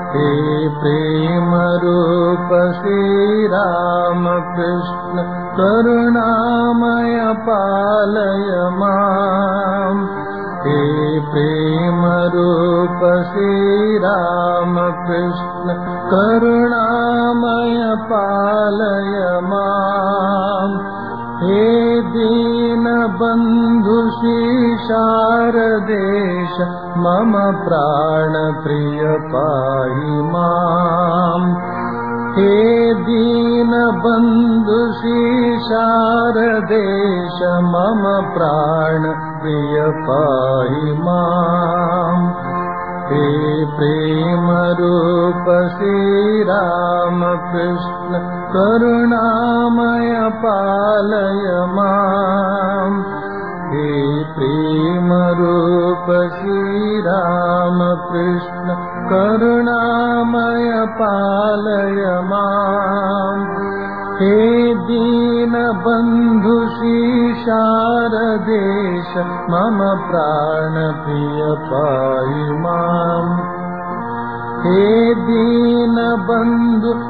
हे प्रेम रूप श्रीरामकृष्ण करुणामय पालय माम् हे प्रेम रूप श्रीरामकृष्ण करुणामय पालय माम् हे दीनबन्धु शारदेश मम प्राणप्रिय पाहि माम् हे दीनबन्धु शारदेश मम प्राणप्रिय पाहि माम् हे प्रेमरूप श्रीरामकृष्ण करुणामय पालय माम् हे प्रेमरूप श्रीरामकृष्ण करुणामय पालय माम् हे दीनबन्धु शारदेश मम प्राणप्रिय पाहि माम् हे दीनबन्धु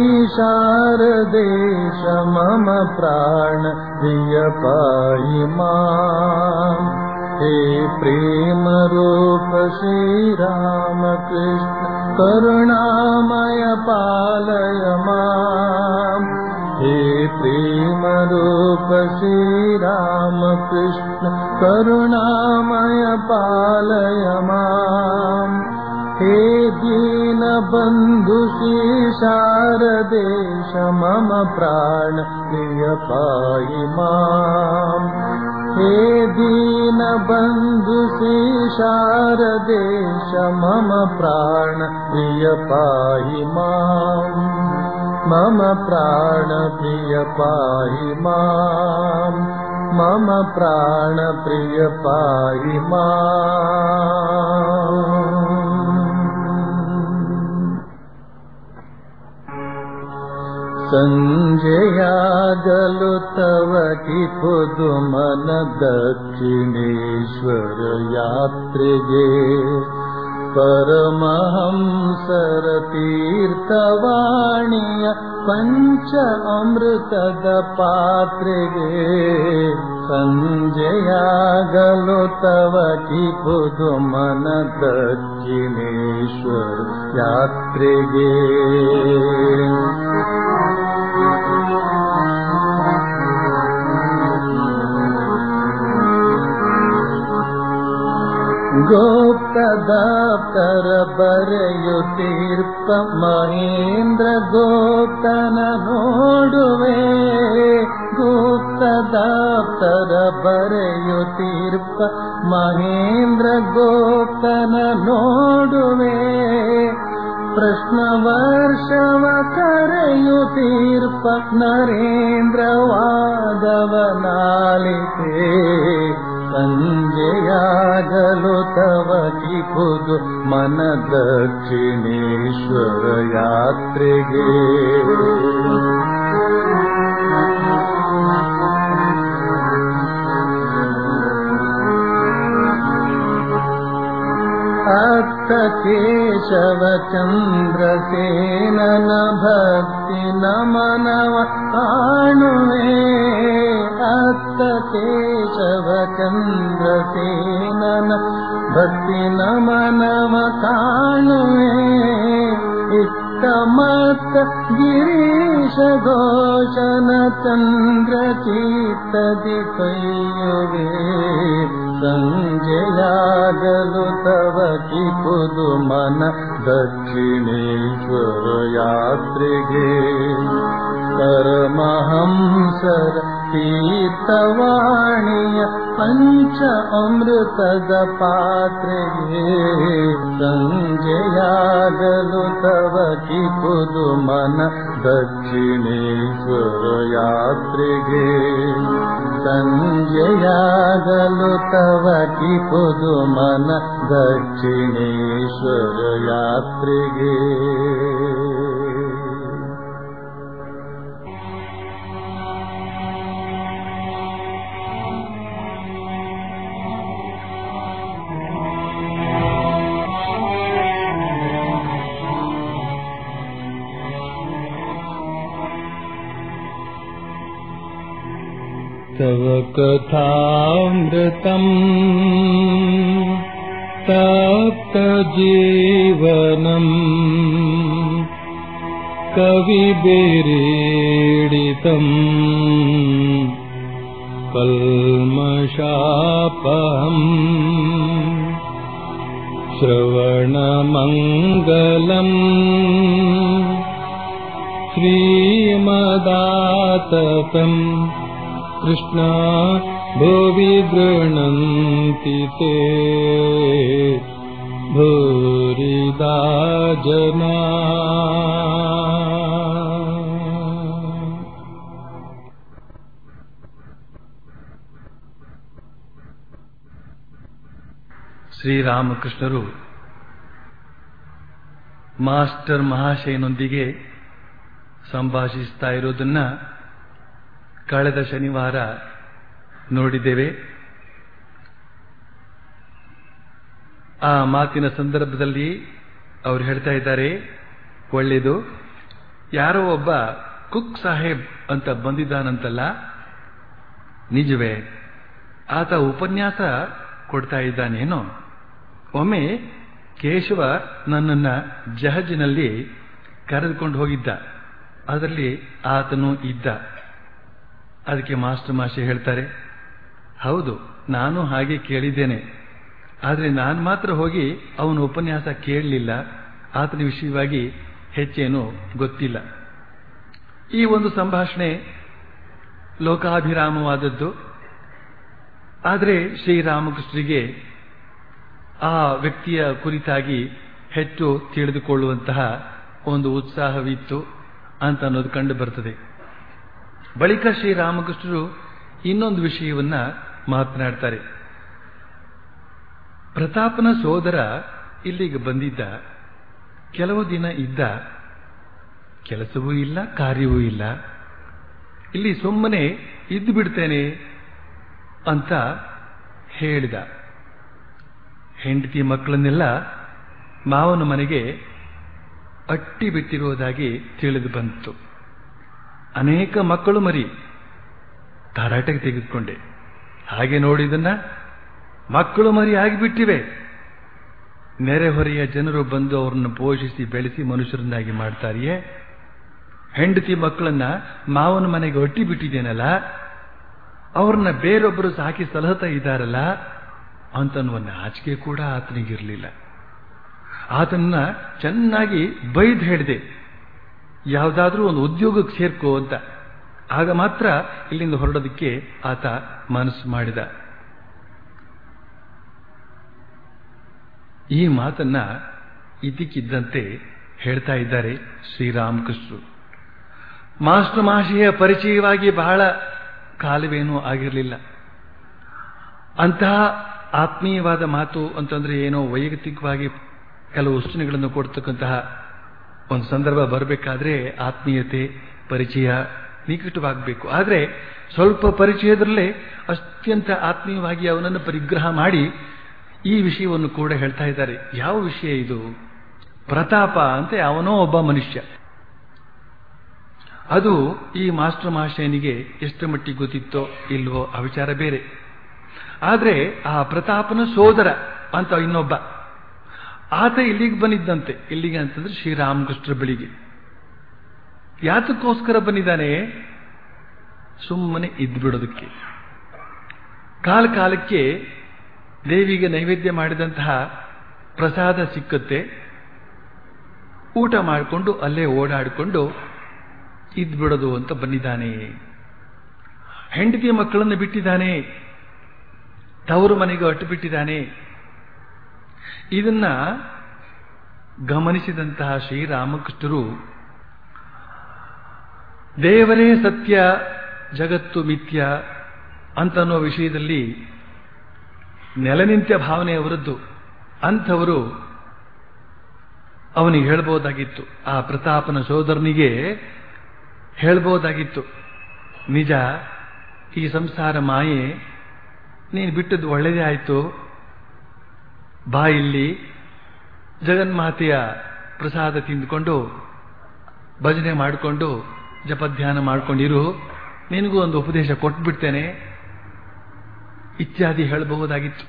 शारदेश मम प्राणप्रिय पाहि माम् हे प्रेमरूप श्रीरामकृष्ण करुणामय पालय माम् हे प्रेमरूप श्रीरामकृष्ण करुणामय पालय माम् हे दीनबन्धु शारदेश मम प्राण प्रिय पाहि माम् हे दीनबन्धु शारदेश मम प्राण प्रिय पाहि माम् मम प्राणप्रिय पाहि माम् मम प्राणप्रिय पाहि माम् सञ्जयागलु तव कि पुदुमन दक्षिणेश्वर यात्रिगे परमहंसर तीर्थवाणीय पञ्च अमृतद पात्रिगे सञ्जयागलो तव कि पुदुमन दक्षिणेश्वर यात्रिगे गोप्तदाप्तर बರೆಯುತ್ತೀರ್ಪ ಮಹೇಂದ್ರ ಗೋಪ್ತನ ನೋಡುವೆ ಗುಪ್ತದಾಪ್ತರ ಬರೆಯುತ್ತೀರ್ಪ ಮಹೇಂದ್ರ ಗೋಪ್ತನ ನೋಡುವೆ ಪ್ರಶ್ನ ವರ್ಷವ ಕರೆಯುತ್ತೀರ್ಪ ನರೇಂದ್ರ ವಾದವನಾಲಿತೆ ಸಂಜೆಯಾಗಲು ತವ ಕಿಪುದು ಮನ ದಕ್ಷಿಣೇಶ್ವರ ಯಾತ್ರೆಗೆ ಅತ್ತ ಕೇಶವ ಚಂದ್ರಸೇನನ ಭಕ್ತಿ ನಮನವ ಕಾಣುವೆ ಅತ್ತ ಕೇಶವ ಚಂದ್ರಸೇನನ ಭಕ್ತಿ ನಮನವ ಕಾಣುವೆ ಇತ್ತ ಮತ್ತ ಗಿರೀಶ ಘೋಷನ ಚಂದ್ರ ಚೀತದಿ ಕೈಯುವೆ ಸಂಜೆಯಾಗಲು ತವ ಕಿಪುದು ಮನ ದಕ್ಷಿಣೇಶ್ವರ ಯಾತ್ರೆಗೆ ಪರಮಹಂಸರ ತೀರ್ಥವಾಣಿಯ ಪಂಚ ಅಮೃತದ ಪಾತ್ರೆಗೆ ಸಂಜೆಯಾಗಲು ತವ ಕಿಪುದು ಮನ ದಕ್ಷಿಣೇಶ್ವರ ಯಾತ್ರೆಗೆ ಸಂಜೆಯಾಗಲು ತವ ಕಿಪುದು ಮನ ದಕ್ಷಿಣೇಶ್ವರ ಯಾತ್ರೆಗೆ स्वकथामृतम् तप्तजीवनम् कविभिरीडितम् कल्मषापहम् श्रवणमङ्गलम् श्रीमदाततम् कृष्णा भुवि गृह्णन्ति ते भूरिदा जना ಶ್ರೀರಾಮಕೃಷ್ಣರು ಮಾಸ್ಟರ್ ಮಹಾಶಯನೊಂದಿಗೆ ಸಂಭಾಷಿಸ್ತಾ ಇರೋದನ್ನ ಕಳೆದ ಶನಿವಾರ ನೋಡಿದ್ದೇವೆ ಆ ಮಾತಿನ ಸಂದರ್ಭದಲ್ಲಿ ಅವರು ಹೇಳ್ತಾ ಇದ್ದಾರೆ ಒಳ್ಳೆಯದು ಯಾರೋ ಒಬ್ಬ ಕುಕ್ ಸಾಹೇಬ್ ಅಂತ ಬಂದಿದ್ದಾನಂತಲ್ಲ ನಿಜವೇ ಆತ ಉಪನ್ಯಾಸ ಕೊಡ್ತಾ ಇದ್ದಾನೇನೋ ಒಮ್ಮೆ ಕೇಶವ ನನ್ನನ್ನ ಜಹಜಿನಲ್ಲಿ ಕರೆದುಕೊಂಡು ಹೋಗಿದ್ದ ಅದರಲ್ಲಿ ಆತನು ಇದ್ದ ಅದಕ್ಕೆ ಮಾಸ್ಟರ್ ಮಾಷೆ ಹೇಳ್ತಾರೆ ಹೌದು ನಾನು ಹಾಗೆ ಕೇಳಿದ್ದೇನೆ ಆದರೆ ನಾನು ಮಾತ್ರ ಹೋಗಿ ಅವನ ಉಪನ್ಯಾಸ ಕೇಳಲಿಲ್ಲ ಆತನ ವಿಷಯವಾಗಿ ಹೆಚ್ಚೇನು ಗೊತ್ತಿಲ್ಲ ಈ ಒಂದು ಸಂಭಾಷಣೆ ಲೋಕಾಭಿರಾಮವಾದದ್ದು ಆದರೆ ಶ್ರೀರಾಮಕೃಷ್ಣರಿಗೆ ಆ ವ್ಯಕ್ತಿಯ ಕುರಿತಾಗಿ ಹೆಚ್ಚು ತಿಳಿದುಕೊಳ್ಳುವಂತಹ ಒಂದು ಉತ್ಸಾಹವಿತ್ತು ಅಂತ ಅನ್ನೋದು ಕಂಡು ಬರ್ತದೆ ಬಳಿಕ ಶ್ರೀರಾಮಕೃಷ್ಣರು ಇನ್ನೊಂದು ವಿಷಯವನ್ನ ಮಾತನಾಡ್ತಾರೆ ಪ್ರತಾಪನ ಸೋದರ ಇಲ್ಲಿಗೆ ಬಂದಿದ್ದ ಕೆಲವು ದಿನ ಇದ್ದ ಕೆಲಸವೂ ಇಲ್ಲ ಕಾರ್ಯವೂ ಇಲ್ಲ ಇಲ್ಲಿ ಸುಮ್ಮನೆ ಇದ್ದು ಬಿಡ್ತೇನೆ ಅಂತ ಹೇಳಿದ ಹೆಂಡತಿ ಮಕ್ಕಳನ್ನೆಲ್ಲ ಮಾವನ ಮನೆಗೆ ಅಟ್ಟಿ ಬಿಟ್ಟಿರುವುದಾಗಿ ತಿಳಿದು ಬಂತು ಅನೇಕ ಮಕ್ಕಳು ಮರಿ ತರಾಟೆಗೆ ತೆಗೆದುಕೊಂಡೆ ಹಾಗೆ ನೋಡಿದನ್ನ ಮಕ್ಕಳು ಮರಿ ಆಗಿಬಿಟ್ಟಿವೆ ನೆರೆಹೊರೆಯ ಜನರು ಬಂದು ಅವರನ್ನು ಪೋಷಿಸಿ ಬೆಳೆಸಿ ಮನುಷ್ಯರನ್ನಾಗಿ ಮಾಡ್ತಾರೆಯೇ ಹೆಂಡತಿ ಮಕ್ಕಳನ್ನ ಮಾವನ ಮನೆಗೆ ಒಟ್ಟಿ ಬಿಟ್ಟಿದ್ದೇನಲ್ಲ ಅವ್ರನ್ನ ಬೇರೊಬ್ಬರು ಸಾಕಿ ಸಲಹತಾ ಇದ್ದಾರಲ್ಲ ಅಂತನ್ನುವ ನಾಚಿಕೆ ಕೂಡ ಆತನಿಗಿರಲಿಲ್ಲ ಆತನ್ನ ಚೆನ್ನಾಗಿ ಬೈದ್ ಹೇಳಿದೆ ಯಾವುದಾದ್ರೂ ಒಂದು ಉದ್ಯೋಗಕ್ಕೆ ಸೇರ್ಕೋ ಅಂತ ಆಗ ಮಾತ್ರ ಇಲ್ಲಿಂದ ಹೊರಡೋದಕ್ಕೆ ಆತ ಮನಸ್ಸು ಮಾಡಿದ ಈ ಮಾತನ್ನ ಇದ್ದಕ್ಕಿದ್ದಂತೆ ಹೇಳ್ತಾ ಇದ್ದಾರೆ ಶ್ರೀರಾಮಕೃಷ್ಣರು ಮಾಸ್ಟರ್ ಮಾಷಿಯ ಪರಿಚಯವಾಗಿ ಬಹಳ ಕಾಲವೇನೂ ಆಗಿರಲಿಲ್ಲ ಅಂತಹ ಆತ್ಮೀಯವಾದ ಮಾತು ಅಂತಂದ್ರೆ ಏನೋ ವೈಯಕ್ತಿಕವಾಗಿ ಕೆಲವು ಸೂಚನೆಗಳನ್ನು ಕೊಡ್ತಕ್ಕಂತಹ ಒಂದು ಸಂದರ್ಭ ಬರಬೇಕಾದ್ರೆ ಆತ್ಮೀಯತೆ ಪರಿಚಯ ನಿಕಟವಾಗಬೇಕು ಆದರೆ ಸ್ವಲ್ಪ ಪರಿಚಯದಲ್ಲೇ ಅತ್ಯಂತ ಆತ್ಮೀಯವಾಗಿ ಅವನನ್ನು ಪರಿಗ್ರಹ ಮಾಡಿ ಈ ವಿಷಯವನ್ನು ಕೂಡ ಹೇಳ್ತಾ ಇದ್ದಾರೆ ಯಾವ ವಿಷಯ ಇದು ಪ್ರತಾಪ ಅಂತ ಅವನೋ ಒಬ್ಬ ಮನುಷ್ಯ ಅದು ಈ ಮಾಸ್ಟರ್ ಮಹಾಶಯನಿಗೆ ಎಷ್ಟು ಮಟ್ಟಿಗೆ ಗೊತ್ತಿತ್ತೋ ಇಲ್ವೋ ಆ ವಿಚಾರ ಬೇರೆ ಆದರೆ ಆ ಪ್ರತಾಪನ ಸೋದರ ಅಂತ ಇನ್ನೊಬ್ಬ ಆತ ಇಲ್ಲಿಗೆ ಬಂದಿದ್ದಂತೆ ಇಲ್ಲಿಗೆ ಅಂತಂದ್ರೆ ಶ್ರೀರಾಮಕೃಷ್ಣರ ಬಳಿಗೆ ಯಾತಕ್ಕೋಸ್ಕರ ಬಂದಿದ್ದಾನೆ ಸುಮ್ಮನೆ ಇದ್ದು ಬಿಡೋದಕ್ಕೆ ಕಾಲ ಕಾಲಕ್ಕೆ ದೇವಿಗೆ ನೈವೇದ್ಯ ಮಾಡಿದಂತಹ ಪ್ರಸಾದ ಸಿಕ್ಕತ್ತೆ ಊಟ ಮಾಡಿಕೊಂಡು ಅಲ್ಲೇ ಓಡಾಡಿಕೊಂಡು ಇದ್ದು ಬಿಡೋದು ಅಂತ ಬಂದಿದ್ದಾನೆ ಹೆಂಡತಿ ಮಕ್ಕಳನ್ನು ಬಿಟ್ಟಿದ್ದಾನೆ ತವರು ಮನೆಗೆ ಅಟ್ಟು ಬಿಟ್ಟಿದ್ದಾನೆ ಇದನ್ನ ಗಮನಿಸಿದಂತಹ ಶ್ರೀರಾಮಕೃಷ್ಣರು ದೇವರೇ ಸತ್ಯ ಜಗತ್ತು ಮಿಥ್ಯ ಅಂತನ್ನೋ ವಿಷಯದಲ್ಲಿ ನೆಲನಿಂತ್ಯ ಭಾವನೆ ಅವರದ್ದು ಅಂಥವರು ಅವನಿಗೆ ಹೇಳ್ಬೋದಾಗಿತ್ತು ಆ ಪ್ರತಾಪನ ಸೋದರನಿಗೆ ಹೇಳ್ಬೋದಾಗಿತ್ತು ನಿಜ ಈ ಸಂಸಾರ ಮಾಯೆ ನೀನು ಬಿಟ್ಟದ್ದು ಒಳ್ಳೆಯದೇ ಆಯಿತು ಬಾ ಇಲ್ಲಿ ಜಗನ್ಮಾತೆಯ ಪ್ರಸಾದ ತಿಂದುಕೊಂಡು ಭಜನೆ ಮಾಡಿಕೊಂಡು ಜಪಧ್ಯಾನ ಮಾಡ್ಕೊಂಡಿರು ನಿನಗೂ ಒಂದು ಉಪದೇಶ ಕೊಟ್ಬಿಡ್ತೇನೆ ಇತ್ಯಾದಿ ಹೇಳಬಹುದಾಗಿತ್ತು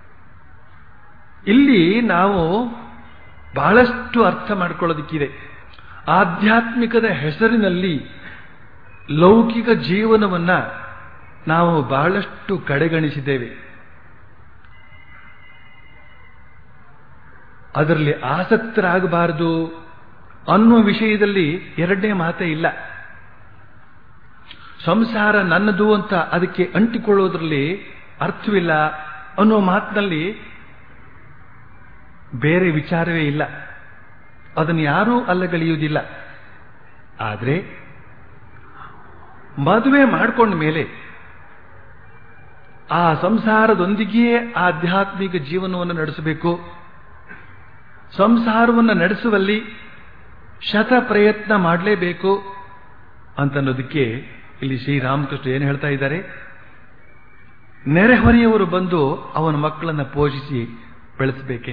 ಇಲ್ಲಿ ನಾವು ಬಹಳಷ್ಟು ಅರ್ಥ ಮಾಡ್ಕೊಳ್ಳೋದಕ್ಕಿದೆ ಆಧ್ಯಾತ್ಮಿಕದ ಹೆಸರಿನಲ್ಲಿ ಲೌಕಿಕ ಜೀವನವನ್ನ ನಾವು ಬಹಳಷ್ಟು ಕಡೆಗಣಿಸಿದ್ದೇವೆ ಅದರಲ್ಲಿ ಆಸಕ್ತರಾಗಬಾರದು ಅನ್ನುವ ವಿಷಯದಲ್ಲಿ ಎರಡನೇ ಮಾತೇ ಇಲ್ಲ ಸಂಸಾರ ನನ್ನದು ಅಂತ ಅದಕ್ಕೆ ಅಂಟಿಕೊಳ್ಳೋದ್ರಲ್ಲಿ ಅರ್ಥವಿಲ್ಲ ಅನ್ನೋ ಮಾತಿನಲ್ಲಿ ಬೇರೆ ವಿಚಾರವೇ ಇಲ್ಲ ಅದನ್ನು ಯಾರೂ ಅಲ್ಲಗಳೆಯುವುದಿಲ್ಲ ಆದರೆ ಮದುವೆ ಮಾಡಿಕೊಂಡ ಮೇಲೆ ಆ ಸಂಸಾರದೊಂದಿಗೆಯೇ ಆಧ್ಯಾತ್ಮಿಕ ಜೀವನವನ್ನು ನಡೆಸಬೇಕು ಸಂಸಾರವನ್ನು ನಡೆಸುವಲ್ಲಿ ಶತ ಪ್ರಯತ್ನ ಮಾಡಲೇಬೇಕು ಅಂತನ್ನೋದಕ್ಕೆ ಇಲ್ಲಿ ಶ್ರೀರಾಮಕೃಷ್ಣ ಏನು ಹೇಳ್ತಾ ಇದ್ದಾರೆ ನೆರೆಹೊರೆಯವರು ಬಂದು ಅವನ ಮಕ್ಕಳನ್ನ ಪೋಷಿಸಿ ಬೆಳೆಸಬೇಕೆ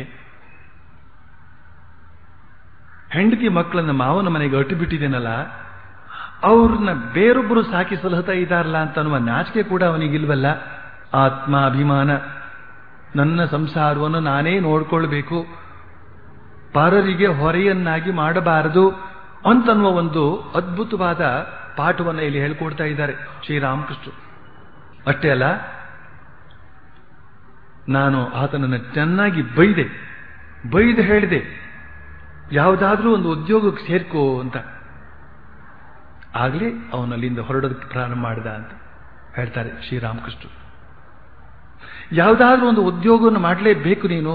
ಹೆಂಡತಿ ಮಕ್ಕಳನ್ನ ಮಾವನ ಮನೆಗೆ ಅಟ್ಟು ಬಿಟ್ಟಿದ್ದೇನಲ್ಲ ಅವ್ರನ್ನ ಬೇರೊಬ್ಬರು ಸಾಕಿ ಸಲಹುತ್ತಾ ಇದ್ದಾರಲ್ಲ ಅಂತ ಅನ್ನುವ ನಾಚಿಕೆ ಕೂಡ ಅವನಿಗಿಲ್ವಲ್ಲ ಆತ್ಮ ಅಭಿಮಾನ ನನ್ನ ಸಂಸಾರವನ್ನು ನಾನೇ ನೋಡ್ಕೊಳ್ಬೇಕು ಪರರಿಗೆ ಹೊರೆಯನ್ನಾಗಿ ಮಾಡಬಾರದು ಅಂತನ್ನುವ ಒಂದು ಅದ್ಭುತವಾದ ಪಾಠವನ್ನು ಇಲ್ಲಿ ಹೇಳ್ಕೊಡ್ತಾ ಇದ್ದಾರೆ ಶ್ರೀರಾಮಕೃಷ್ಣ ಅಷ್ಟೇ ಅಲ್ಲ ನಾನು ಆತನನ್ನು ಚೆನ್ನಾಗಿ ಬೈದೆ ಬೈದು ಹೇಳಿದೆ ಯಾವುದಾದ್ರೂ ಒಂದು ಉದ್ಯೋಗಕ್ಕೆ ಸೇರ್ಕೋ ಅಂತ ಆಗಲೇ ಅವನಲ್ಲಿಂದ ಹೊರಡೋದಕ್ಕೆ ಪ್ರಾರಂಭ ಮಾಡಿದ ಅಂತ ಹೇಳ್ತಾರೆ ಶ್ರೀರಾಮಕೃಷ್ಣ ಯಾವುದಾದ್ರೂ ಒಂದು ಉದ್ಯೋಗವನ್ನು ಮಾಡಲೇಬೇಕು ನೀನು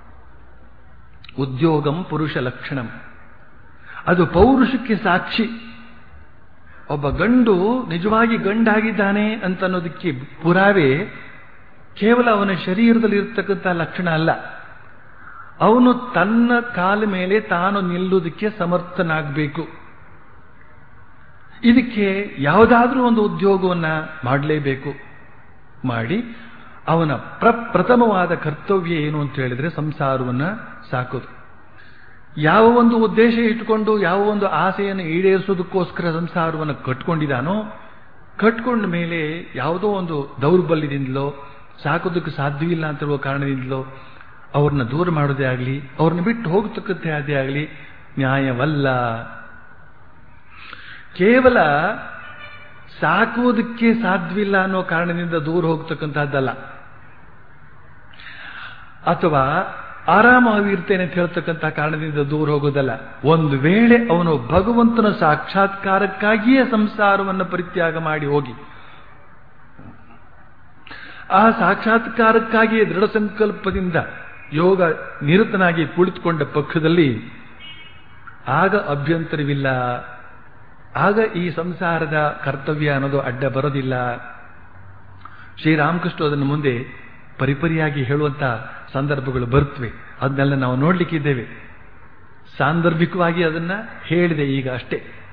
ಉದ್ಯೋಗಂ ಪುರುಷ ಲಕ್ಷಣಂ ಅದು ಪೌರುಷಕ್ಕೆ ಸಾಕ್ಷಿ ಒಬ್ಬ ಗಂಡು ನಿಜವಾಗಿ ಗಂಡಾಗಿದ್ದಾನೆ ಅಂತ ಅನ್ನೋದಕ್ಕೆ ಪುರಾವೆ ಕೇವಲ ಅವನ ಶರೀರದಲ್ಲಿ ಇರತಕ್ಕಂಥ ಲಕ್ಷಣ ಅಲ್ಲ ಅವನು ತನ್ನ ಕಾಲ ಮೇಲೆ ತಾನು ನಿಲ್ಲುವುದಕ್ಕೆ ಸಮರ್ಥನಾಗಬೇಕು ಇದಕ್ಕೆ ಯಾವುದಾದ್ರೂ ಒಂದು ಉದ್ಯೋಗವನ್ನ ಮಾಡಲೇಬೇಕು ಮಾಡಿ ಅವನ ಪ್ರಪ್ರಥಮವಾದ ಕರ್ತವ್ಯ ಏನು ಅಂತ ಹೇಳಿದ್ರೆ ಸಂಸಾರವನ್ನ ಸಾಕೋದು ಯಾವ ಒಂದು ಉದ್ದೇಶ ಇಟ್ಟುಕೊಂಡು ಯಾವ ಒಂದು ಆಸೆಯನ್ನು ಈಡೇರಿಸೋದಕ್ಕೋಸ್ಕರ ಸಂಸಾರವನ್ನು ಕಟ್ಕೊಂಡಿದ್ದಾನೋ ಕಟ್ಕೊಂಡ ಮೇಲೆ ಯಾವುದೋ ಒಂದು ದೌರ್ಬಲ್ಯದಿಂದಲೋ ಸಾಕೋದಕ್ಕೆ ಸಾಧ್ಯವಿಲ್ಲ ಅಂತಿರುವ ಕಾರಣದಿಂದಲೋ ಅವ್ರನ್ನ ದೂರ ಮಾಡೋದೇ ಆಗಲಿ ಅವ್ರನ್ನ ಬಿಟ್ಟು ಹೋಗತಕ್ಕಂತೆ ಅದೇ ಆಗಲಿ ನ್ಯಾಯವಲ್ಲ ಕೇವಲ ಸಾಕುವುದಕ್ಕೆ ಸಾಧ್ಯವಿಲ್ಲ ಅನ್ನೋ ಕಾರಣದಿಂದ ದೂರ ಹೋಗ್ತಕ್ಕಂಥದ್ದಲ್ಲ ಅಥವಾ ಆರಾಮಾಗಿರ್ತೇನೆ ಅಂತ ಹೇಳ್ತಕ್ಕಂಥ ಕಾರಣದಿಂದ ದೂರ ಹೋಗೋದಲ್ಲ ಒಂದು ವೇಳೆ ಅವನು ಭಗವಂತನ ಸಾಕ್ಷಾತ್ಕಾರಕ್ಕಾಗಿಯೇ ಸಂಸಾರವನ್ನು ಪರಿತ್ಯಾಗ ಮಾಡಿ ಹೋಗಿ ಆ ಸಾಕ್ಷಾತ್ಕಾರಕ್ಕಾಗಿಯೇ ದೃಢ ಸಂಕಲ್ಪದಿಂದ ಯೋಗ ನಿರತನಾಗಿ ಕುಳಿತುಕೊಂಡ ಪಕ್ಷದಲ್ಲಿ ಆಗ ಅಭ್ಯಂತರವಿಲ್ಲ ಆಗ ಈ ಸಂಸಾರದ ಕರ್ತವ್ಯ ಅನ್ನೋದು ಅಡ್ಡ ಬರೋದಿಲ್ಲ ಶ್ರೀರಾಮಕೃಷ್ಣ ಅದನ್ನು ಮುಂದೆ ಪರಿಪರಿಯಾಗಿ ಹೇಳುವಂತ ಸಂದರ್ಭಗಳು ಬರ್ತವೆ ಅದನ್ನೆಲ್ಲ ನಾವು ನೋಡ್ಲಿಕ್ಕಿದ್ದೇವೆ ಸಾಂದರ್ಭಿಕವಾಗಿ ಅದನ್ನ ಹೇಳಿದೆ ಈಗ ಅಷ್ಟೇ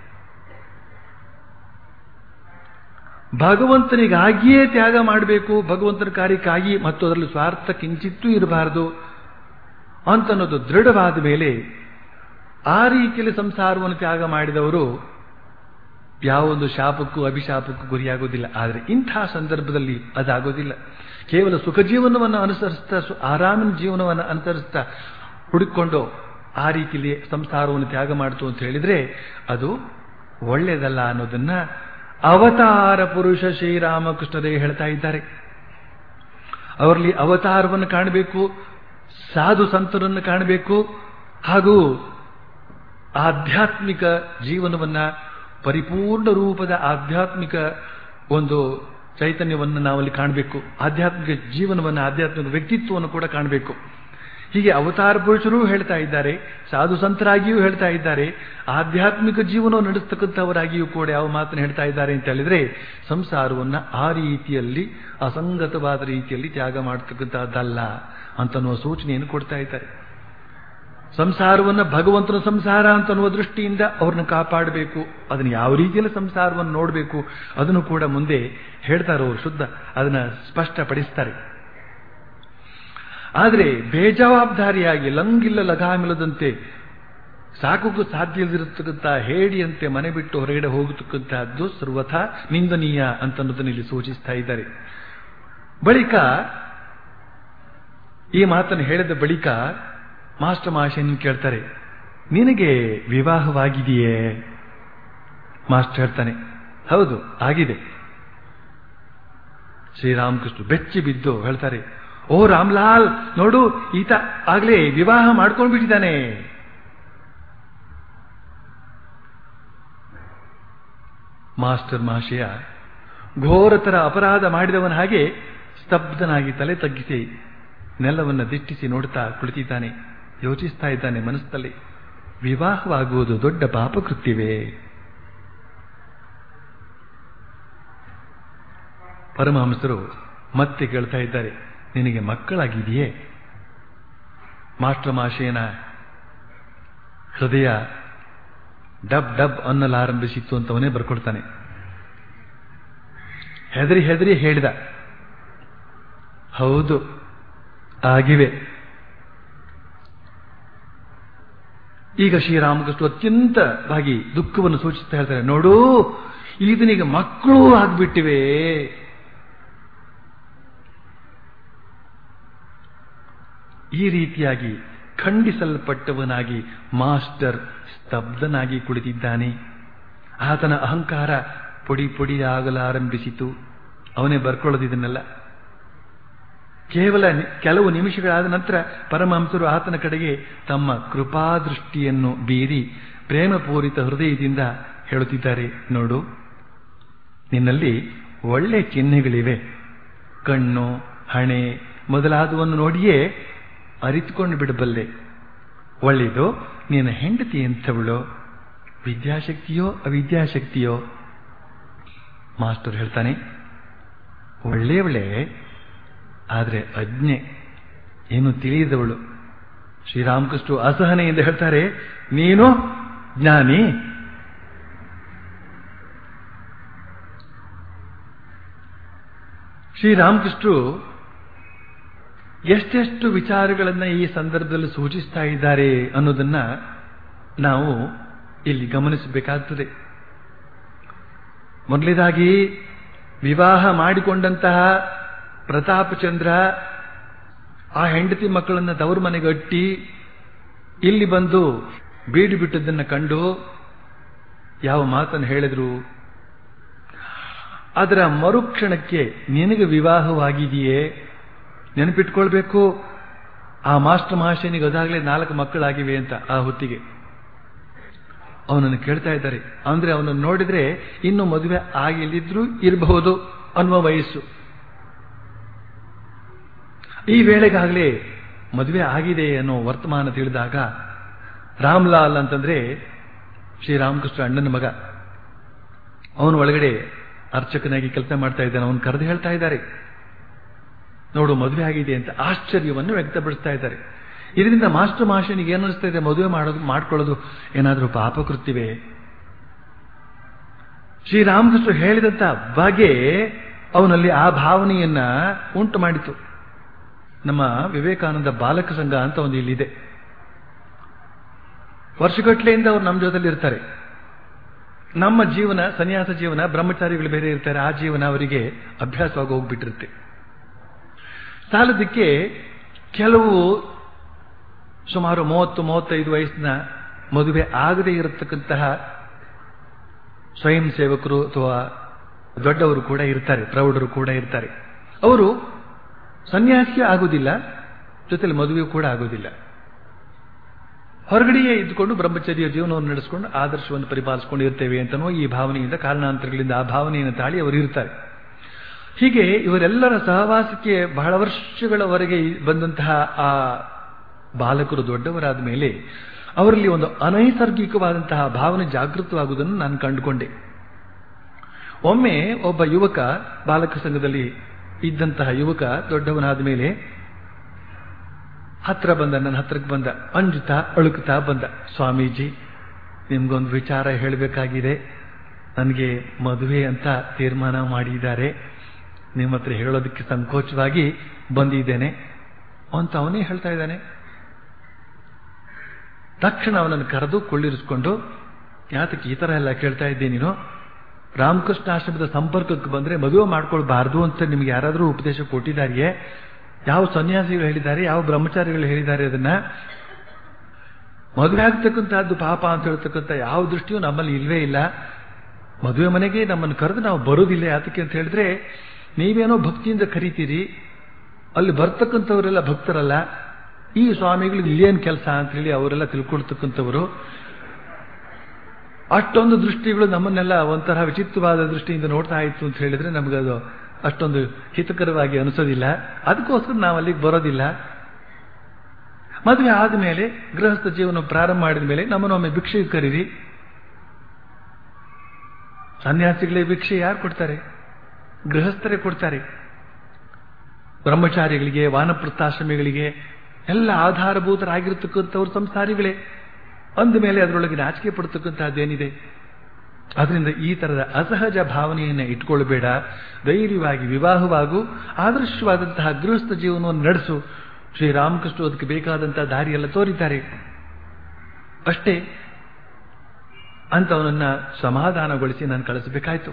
ಭಗವಂತನಿಗಾಗಿಯೇ ತ್ಯಾಗ ಮಾಡಬೇಕು ಭಗವಂತನ ಕಾರ್ಯಕ್ಕಾಗಿ ಮತ್ತು ಅದರಲ್ಲಿ ಸ್ವಾರ್ಥ ಕಿಂಚಿತ್ತೂ ಇರಬಾರದು ಅಂತನ್ನೋದು ದೃಢವಾದ ಮೇಲೆ ಆ ರೀತಿಯಲ್ಲಿ ಸಂಸಾರವನ್ನು ತ್ಯಾಗ ಮಾಡಿದವರು ಯಾವೊಂದು ಶಾಪಕ್ಕೂ ಅಭಿಶಾಪಕ್ಕೂ ಗುರಿಯಾಗೋದಿಲ್ಲ ಆದರೆ ಇಂಥ ಸಂದರ್ಭದಲ್ಲಿ ಅದಾಗೋದಿಲ್ಲ ಕೇವಲ ಸುಖ ಜೀವನವನ್ನು ಅನುಸರಿಸ್ತಾ ಆರಾಮಿನ ಜೀವನವನ್ನು ಅನುಸರಿಸ್ತಾ ಹುಡುಕೊಂಡು ಆ ರೀತಿಯಲ್ಲಿ ಸಂಸಾರವನ್ನು ತ್ಯಾಗ ಮಾಡ್ತು ಅಂತ ಹೇಳಿದ್ರೆ ಅದು ಒಳ್ಳೆಯದಲ್ಲ ಅನ್ನೋದನ್ನ ಅವತಾರ ಪುರುಷ ಶ್ರೀರಾಮಕೃಷ್ಣರೇ ಹೇಳ್ತಾ ಇದ್ದಾರೆ ಅವರಲ್ಲಿ ಅವತಾರವನ್ನು ಕಾಣಬೇಕು ಸಾಧು ಸಂತರನ್ನು ಕಾಣಬೇಕು ಹಾಗೂ ಆಧ್ಯಾತ್ಮಿಕ ಜೀವನವನ್ನ ಪರಿಪೂರ್ಣ ರೂಪದ ಆಧ್ಯಾತ್ಮಿಕ ಒಂದು ಚೈತನ್ಯವನ್ನು ನಾವಲ್ಲಿ ಕಾಣಬೇಕು ಆಧ್ಯಾತ್ಮಿಕ ಜೀವನವನ್ನು ಆಧ್ಯಾತ್ಮಿಕ ವ್ಯಕ್ತಿತ್ವವನ್ನು ಕೂಡ ಕಾಣಬೇಕು ಹೀಗೆ ಅವತಾರ ಪುರುಷರು ಹೇಳ್ತಾ ಇದ್ದಾರೆ ಸಾಧು ಸಂತರಾಗಿಯೂ ಹೇಳ್ತಾ ಇದ್ದಾರೆ ಆಧ್ಯಾತ್ಮಿಕ ಜೀವನವನ್ನು ನಡೆಸ್ತಕ್ಕಂಥವರಾಗಿಯೂ ಕೂಡ ಯಾವ ಮಾತನ್ನು ಹೇಳ್ತಾ ಇದ್ದಾರೆ ಅಂತ ಹೇಳಿದ್ರೆ ಸಂಸಾರವನ್ನ ಆ ರೀತಿಯಲ್ಲಿ ಅಸಂಗತವಾದ ರೀತಿಯಲ್ಲಿ ತ್ಯಾಗ ಮಾಡತಕ್ಕಂಥದ್ದಲ್ಲ ಅಂತನ್ನುವ ಸೂಚನೆಯನ್ನು ಕೊಡ್ತಾ ಇದ್ದಾರೆ ಸಂಸಾರವನ್ನ ಭಗವಂತನ ಸಂಸಾರ ಅಂತನ್ನುವ ದೃಷ್ಟಿಯಿಂದ ಅವ್ರನ್ನ ಕಾಪಾಡಬೇಕು ಅದನ್ನು ಯಾವ ರೀತಿಯಲ್ಲಿ ಸಂಸಾರವನ್ನು ನೋಡಬೇಕು ಅದನ್ನು ಕೂಡ ಮುಂದೆ ಹೇಳ್ತಾರೆ ಅವರು ಶುದ್ಧ ಅದನ್ನ ಸ್ಪಷ್ಟಪಡಿಸ್ತಾರೆ ಆದರೆ ಬೇಜವಾಬ್ದಾರಿಯಾಗಿ ಲಂಗಿಲ್ಲ ಲಗಾಮಿಲ್ಲದಂತೆ ಸಾಕಕ್ಕೂ ಸಾಧ್ಯ ಇಲ್ಲದಿರತಕ್ಕಂಥ ಹೇಡಿಯಂತೆ ಮನೆ ಬಿಟ್ಟು ಹೊರಗಡೆ ಹೋಗತಕ್ಕಂತಹದ್ದು ಸರ್ವಥಾ ನಿಂದನೀಯ ಅಂತನ್ನೋದನ್ನು ಇಲ್ಲಿ ಸೂಚಿಸ್ತಾ ಇದ್ದಾರೆ ಬಳಿಕ ಈ ಮಾತನ್ನು ಹೇಳಿದ ಬಳಿಕ ಮಾಸ್ಟರ್ ಮಹಾಶಯನ್ ಕೇಳ್ತಾರೆ ನಿನಗೆ ವಿವಾಹವಾಗಿದೆಯೇ ಮಾಸ್ಟರ್ ಹೇಳ್ತಾನೆ ಹೌದು ಆಗಿದೆ ಶ್ರೀರಾಮಕೃಷ್ಣ ಬೆಚ್ಚಿ ಬಿದ್ದು ಹೇಳ್ತಾರೆ ಓ ರಾಮ್ಲಾಲ್ ನೋಡು ಈತ ಆಗ್ಲೇ ವಿವಾಹ ಮಾಡ್ಕೊಂಡು ಬಿಟ್ಟಿದ್ದಾನೆ ಮಾಸ್ಟರ್ ಮಹಾಶಯ ಘೋರತರ ಅಪರಾಧ ಮಾಡಿದವನ ಹಾಗೆ ಸ್ತಬ್ಧನಾಗಿ ತಲೆ ತಗ್ಗಿಸಿ ನೆಲವನ್ನು ದಿಟ್ಟಿಸಿ ನೋಡ್ತಾ ಕುಳಿತಿದ್ದಾನೆ ಯೋಚಿಸ್ತಾ ಇದ್ದಾನೆ ಮನಸ್ಸಲ್ಲಿ ವಿವಾಹವಾಗುವುದು ದೊಡ್ಡ ಪಾಪಕೃತ್ಯವೇ ಪರಮಹಂಸರು ಮತ್ತೆ ಕೇಳ್ತಾ ಇದ್ದಾರೆ ನಿನಗೆ ಮಕ್ಕಳಾಗಿದೆಯೇ ಮಾಸ್ಟರ್ ಮಾಶಯನ ಹೃದಯ ಡಬ್ ಡಬ್ ಅನ್ನಲಾರಂಭಿಸಿತ್ತು ಅಂತವನೇ ಬರ್ಕೊಡ್ತಾನೆ ಹೆದರಿ ಹೆದರಿ ಹೇಳಿದ ಹೌದು ಆಗಿವೆ ಈಗ ಶ್ರೀರಾಮಕೃಷ್ಣ ಅತ್ಯಂತವಾಗಿ ದುಃಖವನ್ನು ಸೂಚಿಸ್ತಾ ಹೇಳ್ತಾರೆ ನೋಡು ಈತನಿಗೆ ಮಕ್ಕಳು ಆಗ್ಬಿಟ್ಟಿವೆ ಈ ರೀತಿಯಾಗಿ ಖಂಡಿಸಲ್ಪಟ್ಟವನಾಗಿ ಮಾಸ್ಟರ್ ಸ್ತಬ್ಧನಾಗಿ ಕುಳಿತಿದ್ದಾನೆ ಆತನ ಅಹಂಕಾರ ಪುಡಿ ಪುಡಿಯಾಗಲಾರಂಭಿಸಿತು ಅವನೇ ಬರ್ಕೊಳ್ಳೋದಿದನ್ನೆಲ್ಲ ಕೇವಲ ನಿ- ಕೆಲವು ನಿಮಿಷಗಳಾದ ನಂತರ ಪರಮಹಂಸರು ಆತನ ಕಡೆಗೆ ತಮ್ಮ ಕೃಪಾದೃಷ್ಟಿಯನ್ನು ಬೀರಿ ಪ್ರೇಮಪೂರಿತ ಹೃದಯದಿಂದ ಹೇಳುತ್ತಿದ್ದಾರೆ ನೋಡು ನಿನ್ನಲ್ಲಿ ಒಳ್ಳೆ ಚಿಹ್ನೆಗಳಿವೆ ಕಣ್ಣು ಹಣೆ ಮೊದಲಾದವನ್ನು ನೋಡಿಯೇ ಅರಿತುಕೊಂಡು ಬಿಡಬಲ್ಲೆ ಒಳ್ಳೆಯದು ನಿನ್ನ ಹೆಂಡತಿ ಎಂಥವಳು ವಿದ್ಯಾಶಕ್ತಿಯೋ ಅವಿದ್ಯಾಶಕ್ತಿಯೋ ಮಾಸ್ಟರ್ ಹೇಳ್ತಾನೆ ಒಳ್ಳೆಯವಳೆ ಆದರೆ ಅಜ್ಞೆ ಏನು ತಿಳಿಯದವಳು ಶ್ರೀರಾಮಕೃಷ್ಣ ಅಸಹನೆಯಿಂದ ಹೇಳ್ತಾರೆ ನೀನು ಜ್ಞಾನಿ ಶ್ರೀರಾಮಕೃಷ್ಣರು ಎಷ್ಟೆಷ್ಟು ವಿಚಾರಗಳನ್ನ ಈ ಸಂದರ್ಭದಲ್ಲಿ ಸೂಚಿಸ್ತಾ ಇದ್ದಾರೆ ಅನ್ನೋದನ್ನ ನಾವು ಇಲ್ಲಿ ಗಮನಿಸಬೇಕಾಗ್ತದೆ ಮೊದಲನೇದಾಗಿ ವಿವಾಹ ಮಾಡಿಕೊಂಡಂತಹ ಪ್ರತಾಪಚಂದ್ರ ಆ ಹೆಂಡತಿ ಮಕ್ಕಳನ್ನ ತವರು ಮನೆಗೆ ಅಟ್ಟಿ ಇಲ್ಲಿ ಬಂದು ಬೀಡು ಬಿಟ್ಟದ್ದನ್ನು ಕಂಡು ಯಾವ ಮಾತನ್ನು ಹೇಳಿದ್ರು ಅದರ ಮರುಕ್ಷಣಕ್ಕೆ ನಿನಗೆ ವಿವಾಹವಾಗಿದೆಯೇ ನೆನಪಿಟ್ಕೊಳ್ಬೇಕು ಆ ಮಾಸ್ಟರ್ ಮಹಾಶಯನಿಗೆ ಅದಾಗಲೇ ನಾಲ್ಕು ಮಕ್ಕಳಾಗಿವೆ ಅಂತ ಆ ಹೊತ್ತಿಗೆ ಅವನನ್ನು ಕೇಳ್ತಾ ಇದ್ದಾರೆ ಅಂದ್ರೆ ಅವನನ್ನು ನೋಡಿದ್ರೆ ಇನ್ನು ಮದುವೆ ಆಗಿಲ್ಲಿದ್ರು ಇರಬಹುದು ಅನ್ನುವ ವಯಸ್ಸು ಈ ವೇಳೆಗಾಗಲೇ ಮದುವೆ ಆಗಿದೆ ಅನ್ನೋ ವರ್ತಮಾನ ತಿಳಿದಾಗ ರಾಮ್ಲಾಲ್ ಅಂತಂದ್ರೆ ಶ್ರೀರಾಮಕೃಷ್ಣ ಅಣ್ಣನ ಮಗ ಅವನು ಒಳಗಡೆ ಅರ್ಚಕನಾಗಿ ಕೆಲಸ ಮಾಡ್ತಾ ಇದ್ದಾನೆ ಅವನು ಕರೆದು ಹೇಳ್ತಾ ಇದ್ದಾರೆ ನೋಡು ಮದುವೆ ಆಗಿದೆ ಅಂತ ಆಶ್ಚರ್ಯವನ್ನು ವ್ಯಕ್ತಪಡಿಸ್ತಾ ಇದ್ದಾರೆ ಇದರಿಂದ ಮಾಸ್ಟರ್ ಮಾಷನಿಗೆ ಏನು ಅನಿಸ್ತಾ ಇದೆ ಮದುವೆ ಮಾಡೋದು ಮಾಡ್ಕೊಳ್ಳೋದು ಏನಾದರೂ ಪಾಪಕೃತ್ಯವೇ ಶ್ರೀರಾಮಕೃಷ್ಣ ಹೇಳಿದಂತ ಬಗೆ ಅವನಲ್ಲಿ ಆ ಭಾವನೆಯನ್ನ ಉಂಟು ಮಾಡಿತು ನಮ್ಮ ವಿವೇಕಾನಂದ ಬಾಲಕ ಸಂಘ ಅಂತ ಒಂದು ಇಲ್ಲಿದೆ ವರ್ಷಗಟ್ಟಲೆಯಿಂದ ಅವ್ರು ನಮ್ಮ ಜೊತೆಲಿ ಇರ್ತಾರೆ ನಮ್ಮ ಜೀವನ ಸನ್ಯಾಸ ಜೀವನ ಬ್ರಹ್ಮಚಾರಿಗಳು ಬೇರೆ ಇರ್ತಾರೆ ಆ ಜೀವನ ಅವರಿಗೆ ಅಭ್ಯಾಸವಾಗಿ ಹೋಗ್ಬಿಟ್ಟಿರುತ್ತೆ ಸಾಲದಕ್ಕೆ ಕೆಲವು ಸುಮಾರು ಮೂವತ್ತು ಮೂವತ್ತೈದು ವಯಸ್ಸಿನ ಮದುವೆ ಆಗದೇ ಇರತಕ್ಕಂತಹ ಸ್ವಯಂ ಸೇವಕರು ಅಥವಾ ದೊಡ್ಡವರು ಕೂಡ ಇರ್ತಾರೆ ಪ್ರೌಢರು ಕೂಡ ಇರ್ತಾರೆ ಅವರು ಸನ್ಯಾಸಿ ಆಗುವುದಿಲ್ಲ ಜೊತೆಲಿ ಮದುವೆ ಕೂಡ ಆಗೋದಿಲ್ಲ ಹೊರಗಡೆಯೇ ಇದ್ದುಕೊಂಡು ಬ್ರಹ್ಮಚರ್ಯ ಜೀವನವನ್ನು ನಡೆಸಿಕೊಂಡು ಆದರ್ಶವನ್ನು ಪರಿಪಾಲಿಸಿಕೊಂಡು ಇರ್ತೇವೆ ಅಂತನೋ ಈ ಭಾವನೆಯಿಂದ ಕಾರಣಾಂತರಗಳಿಂದ ಆ ಭಾವನೆಯನ್ನು ತಾಳಿ ಅವರು ಇರ್ತಾರೆ ಹೀಗೆ ಇವರೆಲ್ಲರ ಸಹವಾಸಕ್ಕೆ ಬಹಳ ವರ್ಷಗಳವರೆಗೆ ಬಂದಂತಹ ಆ ಬಾಲಕರು ದೊಡ್ಡವರಾದ ಮೇಲೆ ಅವರಲ್ಲಿ ಒಂದು ಅನೈಸರ್ಗಿಕವಾದಂತಹ ಭಾವನೆ ಜಾಗೃತವಾಗುವುದನ್ನು ನಾನು ಕಂಡುಕೊಂಡೆ ಒಮ್ಮೆ ಒಬ್ಬ ಯುವಕ ಬಾಲಕ ಸಂಘದಲ್ಲಿ ಇದ್ದಂತಹ ಯುವಕ ದೊಡ್ಡವನಾದ ಮೇಲೆ ಹತ್ರ ಬಂದ ನನ್ನ ಹತ್ರಕ್ಕೆ ಬಂದ ಅಂಜುತ್ತಾ ಅಳುಕುತ್ತಾ ಬಂದ ಸ್ವಾಮೀಜಿ ನಿಮ್ಗೊಂದು ವಿಚಾರ ಹೇಳಬೇಕಾಗಿದೆ ನನಗೆ ಮದುವೆ ಅಂತ ತೀರ್ಮಾನ ಮಾಡಿದ್ದಾರೆ ನಿಮ್ಮ ಹತ್ರ ಹೇಳೋದಕ್ಕೆ ಸಂಕೋಚವಾಗಿ ಬಂದಿದ್ದೇನೆ ಅಂತ ಅವನೇ ಹೇಳ್ತಾ ಇದ್ದಾನೆ ತಕ್ಷಣ ಅವನನ್ನು ಕರೆದು ಕೊಳ್ಳಿರಿಸ್ಕೊಂಡು ಯಾತಕ್ಕೆ ಈ ತರ ಎಲ್ಲ ಕೇಳ್ತಾ ಇದ್ದೆ ನೀನು ರಾಮಕೃಷ್ಣಾಶ್ರಮದ ಸಂಪರ್ಕಕ್ಕೆ ಬಂದ್ರೆ ಮದುವೆ ಮಾಡ್ಕೊಳ್ಬಾರ್ದು ಅಂತ ನಿಮ್ಗೆ ಯಾರಾದರೂ ಉಪದೇಶ ಕೊಟ್ಟಿದ್ದಾರೆಯೇ ಯಾವ ಸನ್ಯಾಸಿಗಳು ಹೇಳಿದ್ದಾರೆ ಯಾವ ಬ್ರಹ್ಮಚಾರಿಗಳು ಹೇಳಿದ್ದಾರೆ ಅದನ್ನ ಮದುವೆ ಆಗ್ತಕ್ಕಂಥದ್ದು ಪಾಪ ಅಂತ ಹೇಳ್ತಕ್ಕಂಥ ಯಾವ ದೃಷ್ಟಿಯೂ ನಮ್ಮಲ್ಲಿ ಇಲ್ವೇ ಇಲ್ಲ ಮದುವೆ ಮನೆಗೆ ನಮ್ಮನ್ನು ಕರೆದು ನಾವು ಬರೋದಿಲ್ಲ ಯಾತಕ್ಕೆ ಅಂತ ಹೇಳಿದ್ರೆ ನೀವೇನೋ ಭಕ್ತಿಯಿಂದ ಕರಿತೀರಿ ಅಲ್ಲಿ ಬರ್ತಕ್ಕಂಥವರೆಲ್ಲ ಭಕ್ತರಲ್ಲ ಈ ಸ್ವಾಮಿಗಳಿಗೆ ಇಲ್ಲೇನು ಕೆಲಸ ಅಂತ ಹೇಳಿ ಅವರೆಲ್ಲ ತಿಳ್ಕೊಳ್ತಕ್ಕಂಥವರು ಅಷ್ಟೊಂದು ದೃಷ್ಟಿಗಳು ನಮ್ಮನ್ನೆಲ್ಲ ಒಂಥರ ವಿಚಿತ್ರವಾದ ದೃಷ್ಟಿಯಿಂದ ನೋಡ್ತಾ ಇತ್ತು ಅಂತ ಹೇಳಿದ್ರೆ ನಮಗದು ಅಷ್ಟೊಂದು ಹಿತಕರವಾಗಿ ಅನಿಸೋದಿಲ್ಲ ಅದಕ್ಕೋಸ್ಕರ ನಾವು ಅಲ್ಲಿಗೆ ಬರೋದಿಲ್ಲ ಮದುವೆ ಆದಮೇಲೆ ಗೃಹಸ್ಥ ಜೀವನ ಪ್ರಾರಂಭ ಮಾಡಿದ ಮೇಲೆ ನಮ್ಮನ್ನೊಮ್ಮೆ ಭಿಕ್ಷೆಗೆ ಕರೀರಿ ಸನ್ಯಾಸಿಗಳೇ ಭಿಕ್ಷೆ ಯಾರು ಕೊಡ್ತಾರೆ ಗೃಹಸ್ಥರೇ ಕೊಡ್ತಾರೆ ಬ್ರಹ್ಮಚಾರಿಗಳಿಗೆ ವಾನಪ್ರಸ್ಥಾಶ್ರಮಿಗಳಿಗೆ ಎಲ್ಲ ಆಧಾರಭೂತರಾಗಿರ್ತಕ್ಕಂಥವ್ರು ಸಂಸಾರಿಗಳೇ ಅಂದ ಮೇಲೆ ಅದರೊಳಗೆ ನಾಚಿಕೆ ಪಡ್ತಕ್ಕಂಥದ್ದೇನಿದೆ ಅದರಿಂದ ಈ ತರದ ಅಸಹಜ ಭಾವನೆಯನ್ನು ಇಟ್ಕೊಳ್ಬೇಡ ಧೈರ್ಯವಾಗಿ ವಿವಾಹವಾಗು ಆದರ್ಶವಾದಂತಹ ಗೃಹಸ್ಥ ಜೀವನವನ್ನು ನಡೆಸು ಶ್ರೀರಾಮಕೃಷ್ಣ ಅದಕ್ಕೆ ಬೇಕಾದಂತಹ ದಾರಿಯೆಲ್ಲ ತೋರಿದ್ದಾರೆ ಅಷ್ಟೇ ಅಂತವನನ್ನ ಸಮಾಧಾನಗೊಳಿಸಿ ನಾನು ಕಳಿಸಬೇಕಾಯ್ತು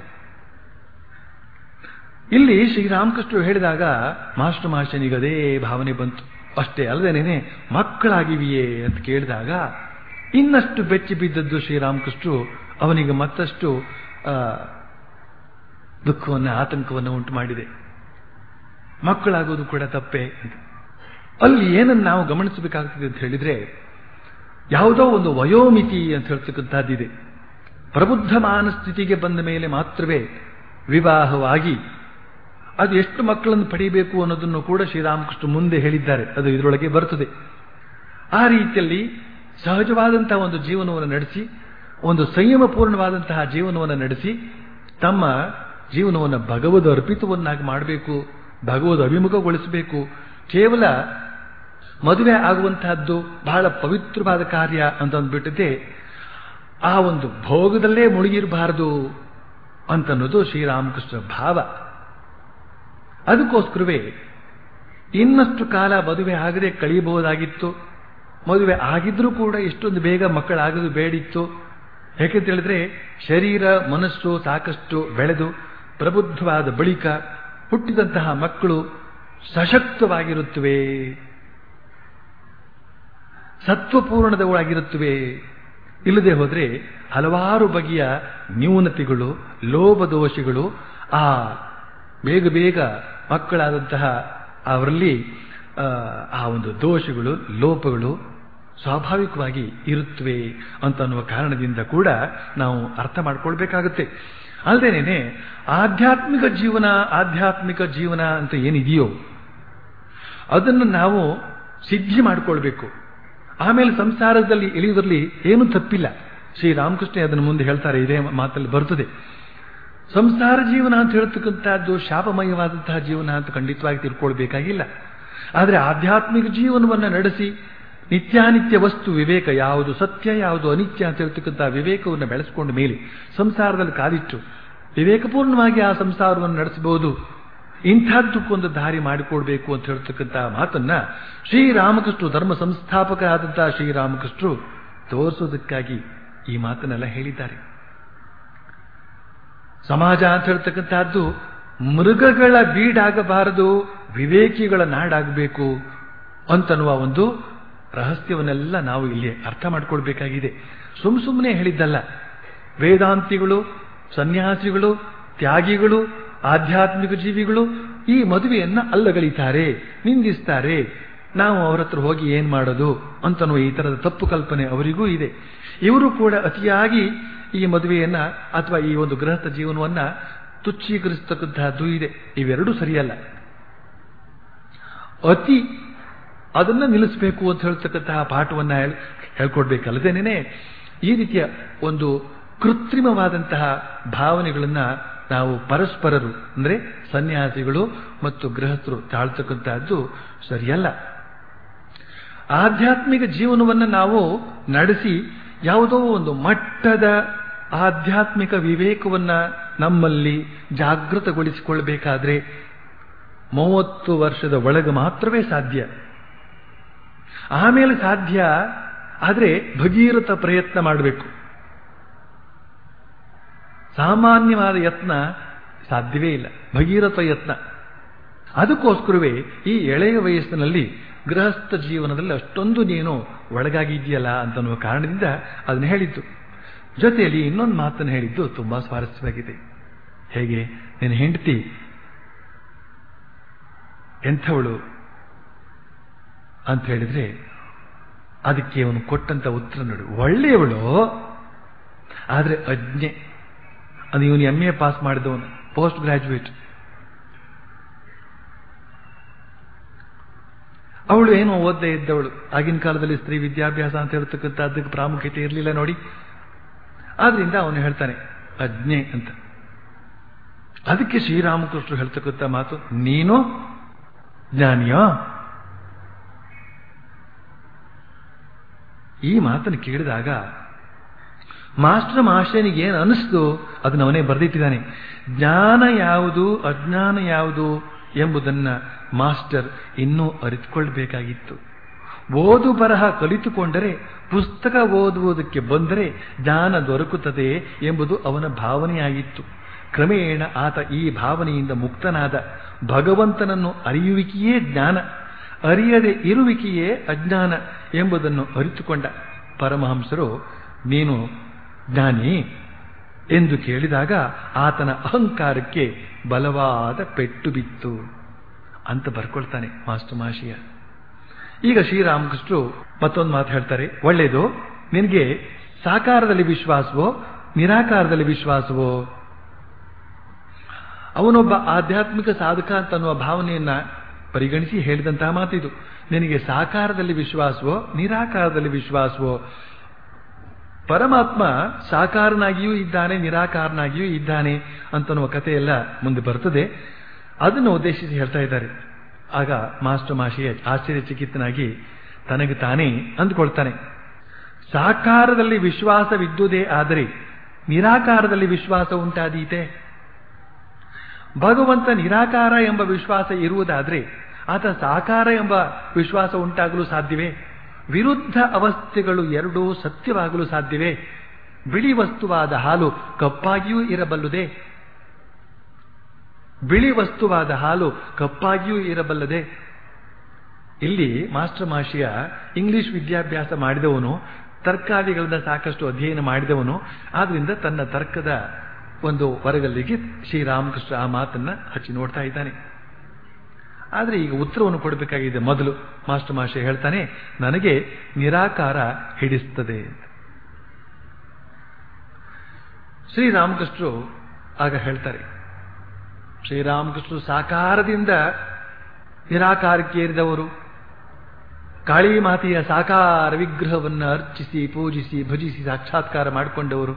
ಇಲ್ಲಿ ಶ್ರೀರಾಮಕೃಷ್ಣ ಹೇಳಿದಾಗ ಮಾಸ್ಟರ್ ಮಾಸ್ಟನಿಗೆ ಅದೇ ಭಾವನೆ ಬಂತು ಅಷ್ಟೇ ಅಲ್ಲದೇನೆ ಮಕ್ಕಳಾಗಿವೆಯೇ ಅಂತ ಕೇಳಿದಾಗ ಇನ್ನಷ್ಟು ಬೆಚ್ಚಿ ಬಿದ್ದದ್ದು ಶ್ರೀರಾಮಕೃಷ್ಣರು ಅವನಿಗೆ ಮತ್ತಷ್ಟು ಆ, ದುಃಖವನ್ನು ಆತಂಕವನ್ನು ಉಂಟು ಮಾಡಿದೆ ಮಕ್ಕಳಾಗೋದು ಕೂಡ ತಪ್ಪೆ ಅಂತ. ಅಲ್ಲಿ ಏನನ್ನು ನಾವು ಗಮನಿಸಬೇಕಾಗ್ತದೆ ಅಂತ ಹೇಳಿದ್ರೆ ಯಾವುದೋ ಒಂದು ವಯೋಮಿತಿ ಅಂತ ಹೇಳ್ತಕ್ಕಂಥದ್ದಿದೆ ಪ್ರಬುದ್ಧ ಮಾನಸ್ಥಿತಿಗೆ ಬಂದ ಮೇಲೆ ಮಾತ್ರವೇ ವಿವಾಹವಾಗಿ ಅದು ಎಷ್ಟು ಮಕ್ಕಳನ್ನು ಪಡೆಯಬೇಕು ಅನ್ನೋದನ್ನು ಕೂಡ ಶ್ರೀರಾಮಕೃಷ್ಣ ಮುಂದೆ ಹೇಳಿದ್ದಾರೆ ಅದು ಇದರೊಳಗೆ ಬರುತ್ತದೆ ಆ ರೀತಿಯಲ್ಲಿ ಸಹಜವಾದಂತಹ ಒಂದು ಜೀವನವನ್ನು ನಡೆಸಿ ಒಂದು ಸಂಯಮಪೂರ್ಣವಾದಂತಹ ಜೀವನವನ್ನು ನಡೆಸಿ ತಮ್ಮ ಜೀವನವನ್ನು ಭಗವದ್ ಅರ್ಪಿತವನ್ನಾಗಿ ಮಾಡಬೇಕು ಭಗವದ್ ಅಭಿಮುಖಗೊಳಿಸಬೇಕು ಕೇವಲ ಮದುವೆ ಆಗುವಂತಹದ್ದು ಬಹಳ ಪವಿತ್ರವಾದ ಕಾರ್ಯ ಅಂತ ಅಂದ್ಬಿಟ್ಟಿದೆ ಆ ಒಂದು ಭೋಗದಲ್ಲೇ ಮುಳುಗಿರಬಾರದು ಅಂತನ್ನೋದು ಶ್ರೀರಾಮಕೃಷ್ಣ ಭಾವ ಅದಕ್ಕೋಸ್ಕರವೇ ಇನ್ನಷ್ಟು ಕಾಲ ಮದುವೆ ಆಗದೆ ಕಳೆಯಬಹುದಾಗಿತ್ತು ಮದುವೆ ಆಗಿದ್ರೂ ಕೂಡ ಎಷ್ಟೊಂದು ಬೇಗ ಮಕ್ಕಳಾಗದು ಬೇಡಿತ್ತು ಯಾಕೆಂತ ಹೇಳಿದ್ರೆ ಶರೀರ ಮನಸ್ಸು ಸಾಕಷ್ಟು ಬೆಳೆದು ಪ್ರಬುದ್ಧವಾದ ಬಳಿಕ ಹುಟ್ಟಿದಂತಹ ಮಕ್ಕಳು ಸಶಕ್ತವಾಗಿರುತ್ತವೆ ಸತ್ವಪೂರ್ಣದವಳಾಗಿರುತ್ತವೆ ಇಲ್ಲದೆ ಹೋದ್ರೆ ಹಲವಾರು ಬಗೆಯ ನ್ಯೂನತೆಗಳು ಲೋಭದೋಷಗಳು ಆ ಬೇಗ ಬೇಗ ಮಕ್ಕಳಾದಂತಹ ಅವರಲ್ಲಿ ಆ, ಆ ಒಂದು ದೋಷಗಳು ಲೋಪಗಳು ಸ್ವಾಭಾವಿಕವಾಗಿ ಇರುತ್ತವೆ ಅಂತ ಅನ್ನುವ ಕಾರಣದಿಂದ ಕೂಡ ನಾವು ಅರ್ಥ ಮಾಡ್ಕೊಳ್ಬೇಕಾಗುತ್ತೆ ಅಲ್ಲದೇನೆ ಆಧ್ಯಾತ್ಮಿಕ ಜೀವನ ಆಧ್ಯಾತ್ಮಿಕ ಜೀವನ ಅಂತ ಏನಿದೆಯೋ ಅದನ್ನು ನಾವು ಸಿದ್ಧಿ ಮಾಡಿಕೊಳ್ಬೇಕು ಆಮೇಲೆ ಸಂಸಾರದಲ್ಲಿ ಇಳಿಯುವುದರಲ್ಲಿ ಏನೂ ತಪ್ಪಿಲ್ಲ ಶ್ರೀರಾಮಕೃಷ್ಣ ಅದನ್ನು ಮುಂದೆ ಹೇಳ್ತಾರೆ ಇದೇ ಮಾತಲ್ಲಿ ಬರ್ತದೆ ಸಂಸಾರ ಜೀವನ ಅಂತ ಹೇಳ್ತಕ್ಕಂಥದ್ದು ಶಾಪಮಯವಾದಂತಹ ಜೀವನ ಅಂತ ಖಂಡಿತವಾಗಿ ತಿಳ್ಕೊಳ್ಬೇಕಾಗಿಲ್ಲ ಆದರೆ ಆಧ್ಯಾತ್ಮಿಕ ಜೀವನವನ್ನು ನಡೆಸಿ ನಿತ್ಯಾನಿತ್ಯ ವಸ್ತು ವಿವೇಕ ಯಾವುದು ಸತ್ಯ ಯಾವುದು ಅನಿತ್ಯ ಅಂತ ಹೇಳ್ತಕ್ಕಂಥ ವಿವೇಕವನ್ನು ಬೆಳೆಸಿಕೊಂಡ ಮೇಲೆ ಸಂಸಾರದಲ್ಲಿ ಕಾಲಿಟ್ಟು ವಿವೇಕಪೂರ್ಣವಾಗಿ ಆ ಸಂಸಾರವನ್ನು ನಡೆಸಬಹುದು ಇಂಥದ್ದಕ್ಕೊಂದು ದಾರಿ ಮಾಡಿಕೊಡ್ಬೇಕು ಅಂತ ಹೇಳ್ತಕ್ಕಂಥ ಮಾತನ್ನ ಶ್ರೀರಾಮಕೃಷ್ಣ ಧರ್ಮ ಸಂಸ್ಥಾಪಕ ಆದಂತಹ ಶ್ರೀರಾಮಕೃಷ್ಣರು ತೋರಿಸೋದಕ್ಕಾಗಿ ಈ ಮಾತನ್ನೆಲ್ಲ ಹೇಳಿದ್ದಾರೆ ಸಮಾಜ ಅಂತ ಹೇಳ್ತಕ್ಕಂಥದ್ದು ಮೃಗಗಳ ಬೀಡಾಗಬಾರದು ವಿವೇಕಿಗಳ ನಾಡಾಗಬೇಕು ಅಂತನ್ನುವ ಒಂದು ರಹಸ್ಯವನ್ನೆಲ್ಲ ನಾವು ಇಲ್ಲಿ ಅರ್ಥ ಮಾಡಿಕೊಳ್ಬೇಕಾಗಿದೆ ಸುಮ್ ಸುಮ್ಮನೆ ಹೇಳಿದ್ದಲ್ಲ ವೇದಾಂತಿಗಳು ಸನ್ಯಾಸಿಗಳು ತ್ಯಾಗಿಗಳು ಆಧ್ಯಾತ್ಮಿಕ ಜೀವಿಗಳು ಈ ಮದುವೆಯನ್ನ ಅಲ್ಲಗಳಿತಾರೆ ನಿಂದಿಸ್ತಾರೆ ನಾವು ಅವರ ಹತ್ರ ಹೋಗಿ ಏನ್ ಮಾಡೋದು ಅಂತನ್ನುವ ಈ ತರದ ತಪ್ಪು ಕಲ್ಪನೆ ಅವರಿಗೂ ಇದೆ ಇವರು ಕೂಡ ಅತಿಯಾಗಿ ಈ ಮದುವೆಯನ್ನ ಅಥವಾ ಈ ಒಂದು ಗೃಹಸ್ಥ ಜೀವನವನ್ನ ತುಚ್ಛೀಕರಿಸತಕ್ಕಂತಹದ್ದು ಇದೆ ಇವೆರಡೂ ಸರಿಯಲ್ಲ ಅತಿ ಅದನ್ನ ನಿಲ್ಲಿಸಬೇಕು ಅಂತ ಹೇಳ್ತಕ್ಕಂತಹ ಪಾಠವನ್ನ ಹೇಳ್- ಹೇಳ್ಕೊಡ್ಬೇಕಲ್ಲದೇನೆ ಈ ರೀತಿಯ ಒಂದು ಕೃತ್ರಿಮವಾದಂತಹ ಭಾವನೆಗಳನ್ನ ನಾವು ಪರಸ್ಪರರು ಅಂದ್ರೆ ಸನ್ಯಾಸಿಗಳು ಮತ್ತು ಗೃಹಸ್ಥರು ತಾಳ್ತಕ್ಕಂತಹದ್ದು ಸರಿಯಲ್ಲ ಆಧ್ಯಾತ್ಮಿಕ ಜೀವನವನ್ನು ನಾವು ನಡೆಸಿ ಯಾವುದೋ ಒಂದು ಮಟ್ಟದ ಆಧ್ಯಾತ್ಮಿಕ ವಿವೇಕವನ್ನ ನಮ್ಮಲ್ಲಿ ಜಾಗೃತಗೊಳಿಸಿಕೊಳ್ಬೇಕಾದ್ರೆ ಮೂವತ್ತು ವರ್ಷದ ಒಳಗೆ ಮಾತ್ರವೇ ಸಾಧ್ಯ ಆಮೇಲೆ ಸಾಧ್ಯ ಆದರೆ ಭಗೀರಥ ಪ್ರಯತ್ನ ಮಾಡಬೇಕು ಸಾಮಾನ್ಯವಾದ ಯತ್ನ ಸಾಧ್ಯವೇ ಇಲ್ಲ ಭಗೀರಥ ಯತ್ನ ಅದಕ್ಕೋಸ್ಕರವೇ ಈ ಎಳೆಯ ವಯಸ್ಸಿನಲ್ಲಿ ಗೃಹಸ್ಥ ಜೀವನದಲ್ಲಿ ಅಷ್ಟೊಂದು ನೀನು ಒಳಗಾಗಿದೆಯಲ್ಲ ಅಂತನ್ನುವ ಕಾರಣದಿಂದ ಅದನ್ನ ಹೇಳಿದ್ದು ಜೊತೆಯಲ್ಲಿ ಇನ್ನೊಂದು ಮಾತನ್ನು ಹೇಳಿದ್ದು ತುಂಬಾ ಸ್ವಾರಸ್ಯವಾಗಿದೆ ಹೇಗೆ ನಿನ್ನ ಹೆಂಡತಿ ಎಂಥವಳು ಅಂತ ಹೇಳಿದ್ರೆ ಅದಕ್ಕೆ ಅವನು ಕೊಟ್ಟಂತ ಉತ್ತರ ನೋಡಿ ಒಳ್ಳೆಯವಳು ಆದ್ರೆ ಅಜ್ಞೆ ಅದು ಇವನು ಎಂ ಎ ಪಾಸ್ ಮಾಡಿದವನು ಪೋಸ್ಟ್ ಗ್ರಾಜುಯೇಟ್ ಅವಳು ಏನೋ ಓದದೇ ಇದ್ದವಳು ಆಗಿನ ಕಾಲದಲ್ಲಿ ಸ್ತ್ರೀ ವಿದ್ಯಾಭ್ಯಾಸ ಅಂತ ಹೇಳ್ತಕ್ಕಂಥ ಅದಕ್ಕೆ ಪ್ರಾಮುಖ್ಯತೆ ಇರಲಿಲ್ಲ ನೋಡಿ ಆದ್ರಿಂದ ಅವನು ಹೇಳ್ತಾನೆ ಅಜ್ಞೆ ಅಂತ ಅದಕ್ಕೆ ಶ್ರೀರಾಮಕೃಷ್ಣರು ಹೇಳ್ತಕ್ಕಂಥ ಮಾತು ನೀನು ಜ್ಞಾನಿಯೋ ಈ ಮಾತನ್ನು ಕೇಳಿದಾಗ ಮಾಸ್ಟರ್ ಮಾಸ್ಟರ್ನಿಗೆ ಏನು ಅನಿಸ್ತು ಅದನ್ನ ಅವನೇ ಬರೆದಿಟ್ಟಿದ್ದಾನೆ ಜ್ಞಾನ ಯಾವುದು ಅಜ್ಞಾನ ಯಾವುದು ಎಂಬುದನ್ನ ಮಾಸ್ಟರ್ ಇನ್ನೂ ಅರಿತುಕೊಳ್ಬೇಕಾಗಿತ್ತು ಓದು ಬರಹ ಕಲಿತುಕೊಂಡರೆ ಪುಸ್ತಕ ಓದುವುದಕ್ಕೆ ಬಂದರೆ ಜ್ಞಾನ ದೊರಕುತ್ತದೆ ಎಂಬುದು ಅವನ ಭಾವನೆಯಾಗಿತ್ತು ಕ್ರಮೇಣ ಆತ ಈ ಭಾವನೆಯಿಂದ ಮುಕ್ತನಾದ ಭಗವಂತನನ್ನು ಅರಿಯುವಿಕೆಯೇ ಜ್ಞಾನ ಅರಿಯದೆ ಇರುವಿಕೆಯೇ ಅಜ್ಞಾನ ಎಂಬುದನ್ನು ಅರಿತುಕೊಂಡ ಪರಮಹಂಸರು ನೀನು ಜ್ಞಾನಿ ಎಂದು ಕೇಳಿದಾಗ ಆತನ ಅಹಂಕಾರಕ್ಕೆ ಬಲವಾದ ಪೆಟ್ಟು ಬಿತ್ತು ಅಂತ ಬರ್ಕೊಳ್ತಾನೆ ಮಾಸ್ಟರ್ ಮಾಶಿಯ ಈಗ ಶ್ರೀರಾಮಕೃಷ್ಣರು ಮತ್ತೊಂದು ಮಾತು ಹೇಳ್ತಾರೆ ಒಳ್ಳೆಯದು ನಿನಗೆ ಸಾಕಾರದಲ್ಲಿ ವಿಶ್ವಾಸವೋ ನಿರಾಕಾರದಲ್ಲಿ ವಿಶ್ವಾಸವೋ ಅವನೊಬ್ಬ ಆಧ್ಯಾತ್ಮಿಕ ಸಾಧಕ ಅಂತನ್ನುವ ಭಾವನೆಯನ್ನ ಪರಿಗಣಿಸಿ ಹೇಳಿದಂತಹ ಮಾತಿದು ನಿನಗೆ ಸಾಕಾರದಲ್ಲಿ ವಿಶ್ವಾಸವೋ ನಿರಾಕಾರದಲ್ಲಿ ವಿಶ್ವಾಸವೋ ಪರಮಾತ್ಮ ಸಾಕಾರನಾಗಿಯೂ ಇದ್ದಾನೆ ನಿರಾಕಾರನಾಗಿಯೂ ಇದ್ದಾನೆ ಅಂತನ್ನುವ ಕಥೆಯೆಲ್ಲ ಮುಂದೆ ಬರ್ತದೆ ಅದನ್ನು ಉದ್ದೇಶಿಸಿ ಹೇಳ್ತಾ ಇದ್ದಾರೆ ಆಗ ಮಾಸ್ಟರ್ ಮಾಶಿಯ ಆಶ್ಚರ್ಯಚಕಿತನಾಗಿ ತನಗೆ ತಾನೇ ಅಂದುಕೊಳ್ತಾನೆ ಸಾಕಾರದಲ್ಲಿ ವಿಶ್ವಾಸವಿದ್ದುದೇ ಆದರೆ ನಿರಾಕಾರದಲ್ಲಿ ವಿಶ್ವಾಸ ಉಂಟಾದೀತೆ ಭಗವಂತ ನಿರಾಕಾರ ಎಂಬ ವಿಶ್ವಾಸ ಇರುವುದಾದ್ರೆ ಆತ ಸಾಕಾರ ಎಂಬ ವಿಶ್ವಾಸ ಉಂಟಾಗಲು ಸಾಧ್ಯವೇ ವಿರುದ್ಧ ಅವಸ್ಥೆಗಳು ಎರಡೂ ಸತ್ಯವಾಗಲು ಸಾಧ್ಯವೇ ಬಿಳಿ ವಸ್ತುವಾದ ಹಾಲು ಕಪ್ಪಾಗಿಯೂ ಇರಬಲ್ಲುದೇ ಬಿಳಿ ವಸ್ತುವಾದ ಹಾಲು ಕಪ್ಪಾಗಿಯೂ ಇರಬಲ್ಲದೆ ಇಲ್ಲಿ ಮಾಸ್ಟರ್ ಮಾಶಿಯ ಇಂಗ್ಲಿಷ್ ವಿದ್ಯಾಭ್ಯಾಸ ಮಾಡಿದವನು ತರ್ಕಾದಿಗಳನ್ನ ಸಾಕಷ್ಟು ಅಧ್ಯಯನ ಮಾಡಿದವನು ಆದ್ರಿಂದ ತನ್ನ ತರ್ಕದ ಒಂದು ಹೊರಗಲ್ಲಿಗೆ ಶ್ರೀರಾಮಕೃಷ್ಣ ಆ ಮಾತನ್ನ ಹಚ್ಚಿ ನೋಡ್ತಾ ಇದ್ದಾನೆ ಆದರೆ ಈಗ ಉತ್ತರವನ್ನು ಕೊಡಬೇಕಾಗಿದೆ ಮೊದಲು ಮಾಸ್ಟರ್ ಮಾಷೆ ಹೇಳ್ತಾನೆ ನನಗೆ ನಿರಾಕಾರ ಹಿಡಿಸ್ತದೆ ಶ್ರೀರಾಮಕೃಷ್ಣರು ಆಗ ಹೇಳ್ತಾರೆ ಶ್ರೀರಾಮಕೃಷ್ಣರು ಸಾಕಾರದಿಂದ ನಿರಾಕಾರಕ್ಕೆ ಏರಿದವರು ಕಾಳಿ ಮಾತೆಯ ಸಾಕಾರ ವಿಗ್ರಹವನ್ನು ಅರ್ಚಿಸಿ ಪೂಜಿಸಿ ಭಜಿಸಿ ಸಾಕ್ಷಾತ್ಕಾರ ಮಾಡಿಕೊಂಡವರು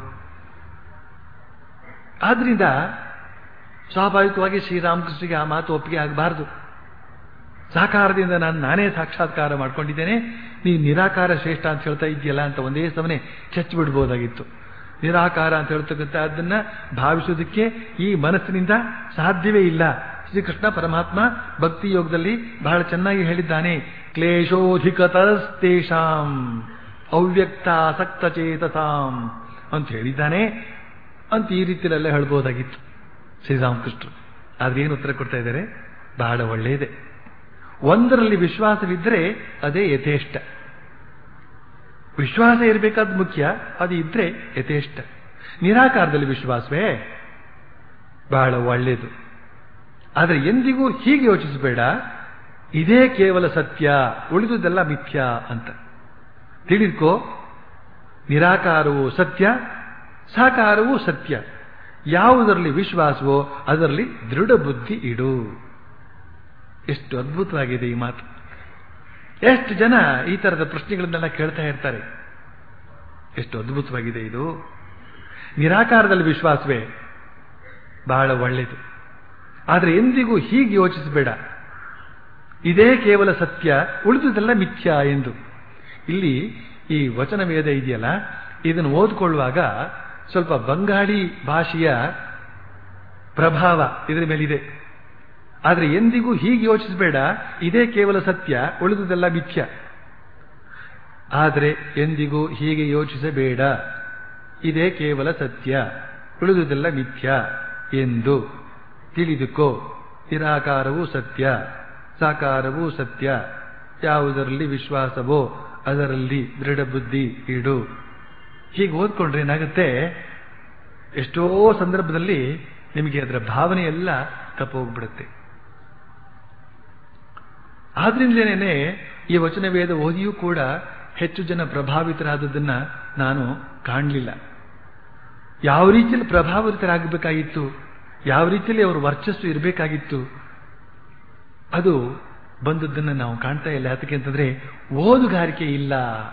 ಆದ್ರಿಂದ ಸ್ವಾಭಾವಿಕವಾಗಿ ಶ್ರೀರಾಮಕೃಷ್ಣರಿಗೆ ಆ ಮಾತು ಒಪ್ಪಿಗೆ ಆಗಬಾರದು ಸಾಕಾರದಿಂದ ನಾನು ನಾನೇ ಸಾಕ್ಷಾತ್ಕಾರ ಮಾಡ್ಕೊಂಡಿದ್ದೇನೆ ನೀನು ನಿರಾಕಾರ ಶ್ರೇಷ್ಠ ಅಂತ ಹೇಳ್ತಾ ಇದೆಯಲ್ಲ ಅಂತ ಒಂದೇ ಸಮನೆ ಚಚ್ಚಿಬಿಡ್ಬೋದಾಗಿತ್ತು ನಿರಾಕಾರ ಅಂತ ಹೇಳ್ತಕ್ಕಂಥ ಅದನ್ನ ಭಾವಿಸೋದಕ್ಕೆ ಈ ಮನಸ್ಸಿನಿಂದ ಸಾಧ್ಯವೇ ಇಲ್ಲ ಶ್ರೀಕೃಷ್ಣ ಪರಮಾತ್ಮ ಭಕ್ತಿ ಯೋಗದಲ್ಲಿ ಬಹಳ ಚೆನ್ನಾಗಿ ಹೇಳಿದ್ದಾನೆ ಕ್ಲೇಶೋಧಿಕತಸ್ತೇಷಾಂ ಅವ್ಯಕ್ತ ಆಸಕ್ತ ಚೇತಸಾಂ ಅಂತ ಹೇಳಿದ್ದಾನೆ ಅಂತ ಈ ರೀತಿಯಲ್ಲೆಲ್ಲ ಹೇಳ್ಬೋದಾಗಿತ್ತು ಶ್ರೀರಾಮಕೃಷ್ಣರು ಆದ್ರೆ ಏನು ಉತ್ತರ ಕೊಡ್ತಾ ಇದ್ದಾರೆ ಬಹಳ ಒಳ್ಳೆಯದೇ ಒಂದರಲ್ಲಿ ವಿಶ್ವಾಸವಿದ್ದರೆ ಅದೇ ಯಥೇಷ್ಟ ವಿಶ್ವಾಸ ಇರಬೇಕಾದ ಮುಖ್ಯ ಅದು ಇದ್ರೆ ಯಥೇಷ್ಟ ನಿರಾಕಾರದಲ್ಲಿ ವಿಶ್ವಾಸವೇ ಬಹಳ ಒಳ್ಳೆಯದು ಆದರೆ ಎಂದಿಗೂ ಹೀಗೆ ಯೋಚಿಸಬೇಡ ಇದೇ ಕೇವಲ ಸತ್ಯ ಉಳಿದುದೆಲ್ಲ ಮಿಥ್ಯ ಅಂತ ತಿಳಿದ್ಕೋ ನಿರಾಕಾರವೂ ಸತ್ಯ ಸಾಕಾರವೂ ಸತ್ಯ ಯಾವುದರಲ್ಲಿ ವಿಶ್ವಾಸವೋ ಅದರಲ್ಲಿ ದೃಢ ಬುದ್ಧಿ ಇಡು ಎಷ್ಟು ಅದ್ಭುತವಾಗಿದೆ ಈ ಮಾತು ಎಷ್ಟು ಜನ ಈ ತರದ ಪ್ರಶ್ನೆಗಳನ್ನೆಲ್ಲ ಕೇಳ್ತಾ ಇರ್ತಾರೆ ಎಷ್ಟು ಅದ್ಭುತವಾಗಿದೆ ಇದು ನಿರಾಕಾರದಲ್ಲಿ ವಿಶ್ವಾಸವೇ ಬಹಳ ಒಳ್ಳೆಯದು ಆದರೆ ಎಂದಿಗೂ ಹೀಗೆ ಯೋಚಿಸಬೇಡ ಇದೇ ಕೇವಲ ಸತ್ಯ ಉಳಿದುದೆಲ್ಲ ಮಿಥ್ಯ ಎಂದು ಇಲ್ಲಿ ಈ ವಚನ ವೇದ ಇದೆಯಲ್ಲ ಇದನ್ನು ಓದ್ಕೊಳ್ಳುವಾಗ ಸ್ವಲ್ಪ ಬಂಗಾಳಿ ಭಾಷೆಯ ಪ್ರಭಾವ ಇದರ ಮೇಲಿದೆ ಆದರೆ ಎಂದಿಗೂ ಹೀಗೆ ಯೋಚಿಸಬೇಡ ಇದೇ ಕೇವಲ ಸತ್ಯ ಉಳಿದುದೆಲ್ಲ ಮಿಥ್ಯ ಆದರೆ ಎಂದಿಗೂ ಹೀಗೆ ಯೋಚಿಸಬೇಡ ಇದೇ ಕೇವಲ ಸತ್ಯ ಉಳಿದುದೆಲ್ಲ ಮಿಥ್ಯ ಎಂದು ತಿಳಿದುಕೋ ನಿರಾಕಾರವೂ ಸತ್ಯ ಸಾಕಾರವೂ ಸತ್ಯ ಯಾವುದರಲ್ಲಿ ವಿಶ್ವಾಸವೋ ಅದರಲ್ಲಿ ದೃಢ ಬುದ್ಧಿ ಇಡು ಹೀಗೆ ಓದ್ಕೊಂಡ್ರೆ ಏನಾಗುತ್ತೆ ಎಷ್ಟೋ ಸಂದರ್ಭದಲ್ಲಿ ನಿಮಗೆ ಅದರ ಭಾವನೆ ಎಲ್ಲ ತಪ್ಪೋಗ್ಬಿಡುತ್ತೆ ಆದ್ರಿಂದಲೇನೆ ಈ ವಚನವೇದ ಓದಿಯೂ ಕೂಡ ಹೆಚ್ಚು ಜನ ಪ್ರಭಾವಿತರಾದದ್ದನ್ನ ನಾನು ಕಾಣಲಿಲ್ಲ ಯಾವ ರೀತಿಯಲ್ಲಿ ಪ್ರಭಾವಿತರಾಗಬೇಕಾಗಿತ್ತು ಯಾವ ರೀತಿಯಲ್ಲಿ ಅವರ ವರ್ಚಸ್ಸು ಇರಬೇಕಾಗಿತ್ತು ಅದು ಬಂದದ್ದನ್ನು ನಾವು ಕಾಣ್ತಾ ಇಲ್ಲ ಯಾತಕ್ಕೆ ಅಂತಂದ್ರೆ ಓದುಗಾರಿಕೆ ಇಲ್ಲ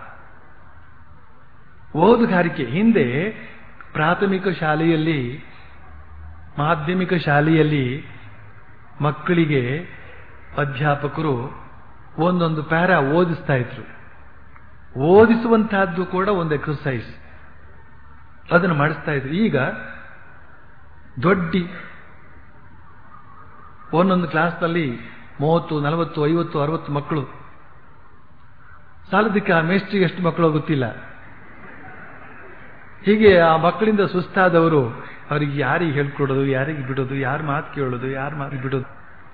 ಓದುಗಾರಿಕೆ ಹಿಂದೆ ಪ್ರಾಥಮಿಕ ಶಾಲೆಯಲ್ಲಿ ಮಾಧ್ಯಮಿಕ ಶಾಲೆಯಲ್ಲಿ ಮಕ್ಕಳಿಗೆ ಅಧ್ಯಾಪಕರು ಒಂದೊಂದು ಪ್ಯಾರ ಓದಿಸ್ತಾ ಇದ್ರು ಓದಿಸುವಂತಹದ್ದು ಕೂಡ ಒಂದು ಎಕ್ಸರ್ಸೈಸ್ ಅದನ್ನು ಮಾಡಿಸ್ತಾ ಇದ್ರು ಈಗ ದೊಡ್ಡ ಒಂದೊಂದು ಕ್ಲಾಸ್ನಲ್ಲಿ ಮೂವತ್ತು ನಲವತ್ತು ಐವತ್ತು ಅರವತ್ತು ಮಕ್ಕಳು ಸಾಲದಕ್ಕೆ ಆ ಮೇಸ್ಟ್ರಿಗೆ ಎಷ್ಟು ಮಕ್ಕಳು ಗೊತ್ತಿಲ್ಲ ಹೀಗೆ ಆ ಮಕ್ಕಳಿಂದ ಸುಸ್ತಾದವರು ಅವರಿಗೆ ಯಾರಿಗೆ ಹೇಳ್ಕೊಡೋದು ಯಾರಿಗೆ ಬಿಡೋದು ಯಾರ ಮಾತು ಕೇಳೋದು ಯಾರ ಮಾತು ಬಿಡೋದು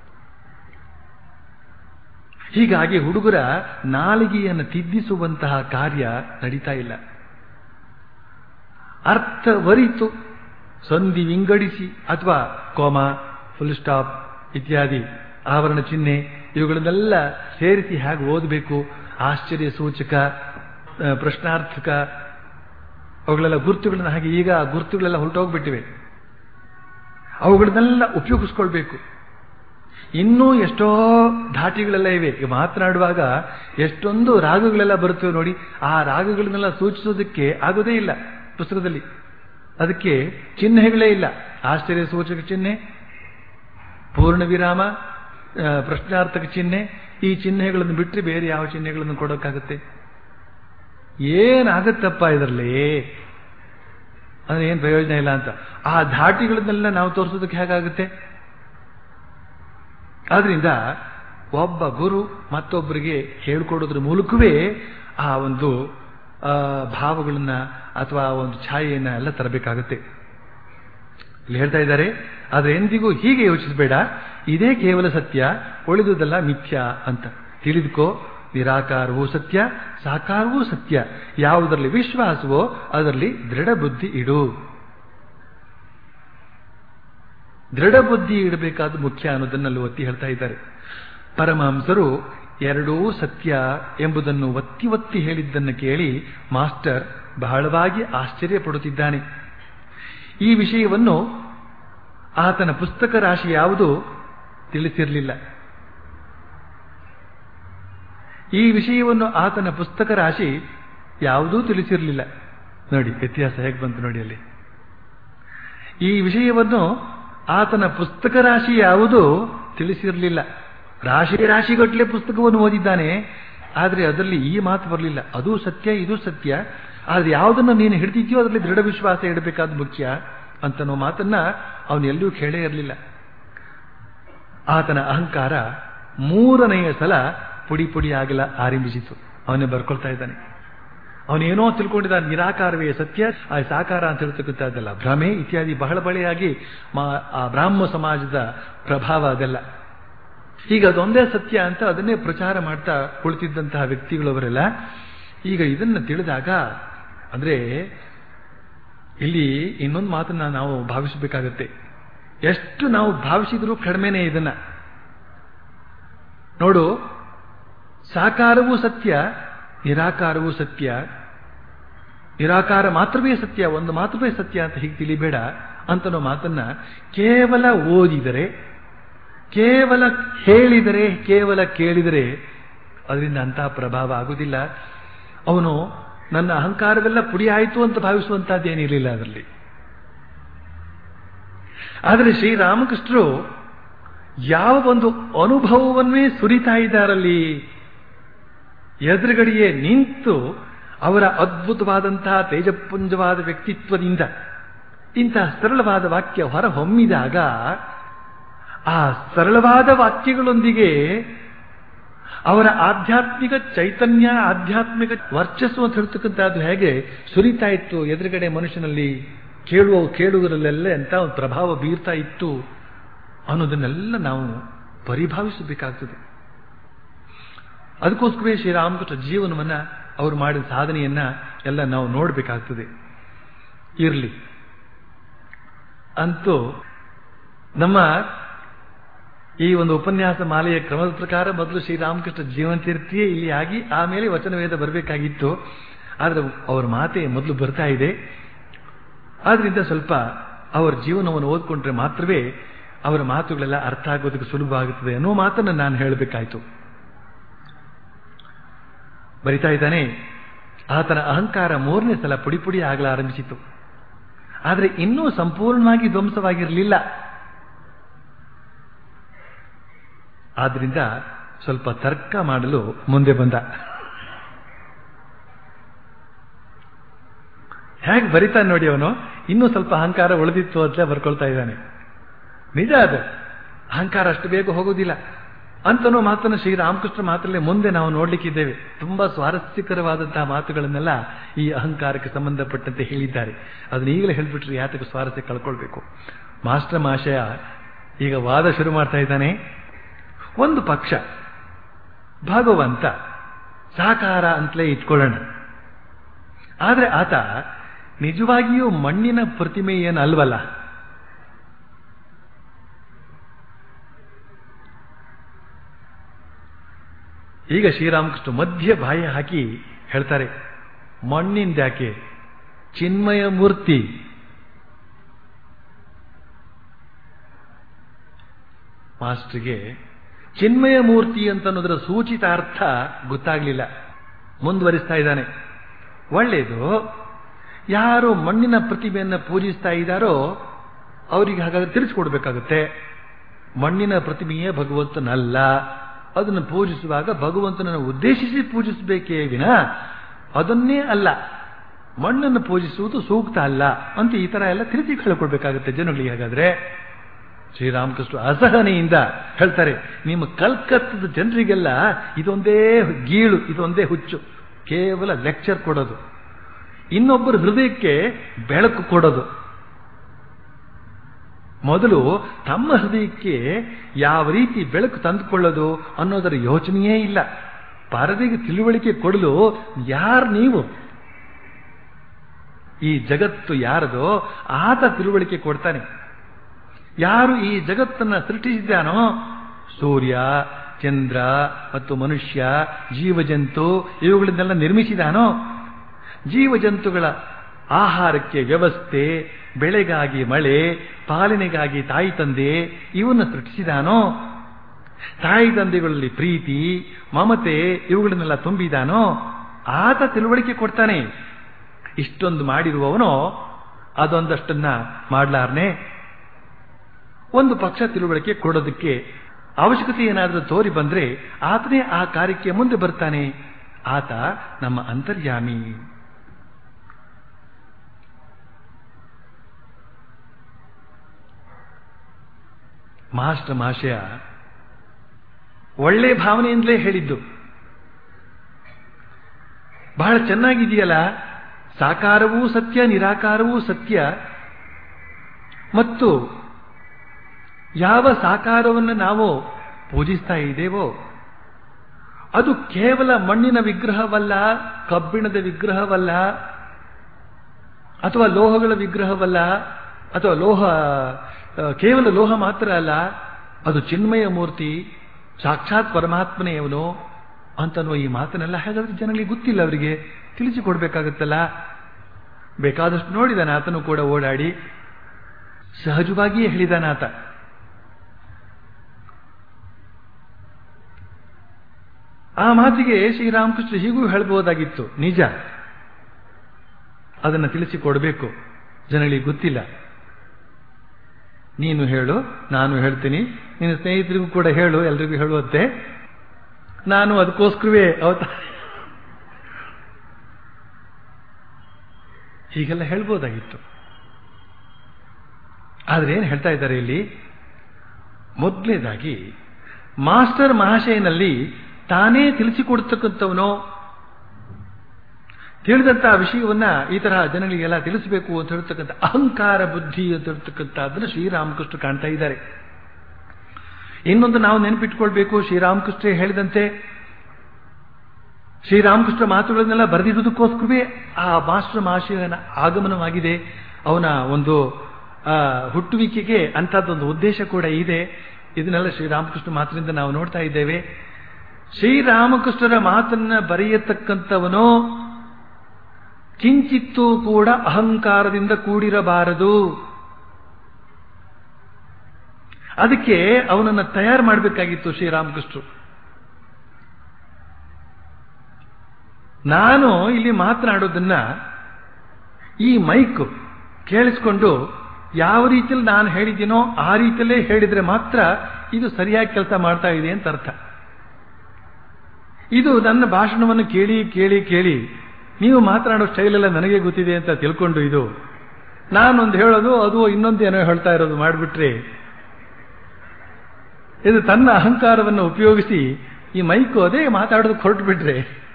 ಹೀಗಾಗಿ ಹುಡುಗರ ನಾಲಿಗೆಯನ್ನು ತಿದ್ದಿಸುವಂತಹ ಕಾರ್ಯ ನಡೀತಾ ಇಲ್ಲ ಅರ್ಥವರಿತು ಸಂಧಿ ವಿಂಗಡಿಸಿ ಅಥವಾ ಕೋಮ ಫುಲ್ ಸ್ಟಾಪ್ ಇತ್ಯಾದಿ ಆವರಣ ಚಿಹ್ನೆ ಇವುಗಳನ್ನೆಲ್ಲ ಸೇರಿಸಿ ಹೇಗೆ ಓದಬೇಕು ಆಶ್ಚರ್ಯ ಸೂಚಕ ಪ್ರಶ್ನಾರ್ಥಕ ಅವುಗಳೆಲ್ಲ ಗುರುತುಗಳನ್ನ ಹಾಗೆ ಈಗ ಆ ಗುರುತುಗಳೆಲ್ಲ ಹೊರಟೋಗ್ಬಿಟ್ಟಿವೆ ಅವುಗಳನ್ನೆಲ್ಲ ಉಪಯೋಗಿಸ್ಕೊಳ್ಬೇಕು ಇನ್ನೂ ಎಷ್ಟೋ ಧಾಟಿಗಳೆಲ್ಲ ಇವೆ ಈಗ ಮಾತನಾಡುವಾಗ ಎಷ್ಟೊಂದು ರಾಗಗಳೆಲ್ಲ ಬರುತ್ತವೆ ನೋಡಿ ಆ ರಾಗಗಳನ್ನೆಲ್ಲ ಸೂಚಿಸೋದಕ್ಕೆ ಆಗೋದೇ ಇಲ್ಲ ಪುಸ್ತಕದಲ್ಲಿ ಅದಕ್ಕೆ ಚಿಹ್ನೆಗಳೇ ಇಲ್ಲ ಆಶ್ಚರ್ಯ ಸೂಚಕ ಚಿಹ್ನೆ ಪೂರ್ಣ ವಿರಾಮ ಪ್ರಶ್ನಾರ್ಥಕ ಚಿಹ್ನೆ ಈ ಚಿಹ್ನೆಗಳನ್ನು ಬಿಟ್ಟರೆ ಬೇರೆ ಯಾವ ಚಿಹ್ನೆಗಳನ್ನು ಕೊಡೋಕ್ಕಾಗುತ್ತೆ ಏನಾಗತ್ತಪ್ಪ ಇದರಲ್ಲಿ ಅಂದ್ರೆ ಏನು ಪ್ರಯೋಜನ ಇಲ್ಲ ಅಂತ ಆ ಧಾಟಿಗಳನ್ನೆಲ್ಲ ನಾವು ತೋರಿಸೋದಕ್ಕೆ ಹೇಗಾಗುತ್ತೆ ಆದ್ರಿಂದ ಒಬ್ಬ ಗುರು ಮತ್ತೊಬ್ಬರಿಗೆ ಹೇಳ್ಕೊಡೋದ್ರ ಮೂಲಕವೇ ಆ ಒಂದು ಭಾವಗಳನ್ನ ಅಥವಾ ಒಂದು ಛಾಯೆಯನ್ನ ಎಲ್ಲ ತರಬೇಕಾಗುತ್ತೆ ಇಲ್ಲಿ ಹೇಳ್ತಾ ಇದ್ದಾರೆ ಆದ್ರೆ ಎಂದಿಗೂ ಹೀಗೆ ಯೋಚಿಸಬೇಡ ಇದೇ ಕೇವಲ ಸತ್ಯ ಉಳಿದುದಲ್ಲ ಮಿಥ್ಯ ಅಂತ ತಿಳಿದುಕೋ ನಿರಾಕಾರವೂ ಸತ್ಯ ಸಾಕಾರವೂ ಸತ್ಯ ಯಾವುದರಲ್ಲಿ ವಿಶ್ವಾಸವೋ ಅದರಲ್ಲಿ ದೃಢ ಬುದ್ಧಿ ಇಡು ದೃಢ ಬುದ್ಧಿ ಇಡಬೇಕಾದ ಮುಖ್ಯ ಅನ್ನೋದನ್ನಲ್ಲಿ ಒತ್ತಿ ಹೇಳ್ತಾ ಇದ್ದಾರೆ ಪರಮಹಂಸರು ಎರಡೂ ಸತ್ಯ ಎಂಬುದನ್ನು ಒತ್ತಿ ಒತ್ತಿ ಹೇಳಿದ್ದನ್ನು ಕೇಳಿ ಮಾಸ್ಟರ್ ಬಹಳವಾಗಿ ಆಶ್ಚರ್ಯ ಪಡುತ್ತಿದ್ದಾನೆ ಈ ವಿಷಯವನ್ನು ಆತನ ಪುಸ್ತಕ ರಾಶಿ ಯಾವುದು ತಿಳಿಸಿರಲಿಲ್ಲ ಈ ವಿಷಯವನ್ನು ಆತನ ಪುಸ್ತಕ ರಾಶಿ ಯಾವುದೂ ತಿಳಿಸಿರಲಿಲ್ಲ ನೋಡಿ ವ್ಯತ್ಯಾಸ ಹೇಗೆ ಬಂತು ನೋಡಿ ಅಲ್ಲಿ ಈ ವಿಷಯವನ್ನು ಆತನ ಪುಸ್ತಕ ರಾಶಿ ಯಾವುದು ತಿಳಿಸಿರಲಿಲ್ಲ ರಾಶಿ ರಾಶಿಗಟ್ಟಲೆ ಪುಸ್ತಕವನ್ನು ಓದಿದ್ದಾನೆ ಆದರೆ ಅದರಲ್ಲಿ ಈ ಮಾತು ಬರಲಿಲ್ಲ ಅದು ಸತ್ಯ ಇದು ಸತ್ಯ ಆದ್ರೆ ಯಾವುದನ್ನು ನೀನು ಹಿಡಿದಿದ್ಯೋ ಅದರಲ್ಲಿ ದೃಢ ವಿಶ್ವಾಸ ಇಡಬೇಕಾದ ಮುಖ್ಯ ಅಂತನೋ ಮಾತನ್ನ ಅವನು ಎಲ್ಲೂ ಕೇಳೇ ಇರಲಿಲ್ಲ ಆತನ ಅಹಂಕಾರ ಮೂರನೆಯ ಸಲ ಪುಡಿ ಪುಡಿ ಆಗಲ ಆರಂಭಿಸಿತು ಅವನೇ ಬರ್ಕೊಳ್ತಾ ಇದ್ದಾನೆ ಅವನೇನೋ ತಿಳ್ಕೊಂಡಿದ್ದ ನಿರಾಕಾರವೇ ಸತ್ಯ ಆ ಸಾಕಾರ ಅಂತ ಹೇಳ್ತಕ್ಕಂಥದ್ದಲ್ಲ ಭ್ರಮೆ ಇತ್ಯಾದಿ ಬಹಳ ಬಳೆಯಾಗಿ ಆ ಬ್ರಾಹ್ಮ ಸಮಾಜದ ಪ್ರಭಾವ ಅದೆಲ್ಲ ಈಗ ಅದೊಂದೇ ಸತ್ಯ ಅಂತ ಅದನ್ನೇ ಪ್ರಚಾರ ಮಾಡ್ತಾ ಕುಳಿತಿದ್ದಂತಹ ವ್ಯಕ್ತಿಗಳವರೆಲ್ಲ ಈಗ ಇದನ್ನು ತಿಳಿದಾಗ ಅಂದ್ರೆ ಇಲ್ಲಿ ಇನ್ನೊಂದು ಮಾತನ್ನ ನಾವು ಭಾವಿಸಬೇಕಾಗತ್ತೆ ಎಷ್ಟು ನಾವು ಭಾವಿಸಿದ್ರೂ ಕಡಿಮೆನೇ ಇದನ್ನ ನೋಡು ಸಾಕಾರವೂ ಸತ್ಯ ನಿರಾಕಾರವೂ ಸತ್ಯ ನಿರಾಕಾರ ಮಾತ್ರವೇ ಸತ್ಯ ಒಂದು ಮಾತ್ರವೇ ಸತ್ಯ ಅಂತ ಹೀಗೆ ತಿಳಿಬೇಡ ಅಂತನೋ ಮಾತನ್ನ ಕೇವಲ ಓದಿದರೆ ಕೇವಲ ಹೇಳಿದರೆ ಕೇವಲ ಕೇಳಿದರೆ ಅದರಿಂದ ಅಂತಹ ಪ್ರಭಾವ ಆಗುವುದಿಲ್ಲ ಅವನು ನನ್ನ ಅಹಂಕಾರವೆಲ್ಲ ಪುಡಿ ಆಯಿತು ಅಂತ ಭಾವಿಸುವಂತಹದ್ದೇನಿರಲಿಲ್ಲ ಅದರಲ್ಲಿ ಆದರೆ ಶ್ರೀರಾಮಕೃಷ್ಣರು ಯಾವ ಒಂದು ಅನುಭವವನ್ನೇ ಸುರಿತಾ ಇದ್ದಾರಲ್ಲಿ ಎದುರುಗಡೆಯೇ ನಿಂತು ಅವರ ಅದ್ಭುತವಾದಂತಹ ತೇಜಪುಂಜವಾದ ವ್ಯಕ್ತಿತ್ವದಿಂದ ಇಂತಹ ಸರಳವಾದ ವಾಕ್ಯ ಹೊರಹೊಮ್ಮಿದಾಗ ಆ ಸರಳವಾದ ವಾಕ್ಯಗಳೊಂದಿಗೆ ಅವರ ಆಧ್ಯಾತ್ಮಿಕ ಚೈತನ್ಯ ಆಧ್ಯಾತ್ಮಿಕ ವರ್ಚಸ್ಸು ಅಂತ ಹೇಳ್ತಕ್ಕಂಥದ್ದು ಹೇಗೆ ಸುರಿತಾ ಇತ್ತು ಎದುರುಗಡೆ ಮನುಷ್ಯನಲ್ಲಿ ಕೇಳುವ ಕೇಳುಗರಲ್ಲೆಲ್ಲ ಎಂಥ ಒಂದು ಪ್ರಭಾವ ಬೀರ್ತಾ ಇತ್ತು ಅನ್ನೋದನ್ನೆಲ್ಲ ನಾವು ಪರಿಭಾವಿಸಬೇಕಾಗ್ತದೆ ಅದಕ್ಕೋಸ್ಕರವೇ ಶ್ರೀರಾಮಕೃಷ್ಣ ಜೀವನವನ್ನ ಅವರು ಮಾಡಿದ ಸಾಧನೆಯನ್ನ ಎಲ್ಲ ನಾವು ನೋಡಬೇಕಾಗ್ತದೆ ಇರಲಿ ಅಂತೂ ನಮ್ಮ ಈ ಒಂದು ಉಪನ್ಯಾಸ ಮಾಲೆಯ ಕ್ರಮದ ಪ್ರಕಾರ ಮೊದಲು ಶ್ರೀರಾಮಕೃಷ್ಣ ಜೀವನ ಚರಿತ್ರೆಯೇ ಇಲ್ಲಿ ಆಗಿ ಆಮೇಲೆ ವಚನವೇದ ಬರಬೇಕಾಗಿತ್ತು ಆದರೆ ಅವರ ಮಾತೆ ಮೊದಲು ಬರ್ತಾ ಇದೆ ಆದ್ರಿಂದ ಸ್ವಲ್ಪ ಅವರ ಜೀವನವನ್ನು ಓದ್ಕೊಂಡ್ರೆ ಮಾತ್ರವೇ ಅವರ ಮಾತುಗಳೆಲ್ಲ ಅರ್ಥ ಆಗೋದಕ್ಕೆ ಸುಲಭ ಆಗುತ್ತದೆ ಅನ್ನೋ ಮಾತನ್ನು ನಾನು ಹೇಳಬೇಕಾಯ್ತು ಬರಿತಾ ಇದ್ದಾನೆ ಆತನ ಅಹಂಕಾರ ಮೂರನೇ ಸಲ ಪುಡಿ ಪುಡಿ ಆಗಲಾರಂಭಿಸಿತು ಆದರೆ ಇನ್ನೂ ಸಂಪೂರ್ಣವಾಗಿ ಧ್ವಂಸವಾಗಿರಲಿಲ್ಲ ಆದ್ರಿಂದ ಸ್ವಲ್ಪ ತರ್ಕ ಮಾಡಲು ಮುಂದೆ ಬಂದ ಹೇಗೆ ಬರಿತಾನೆ ನೋಡಿ ಅವನು ಇನ್ನೂ ಸ್ವಲ್ಪ ಅಹಂಕಾರ ಉಳಿದಿತ್ತು ಅಂತ ಬರ್ಕೊಳ್ತಾ ಇದ್ದಾನೆ ನಿಜ ಅದು ಅಹಂಕಾರ ಅಷ್ಟು ಬೇಗ ಹೋಗೋದಿಲ್ಲ ಅಂತನೂ ಮಾತನ್ನು ಶ್ರೀರಾಮಕೃಷ್ಣ ಮಾತ್ರಲ್ಲೇ ಮುಂದೆ ನಾವು ನೋಡ್ಲಿಕ್ಕಿದ್ದೇವೆ ತುಂಬಾ ಸ್ವಾರಸ್ಯಕರವಾದಂತಹ ಮಾತುಗಳನ್ನೆಲ್ಲ ಈ ಅಹಂಕಾರಕ್ಕೆ ಸಂಬಂಧಪಟ್ಟಂತೆ ಹೇಳಿದ್ದಾರೆ ಅದನ್ನ ಈಗಲೇ ಹೇಳ್ಬಿಟ್ರೆ ಯಾತಕ್ಕೆ ಸ್ವಾರಸ್ಯ ಕಳ್ಕೊಳ್ಬೇಕು ಮಾಸ್ಟರ್ ಮಾಶಯ ಈಗ ವಾದ ಶುರು ಮಾಡ್ತಾ ಇದ್ದಾನೆ ಒಂದು ಪಕ್ಷ ಭಗವಂತ ಸಾಕಾರ ಅಂತಲೇ ಇಟ್ಕೊಳ್ಳೋಣ ಆದ್ರೆ ಆತ ನಿಜವಾಗಿಯೂ ಮಣ್ಣಿನ ಪ್ರತಿಮೆ ಏನು ಅಲ್ವಲ್ಲ ಈಗ ಶ್ರೀರಾಮಕೃಷ್ಣ ಮಧ್ಯ ಬಾಯಿ ಹಾಕಿ ಹೇಳ್ತಾರೆ ಮಣ್ಣಿಂದ್ಯಾಕೆ ಚಿನ್ಮಯ ಮೂರ್ತಿ ಮಾಸ್ಟರ್ಗೆ ಚಿನ್ಮಯ ಮೂರ್ತಿ ಅಂತ ಅನ್ನೋದರ ಸೂಚಿತಾರ್ಥ ಗೊತ್ತಾಗ್ಲಿಲ್ಲ ಮುಂದುವರಿಸ್ತಾ ಇದ್ದಾನೆ ಒಳ್ಳೆಯದು ಯಾರು ಮಣ್ಣಿನ ಪ್ರತಿಮೆಯನ್ನು ಪೂಜಿಸ್ತಾ ಇದ್ದಾರೋ ಅವರಿಗೆ ಹಾಗಾದ್ರೆ ತಿಳಿಸ್ಕೊಡ್ಬೇಕಾಗುತ್ತೆ ಮಣ್ಣಿನ ಪ್ರತಿಮೆಯೇ ಭಗವಂತನಲ್ಲ ಅದನ್ನು ಪೂಜಿಸುವಾಗ ಭಗವಂತನನ್ನು ಉದ್ದೇಶಿಸಿ ಪೂಜಿಸಬೇಕೇ ವಿನ ಅದನ್ನೇ ಅಲ್ಲ ಮಣ್ಣನ್ನು ಪೂಜಿಸುವುದು ಸೂಕ್ತ ಅಲ್ಲ ಅಂತ ಈ ತರ ಎಲ್ಲ ತಿಳಿಸಿ ಹೇಳ್ಕೊಡ್ಬೇಕಾಗುತ್ತೆ ಜನಗಳಿಗೆ ಹಾಗಾದ್ರೆ ಶ್ರೀರಾಮಕೃಷ್ಣ ಅಸಹನೆಯಿಂದ ಹೇಳ್ತಾರೆ ನಿಮ್ಮ ಕಲ್ಕತ್ತದ ಜನರಿಗೆಲ್ಲ ಇದೊಂದೇ ಗೀಳು ಇದೊಂದೇ ಹುಚ್ಚು ಕೇವಲ ಲೆಕ್ಚರ್ ಕೊಡೋದು ಇನ್ನೊಬ್ಬರ ಹೃದಯಕ್ಕೆ ಬೆಳಕು ಕೊಡೋದು ಮೊದಲು ತಮ್ಮ ಹೃದಯಕ್ಕೆ ಯಾವ ರೀತಿ ಬೆಳಕು ತಂದುಕೊಳ್ಳೋದು ಅನ್ನೋದರ ಯೋಚನೆಯೇ ಇಲ್ಲ ಪರದೆಗೆ ತಿಳುವಳಿಕೆ ಕೊಡಲು ಯಾರು ನೀವು ಈ ಜಗತ್ತು ಯಾರದೋ ಆತ ತಿಳುವಳಿಕೆ ಕೊಡ್ತಾನೆ ಯಾರು ಈ ಜಗತ್ತನ್ನ ಸೃಷ್ಟಿಸಿದ್ದಾನೋ ಸೂರ್ಯ ಚಂದ್ರ ಮತ್ತು ಮನುಷ್ಯ ಜೀವಜಂತು ಇವುಗಳನ್ನೆಲ್ಲ ನಿರ್ಮಿಸಿದಾನೋ ಜೀವಜಂತುಗಳ ಆಹಾರಕ್ಕೆ ವ್ಯವಸ್ಥೆ ಬೆಳೆಗಾಗಿ ಮಳೆ ಪಾಲನೆಗಾಗಿ ತಾಯಿ ತಂದೆ ಇವನ್ನ ಸೃಷ್ಟಿಸಿದಾನೋ ತಾಯಿ ತಂದೆಗಳಲ್ಲಿ ಪ್ರೀತಿ ಮಮತೆ ಇವುಗಳನ್ನೆಲ್ಲ ತುಂಬಿದಾನೋ ಆತ ತಿಳುವಳಿಕೆ ಕೊಡ್ತಾನೆ ಇಷ್ಟೊಂದು ಮಾಡಿರುವವನೋ ಅದೊಂದಷ್ಟನ್ನ ಮಾಡ್ಲಾರ್ನೆ ಒಂದು ಪಕ್ಷ ತಿಳುವಳಿಕೆ ಕೊಡೋದಕ್ಕೆ ಅವಶ್ಯಕತೆ ಏನಾದರೂ ತೋರಿ ಬಂದ್ರೆ ಆತನೇ ಆ ಕಾರ್ಯಕ್ಕೆ ಮುಂದೆ ಬರ್ತಾನೆ ಆತ ನಮ್ಮ ಅಂತರ್ಯಾಮಿ ಮಾಸ್ಟರ್ ಮಾಶಯ ಒಳ್ಳೆ ಭಾವನೆಯಿಂದಲೇ ಹೇಳಿದ್ದು ಬಹಳ ಚೆನ್ನಾಗಿದೆಯಲ್ಲ ಸಾಕಾರವೂ ಸತ್ಯ ನಿರಾಕಾರವೂ ಸತ್ಯ ಮತ್ತು ಯಾವ ಸಾಕಾರವನ್ನು ನಾವು ಪೂಜಿಸ್ತಾ ಇದ್ದೇವೋ ಅದು ಕೇವಲ ಮಣ್ಣಿನ ವಿಗ್ರಹವಲ್ಲ ಕಬ್ಬಿಣದ ವಿಗ್ರಹವಲ್ಲ ಅಥವಾ ಲೋಹಗಳ ವಿಗ್ರಹವಲ್ಲ ಅಥವಾ ಲೋಹ ಕೇವಲ ಲೋಹ ಮಾತ್ರ ಅಲ್ಲ ಅದು ಚಿನ್ಮಯ ಮೂರ್ತಿ ಸಾಕ್ಷಾತ್ ಪರಮಾತ್ಮನೆಯವನು ಅಂತನ್ನುವ ಈ ಮಾತನ್ನೆಲ್ಲ ಹಾಗಾದ್ರೆ ಜನಗಳಿಗೆ ಗೊತ್ತಿಲ್ಲ ಅವರಿಗೆ ತಿಳಿಸಿಕೊಡ್ಬೇಕಾಗತ್ತಲ್ಲ ಬೇಕಾದಷ್ಟು ನೋಡಿದಾನೆ ಆತನು ಕೂಡ ಓಡಾಡಿ ಸಹಜವಾಗಿಯೇ ಹೇಳಿದಾನಾತ ಆ ಮಾತಿಗೆ ಶ್ರೀರಾಮಕೃಷ್ಣ ಹೀಗೂ ಹೇಳ್ಬೋದಾಗಿತ್ತು ನಿಜ ಅದನ್ನು ತಿಳಿಸಿಕೊಡ್ಬೇಕು ಜನಗಳಿಗೆ ಗೊತ್ತಿಲ್ಲ ನೀನು ಹೇಳು ನಾನು ಹೇಳ್ತೀನಿ ನಿನ್ನ ಸ್ನೇಹಿತರಿಗೂ ಕೂಡ ಹೇಳು ಎಲ್ರಿಗೂ ಹೇಳುವಂತೆ ನಾನು ಅದಕ್ಕೋಸ್ಕರವೇ ಅವತ ಹೀಗೆಲ್ಲ ಹೇಳ್ಬೋದಾಗಿತ್ತು ಆದ್ರೆ ಏನು ಹೇಳ್ತಾ ಇದ್ದಾರೆ ಇಲ್ಲಿ ಮೊದಲನೇದಾಗಿ ಮಾಸ್ಟರ್ ಮಹಾಶಯನಲ್ಲಿ ತಾನೇ ತಿಳಿಸಿಕೊಡ್ತಕ್ಕಂಥವನೋ ತಿಳಿದಂತಹ ವಿಷಯವನ್ನ ಈ ತರಹ ಜನಗಳಿಗೆಲ್ಲ ತಿಳಿಸಬೇಕು ಅಂತ ಹೇಳ್ತಕ್ಕಂಥ ಅಹಂಕಾರ ಬುದ್ಧಿ ಅಂತ ಹೇಳ್ತಕ್ಕಂಥದ್ದನ್ನು ಶ್ರೀರಾಮಕೃಷ್ಣ ಕಾಣ್ತಾ ಇದ್ದಾರೆ ಇನ್ನೊಂದು ನಾವು ನೆನಪಿಟ್ಕೊಳ್ಬೇಕು ಶ್ರೀರಾಮಕೃಷ್ಣ ಹೇಳಿದಂತೆ ಶ್ರೀರಾಮಕೃಷ್ಣ ಮಾತುಗಳನ್ನೆಲ್ಲ ಬರೆದಿರುವುದಕ್ಕೋಸ್ಕರವೇ ಆ ಮಾಸ್ಟರ್ ಮಹಾಶಯನ ಆಗಮನವಾಗಿದೆ ಅವನ ಒಂದು ಆ, ಹುಟ್ಟುವಿಕೆಗೆ ಅಂಥದ್ದೊಂದು ಉದ್ದೇಶ ಕೂಡ ಇದೆ ಇದನ್ನೆಲ್ಲ ಶ್ರೀರಾಮಕೃಷ್ಣ ಮಾತಿನಿಂದ ನಾವು ನೋಡ್ತಾ ಇದ್ದೇವೆ ಶ್ರೀರಾಮಕೃಷ್ಣರ ಮಾತನ್ನ ಬರೆಯತಕ್ಕಂಥವನು ಕಿಂಚಿತ್ತೂ ಕೂಡ ಅಹಂಕಾರದಿಂದ ಕೂಡಿರಬಾರದು ಅದಕ್ಕೆ ಅವನನ್ನು ತಯಾರು ಮಾಡಬೇಕಾಗಿತ್ತು ಶ್ರೀರಾಮಕೃಷ್ಣರು ನಾನು ಇಲ್ಲಿ ಮಾತನಾಡೋದನ್ನ ಈ ಮೈಕ್ ಕೇಳಿಸ್ಕೊಂಡು ಯಾವ ರೀತಿಯಲ್ಲಿ ನಾನು ಹೇಳಿದ್ದೀನೋ ಆ ರೀತಿಯಲ್ಲೇ ಹೇಳಿದ್ರೆ ಮಾತ್ರ ಇದು ಸರಿಯಾಗಿ ಕೆಲಸ ಮಾಡ್ತಾ ಇದೆ ಅಂತ ಅರ್ಥ ಇದು ನನ್ನ ಭಾಷಣವನ್ನು ಕೇಳಿ ಕೇಳಿ ಕೇಳಿ ನೀವು ಮಾತನಾಡೋ ಸ್ಟೈಲ್ ಎಲ್ಲ ನನಗೆ ಗೊತ್ತಿದೆ ಅಂತ ತಿಳ್ಕೊಂಡು ಇದು ನಾನೊಂದು ಹೇಳೋದು ಅದು ಇನ್ನೊಂದು ಏನೋ ಹೇಳ್ತಾ ಇರೋದು ಮಾಡಿಬಿಟ್ರೆ ಇದು ತನ್ನ ಅಹಂಕಾರವನ್ನು ಉಪಯೋಗಿಸಿ ಈ ಮೈಕು ಅದೇ ಮಾತಾಡೋದಕ್ಕೆ ಹೊರಟು ಬಿಟ್ರೆ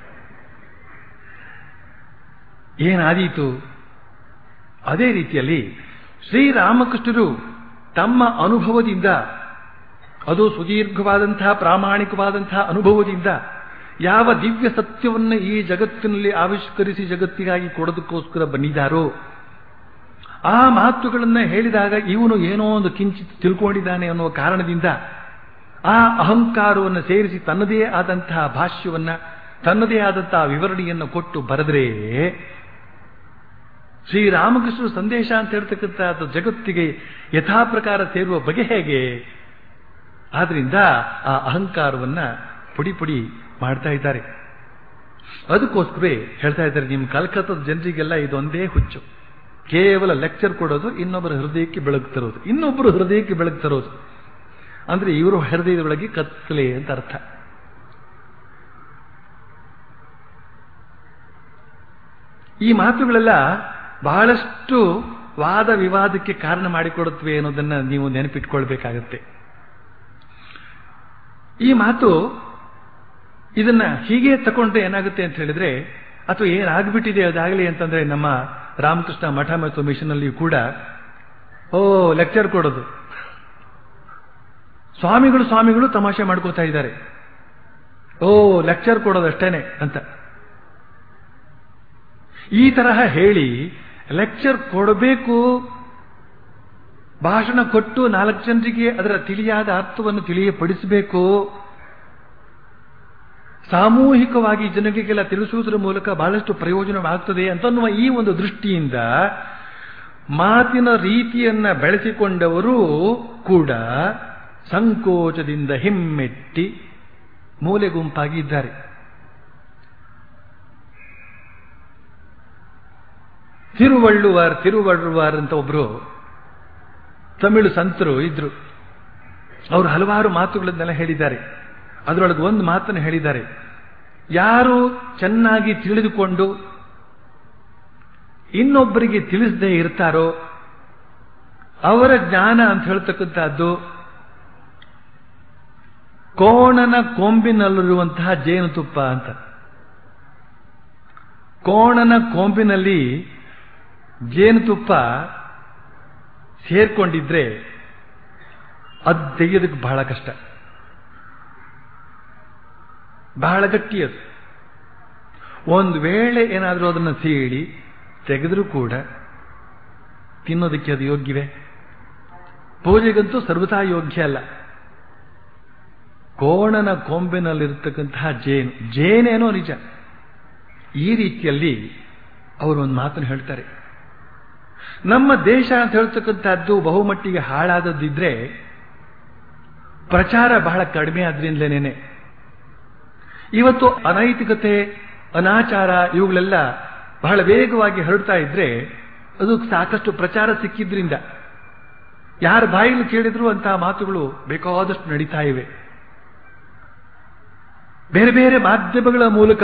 ಏನಾದೀತು ಅದೇ ರೀತಿಯಲ್ಲಿ ಶ್ರೀರಾಮಕೃಷ್ಣರು ತಮ್ಮ ಅನುಭವದಿಂದ ಅದು ಸುದೀರ್ಘವಾದಂತಹ ಪ್ರಾಮಾಣಿಕವಾದಂತಹ ಅನುಭವದಿಂದ ಯಾವ ದಿವ್ಯ ಸತ್ಯವನ್ನು ಈ ಜಗತ್ತಿನಲ್ಲಿ ಆವಿಷ್ಕರಿಸಿ ಜಗತ್ತಿಗಾಗಿ ಕೊಡೋದಕ್ಕೋಸ್ಕರ ಬಂದಿದ್ದಾರೋ ಆ ಮಾತುಗಳನ್ನು ಹೇಳಿದಾಗ ಇವನು ಏನೋ ಒಂದು ಕಿಂಚಿತ್ ತಿಳ್ಕೊಂಡಿದ್ದಾನೆ ಅನ್ನುವ ಕಾರಣದಿಂದ ಆ ಅಹಂಕಾರವನ್ನು ಸೇರಿಸಿ ತನ್ನದೇ ಆದಂತಹ ಭಾಷ್ಯವನ್ನ ತನ್ನದೇ ಆದಂತಹ ವಿವರಣೆಯನ್ನು ಕೊಟ್ಟು ಬರೆದ್ರೆ ಶ್ರೀರಾಮಕೃಷ್ಣ ಸಂದೇಶ ಅಂತ ಹೇಳ್ತಕ್ಕಂಥ ಜಗತ್ತಿಗೆ ಯಥಾ ಪ್ರಕಾರ ಸೇರುವ ಬಗೆ ಹೇಗೆ ಆದ್ರಿಂದ ಆ ಅಹಂಕಾರವನ್ನ ಪುಡಿ ಪುಡಿ ಮಾಡ್ತಾ ಇದ್ದಾರೆ ಅದಕ್ಕೋಸ್ಕರವೇ ಹೇಳ್ತಾ ಇದ್ದಾರೆ ನಿಮ್ಮ ಕಲ್ಕತ್ತದ ಜನರಿಗೆಲ್ಲ ಇದೊಂದೇ ಹುಚ್ಚು ಕೇವಲ ಲೆಕ್ಚರ್ ಕೊಡೋದು ಇನ್ನೊಬ್ಬರ ಹೃದಯಕ್ಕೆ ಬೆಳಕು ತರೋದು ಇನ್ನೊಬ್ಬರು ಹೃದಯಕ್ಕೆ ಬೆಳಕು ತರೋದು ಅಂದ್ರೆ ಇವರು ಹೃದಯದೊಳಗೆ ಕತ್ತಲೆ ಅಂತ ಅರ್ಥ ಈ ಮಾತುಗಳೆಲ್ಲ ಬಹಳಷ್ಟು ವಾದ ವಿವಾದಕ್ಕೆ ಕಾರಣ ಮಾಡಿಕೊಡುತ್ತವೆ ಅನ್ನೋದನ್ನ ನೀವು ನೆನಪಿಟ್ಕೊಳ್ಬೇಕಾಗತ್ತೆ ಈ ಮಾತು ಇದನ್ನ ಹೀಗೆ ತಗೊಂಡ್ರೆ ಏನಾಗುತ್ತೆ ಅಂತ ಹೇಳಿದ್ರೆ ಅಥವಾ ಏನಾಗ್ಬಿಟ್ಟಿದೆ ಅದಾಗಲಿ ಅಂತಂದ್ರೆ ನಮ್ಮ ರಾಮಕೃಷ್ಣ ಮಠ ಮತ್ತು ಮಿಷನ್ ಅಲ್ಲಿ ಕೂಡ ಓ ಲೆಕ್ಚರ್ ಕೊಡೋದು ಸ್ವಾಮಿಗಳು ಸ್ವಾಮಿಗಳು ತಮಾಷೆ ಮಾಡ್ಕೋತಾ ಇದ್ದಾರೆ ಓ ಲೆಕ್ಚರ್ ಕೊಡೋದು ಅಷ್ಟೇನೆ ಅಂತ ಈ ತರಹ ಹೇಳಿ ಲೆಕ್ಚರ್ ಕೊಡಬೇಕು ಭಾಷಣ ಕೊಟ್ಟು ನಾಲ್ಕು ಜನರಿಗೆ ಅದರ ತಿಳಿಯಾದ ಅರ್ಥವನ್ನು ತಿಳಿಯಪಡಿಸಬೇಕು ಸಾಮೂಹಿಕವಾಗಿ ಜನರಿಗೆಲ್ಲ ತಿಳಿಸುವುದರ ಮೂಲಕ ಬಹಳಷ್ಟು ಪ್ರಯೋಜನವಾಗ್ತದೆ ಅಂತನ್ನುವ ಈ ಒಂದು ದೃಷ್ಟಿಯಿಂದ ಮಾತಿನ ರೀತಿಯನ್ನ ಬೆಳೆಸಿಕೊಂಡವರು ಕೂಡ ಸಂಕೋಚದಿಂದ ಹಿಮ್ಮೆಟ್ಟಿ ಮೂಲೆ ಗುಂಪಾಗಿ ಇದ್ದಾರೆ ತಿರುವಳ್ಳುವಾರ್ ತಿರುವಳ್ಳುವಾರ್ ಅಂತ ಒಬ್ರು ತಮಿಳು ಸಂತರು ಇದ್ರು ಅವರು ಹಲವಾರು ಮಾತುಗಳನ್ನೆಲ್ಲ ಹೇಳಿದ್ದಾರೆ ಅದರೊಳಗೆ ಒಂದು ಮಾತನ್ನು ಹೇಳಿದ್ದಾರೆ ಯಾರು ಚೆನ್ನಾಗಿ ತಿಳಿದುಕೊಂಡು ಇನ್ನೊಬ್ಬರಿಗೆ ತಿಳಿಸದೇ ಇರ್ತಾರೋ ಅವರ ಜ್ಞಾನ ಅಂತ ಹೇಳ್ತಕ್ಕಂಥದ್ದು ಕೋಣನ ಕೊಂಬಿನಲ್ಲಿರುವಂತಹ ಜೇನುತುಪ್ಪ ಅಂತ ಕೋಣನ ಕೊಂಬಿನಲ್ಲಿ ಜೇನುತುಪ್ಪ ಸೇರ್ಕೊಂಡಿದ್ರೆ ಅದು ತೆಗೆಯೋದಕ್ಕೆ ಬಹಳ ಕಷ್ಟ ಬಹಳ ಗಟ್ಟಿ ಅದು ಒಂದು ವೇಳೆ ಏನಾದರೂ ಅದನ್ನು ಸೀಳಿ ತೆಗೆದರೂ ಕೂಡ ತಿನ್ನೋದಕ್ಕೆ ಅದು ಯೋಗ್ಯವೇ ಪೂಜೆಗಂತೂ ಸರ್ವತಾ ಯೋಗ್ಯ ಅಲ್ಲ ಕೋಣನ ಕೊಂಬಿನಲ್ಲಿರ್ತಕ್ಕಂತಹ ಜೇನು ಜೇನೇನೋ ನಿಜ ಈ ರೀತಿಯಲ್ಲಿ ಅವರು ಒಂದು ಮಾತನ್ನು ಹೇಳ್ತಾರೆ ನಮ್ಮ ದೇಶ ಅಂತ ಹೇಳ್ತಕ್ಕಂಥದ್ದು ಬಹುಮಟ್ಟಿಗೆ ಹಾಳಾದದ್ದಿದ್ರೆ ಪ್ರಚಾರ ಬಹಳ ಕಡಿಮೆ ಆದ್ರಿಂದಲೇನೆ ಇವತ್ತು ಅನೈತಿಕತೆ ಅನಾಚಾರ ಇವುಗಳೆಲ್ಲ ಬಹಳ ವೇಗವಾಗಿ ಹರಡ್ತಾ ಇದ್ರೆ ಅದು ಸಾಕಷ್ಟು ಪ್ರಚಾರ ಸಿಕ್ಕಿದ್ರಿಂದ ಯಾರ ಬಾಯಿಲು ಕೇಳಿದ್ರು ಅಂತಹ ಮಾತುಗಳು ಬೇಕಾದಷ್ಟು ನಡೀತಾ ಇವೆ ಬೇರೆ ಬೇರೆ ಮಾಧ್ಯಮಗಳ ಮೂಲಕ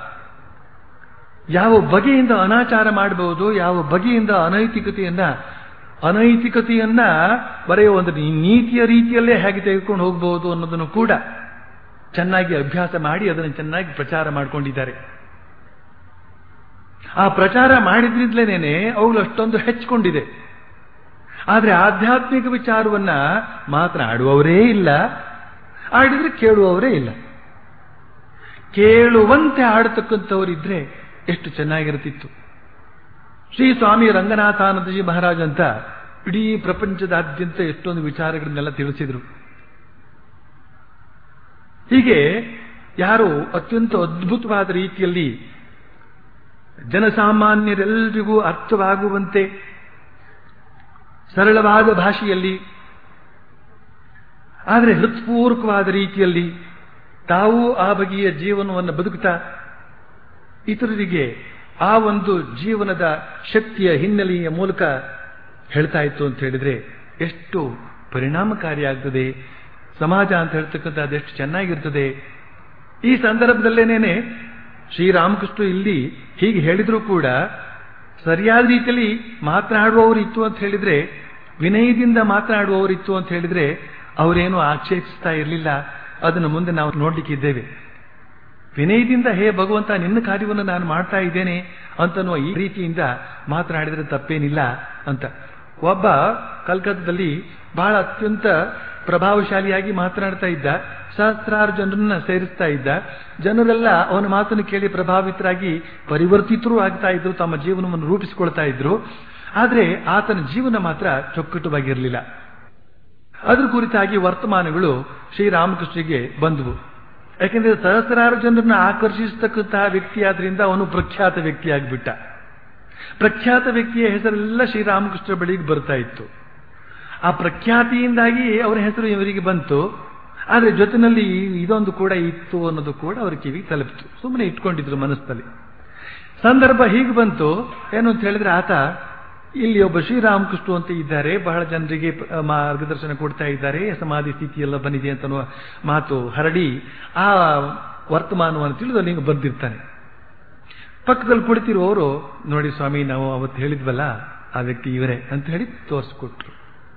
ಯಾವ ಬಗೆಯಿಂದ ಅನಾಚಾರ ಮಾಡಬಹುದು ಯಾವ ಬಗೆಯಿಂದ ಅನೈತಿಕತೆಯನ್ನ ಅನೈತಿಕತೆಯನ್ನ ಬರೆಯುವ ಒಂದು ನೀತಿಯ ರೀತಿಯಲ್ಲೇ ಹೇಗೆ ತೆಗೆದುಕೊಂಡು ಹೋಗಬಹುದು ಅನ್ನೋದನ್ನು ಕೂಡ ಚೆನ್ನಾಗಿ ಅಭ್ಯಾಸ ಮಾಡಿ ಅದನ್ನು ಚೆನ್ನಾಗಿ ಪ್ರಚಾರ ಮಾಡಿಕೊಂಡಿದ್ದಾರೆ ಆ ಪ್ರಚಾರ ಮಾಡಿದ್ರಿಂದಲೇನೆ ಅವುಗಳು ಅಷ್ಟೊಂದು ಹೆಚ್ಚಿಕೊಂಡಿದೆ ಆದರೆ ಆಧ್ಯಾತ್ಮಿಕ ವಿಚಾರವನ್ನ ಮಾತನಾಡುವವರೇ ಇಲ್ಲ ಆಡಿದ್ರೆ ಕೇಳುವವರೇ ಇಲ್ಲ ಕೇಳುವಂತೆ ಆಡತಕ್ಕಂಥವರಿದ್ರೆ ಎಷ್ಟು ಚೆನ್ನಾಗಿರುತ್ತಿತ್ತು ಶ್ರೀ ಸ್ವಾಮಿ ರಂಗನಾಥಾನಂದಜಿ ಮಹಾರಾಜ್ ಅಂತ ಇಡೀ ಪ್ರಪಂಚದಾದ್ಯಂತ ಎಷ್ಟೊಂದು ವಿಚಾರಗಳನ್ನೆಲ್ಲ ತಿಳಿಸಿದ್ರು ಹೀಗೆ ಯಾರು ಅತ್ಯಂತ ಅದ್ಭುತವಾದ ರೀತಿಯಲ್ಲಿ ಜನಸಾಮಾನ್ಯರೆಲ್ಲರಿಗೂ ಅರ್ಥವಾಗುವಂತೆ ಸರಳವಾದ ಭಾಷೆಯಲ್ಲಿ ಆದರೆ ಹೃತ್ಪೂರ್ವಕವಾದ ರೀತಿಯಲ್ಲಿ ತಾವು ಆ ಬಗೆಯ ಜೀವನವನ್ನು ಬದುಕುತ್ತಾ ಇತರರಿಗೆ ಆ ಒಂದು ಜೀವನದ ಶಕ್ತಿಯ ಹಿನ್ನೆಲೆಯ ಮೂಲಕ ಹೇಳ್ತಾ ಇತ್ತು ಅಂತ ಹೇಳಿದ್ರೆ ಎಷ್ಟು ಪರಿಣಾಮಕಾರಿಯಾಗ್ತದೆ ಸಮಾಜ ಅಂತ ಹೇಳ್ತಕ್ಕಂಥ ಅದೆಷ್ಟು ಚೆನ್ನಾಗಿರ್ತದೆ ಈ ಸಂದರ್ಭದಲ್ಲೇನೇನೆ ಶ್ರೀರಾಮಕೃಷ್ಣ ಇಲ್ಲಿ ಹೀಗೆ ಹೇಳಿದ್ರು ಕೂಡ ಸರಿಯಾದ ರೀತಿಯಲ್ಲಿ ಮಾತನಾಡುವವರು ಇತ್ತು ಅಂತ ಹೇಳಿದ್ರೆ ವಿನಯದಿಂದ ಮಾತನಾಡುವವರು ಇತ್ತು ಅಂತ ಹೇಳಿದ್ರೆ ಅವರೇನು ಆಕ್ಷೇಪಿಸ್ತಾ ಇರಲಿಲ್ಲ ಅದನ್ನು ಮುಂದೆ ನಾವು ನೋಡ್ಲಿಕ್ಕಿದ್ದೇವೆ ವಿನಯದಿಂದ ಹೇ ಭಗವಂತ ನಿನ್ನ ಕಾರ್ಯವನ್ನು ನಾನು ಮಾಡ್ತಾ ಇದ್ದೇನೆ ಅಂತನ್ನುವ ಈ ರೀತಿಯಿಂದ ಮಾತನಾಡಿದರೆ ತಪ್ಪೇನಿಲ್ಲ ಅಂತ ಒಬ್ಬ ಕಲ್ಕತ್ತಾದಲ್ಲಿ ಬಹಳ ಅತ್ಯಂತ ಪ್ರಭಾವಶಾಲಿಯಾಗಿ ಮಾತನಾಡ್ತಾ ಇದ್ದ ಸಹಸ್ರಾರು ಜನರನ್ನ ಸೇರಿಸ್ತಾ ಇದ್ದ ಜನರೆಲ್ಲ ಅವನ ಮಾತನ್ನು ಕೇಳಿ ಪ್ರಭಾವಿತರಾಗಿ ಪರಿವರ್ತಿತರು ಆಗ್ತಾ ಇದ್ರು ತಮ್ಮ ಜೀವನವನ್ನು ರೂಪಿಸಿಕೊಳ್ತಾ ಇದ್ರು ಆದರೆ ಆತನ ಜೀವನ ಮಾತ್ರ ಚೊಕ್ಕಟವಾಗಿರಲಿಲ್ಲ ಅದ್ರ ಕುರಿತಾಗಿ ವರ್ತಮಾನಗಳು ಶ್ರೀರಾಮಕೃಷ್ಣಗೆ ಬಂದವು ಯಾಕೆಂದ್ರೆ ಸಹಸ್ರಾರು ಜನರನ್ನ ಆಕರ್ಷಿಸತಕ್ಕಂತಹ ವ್ಯಕ್ತಿಯಾದ್ರಿಂದ ಅವನು ಪ್ರಖ್ಯಾತ ವ್ಯಕ್ತಿಯಾಗ್ಬಿಟ್ಟ ಪ್ರಖ್ಯಾತ ವ್ಯಕ್ತಿಯ ಹೆಸರೆಲ್ಲ ಶ್ರೀರಾಮಕೃಷ್ಣ ಬಳಿಗೆ ಬರ್ತಾ ಇತ್ತು ಆ ಪ್ರಖ್ಯಾತಿಯಿಂದಾಗಿ ಅವರ ಹೆಸರು ಇವರಿಗೆ ಬಂತು ಆದರೆ ಜೊತೆನಲ್ಲಿ ಇದೊಂದು ಕೂಡ ಇತ್ತು ಅನ್ನೋದು ಕೂಡ ಅವರ ಕಿವಿಗೆ ತಲುಪಿತು ಸುಮ್ಮನೆ ಇಟ್ಕೊಂಡಿದ್ರು ಮನಸ್ಸಲ್ಲಿ ಸಂದರ್ಭ ಹೀಗೆ ಬಂತು ಏನು ಅಂತ ಹೇಳಿದ್ರೆ ಆತ ಇಲ್ಲಿ ಒಬ್ಬ ಶ್ರೀರಾಮಕೃಷ್ಣ ಅಂತ ಇದ್ದಾರೆ ಬಹಳ ಜನರಿಗೆ ಮಾರ್ಗದರ್ಶನ ಕೊಡ್ತಾ ಇದ್ದಾರೆ ಸಮಾಧಿ ಸ್ಥಿತಿಯೆಲ್ಲ ಬಂದಿದೆ ಅಂತ ಮಾತು ಹರಡಿ ಆ ವರ್ತಮಾನವನ್ನು ತಿಳಿದು ಅಲ್ಲಿ ಬಂದಿರ್ತಾನೆ ಪಕ್ಕದಲ್ಲಿ ಕುಳಿತಿರುವವರು ನೋಡಿ ಸ್ವಾಮಿ ನಾವು ಅವತ್ತು ಹೇಳಿದ್ವಲ್ಲ ಆ ವ್ಯಕ್ತಿ ಇವರೇ ಅಂತ ಹೇಳಿ ತೋರಿಸ್ಕೊಟ್ರು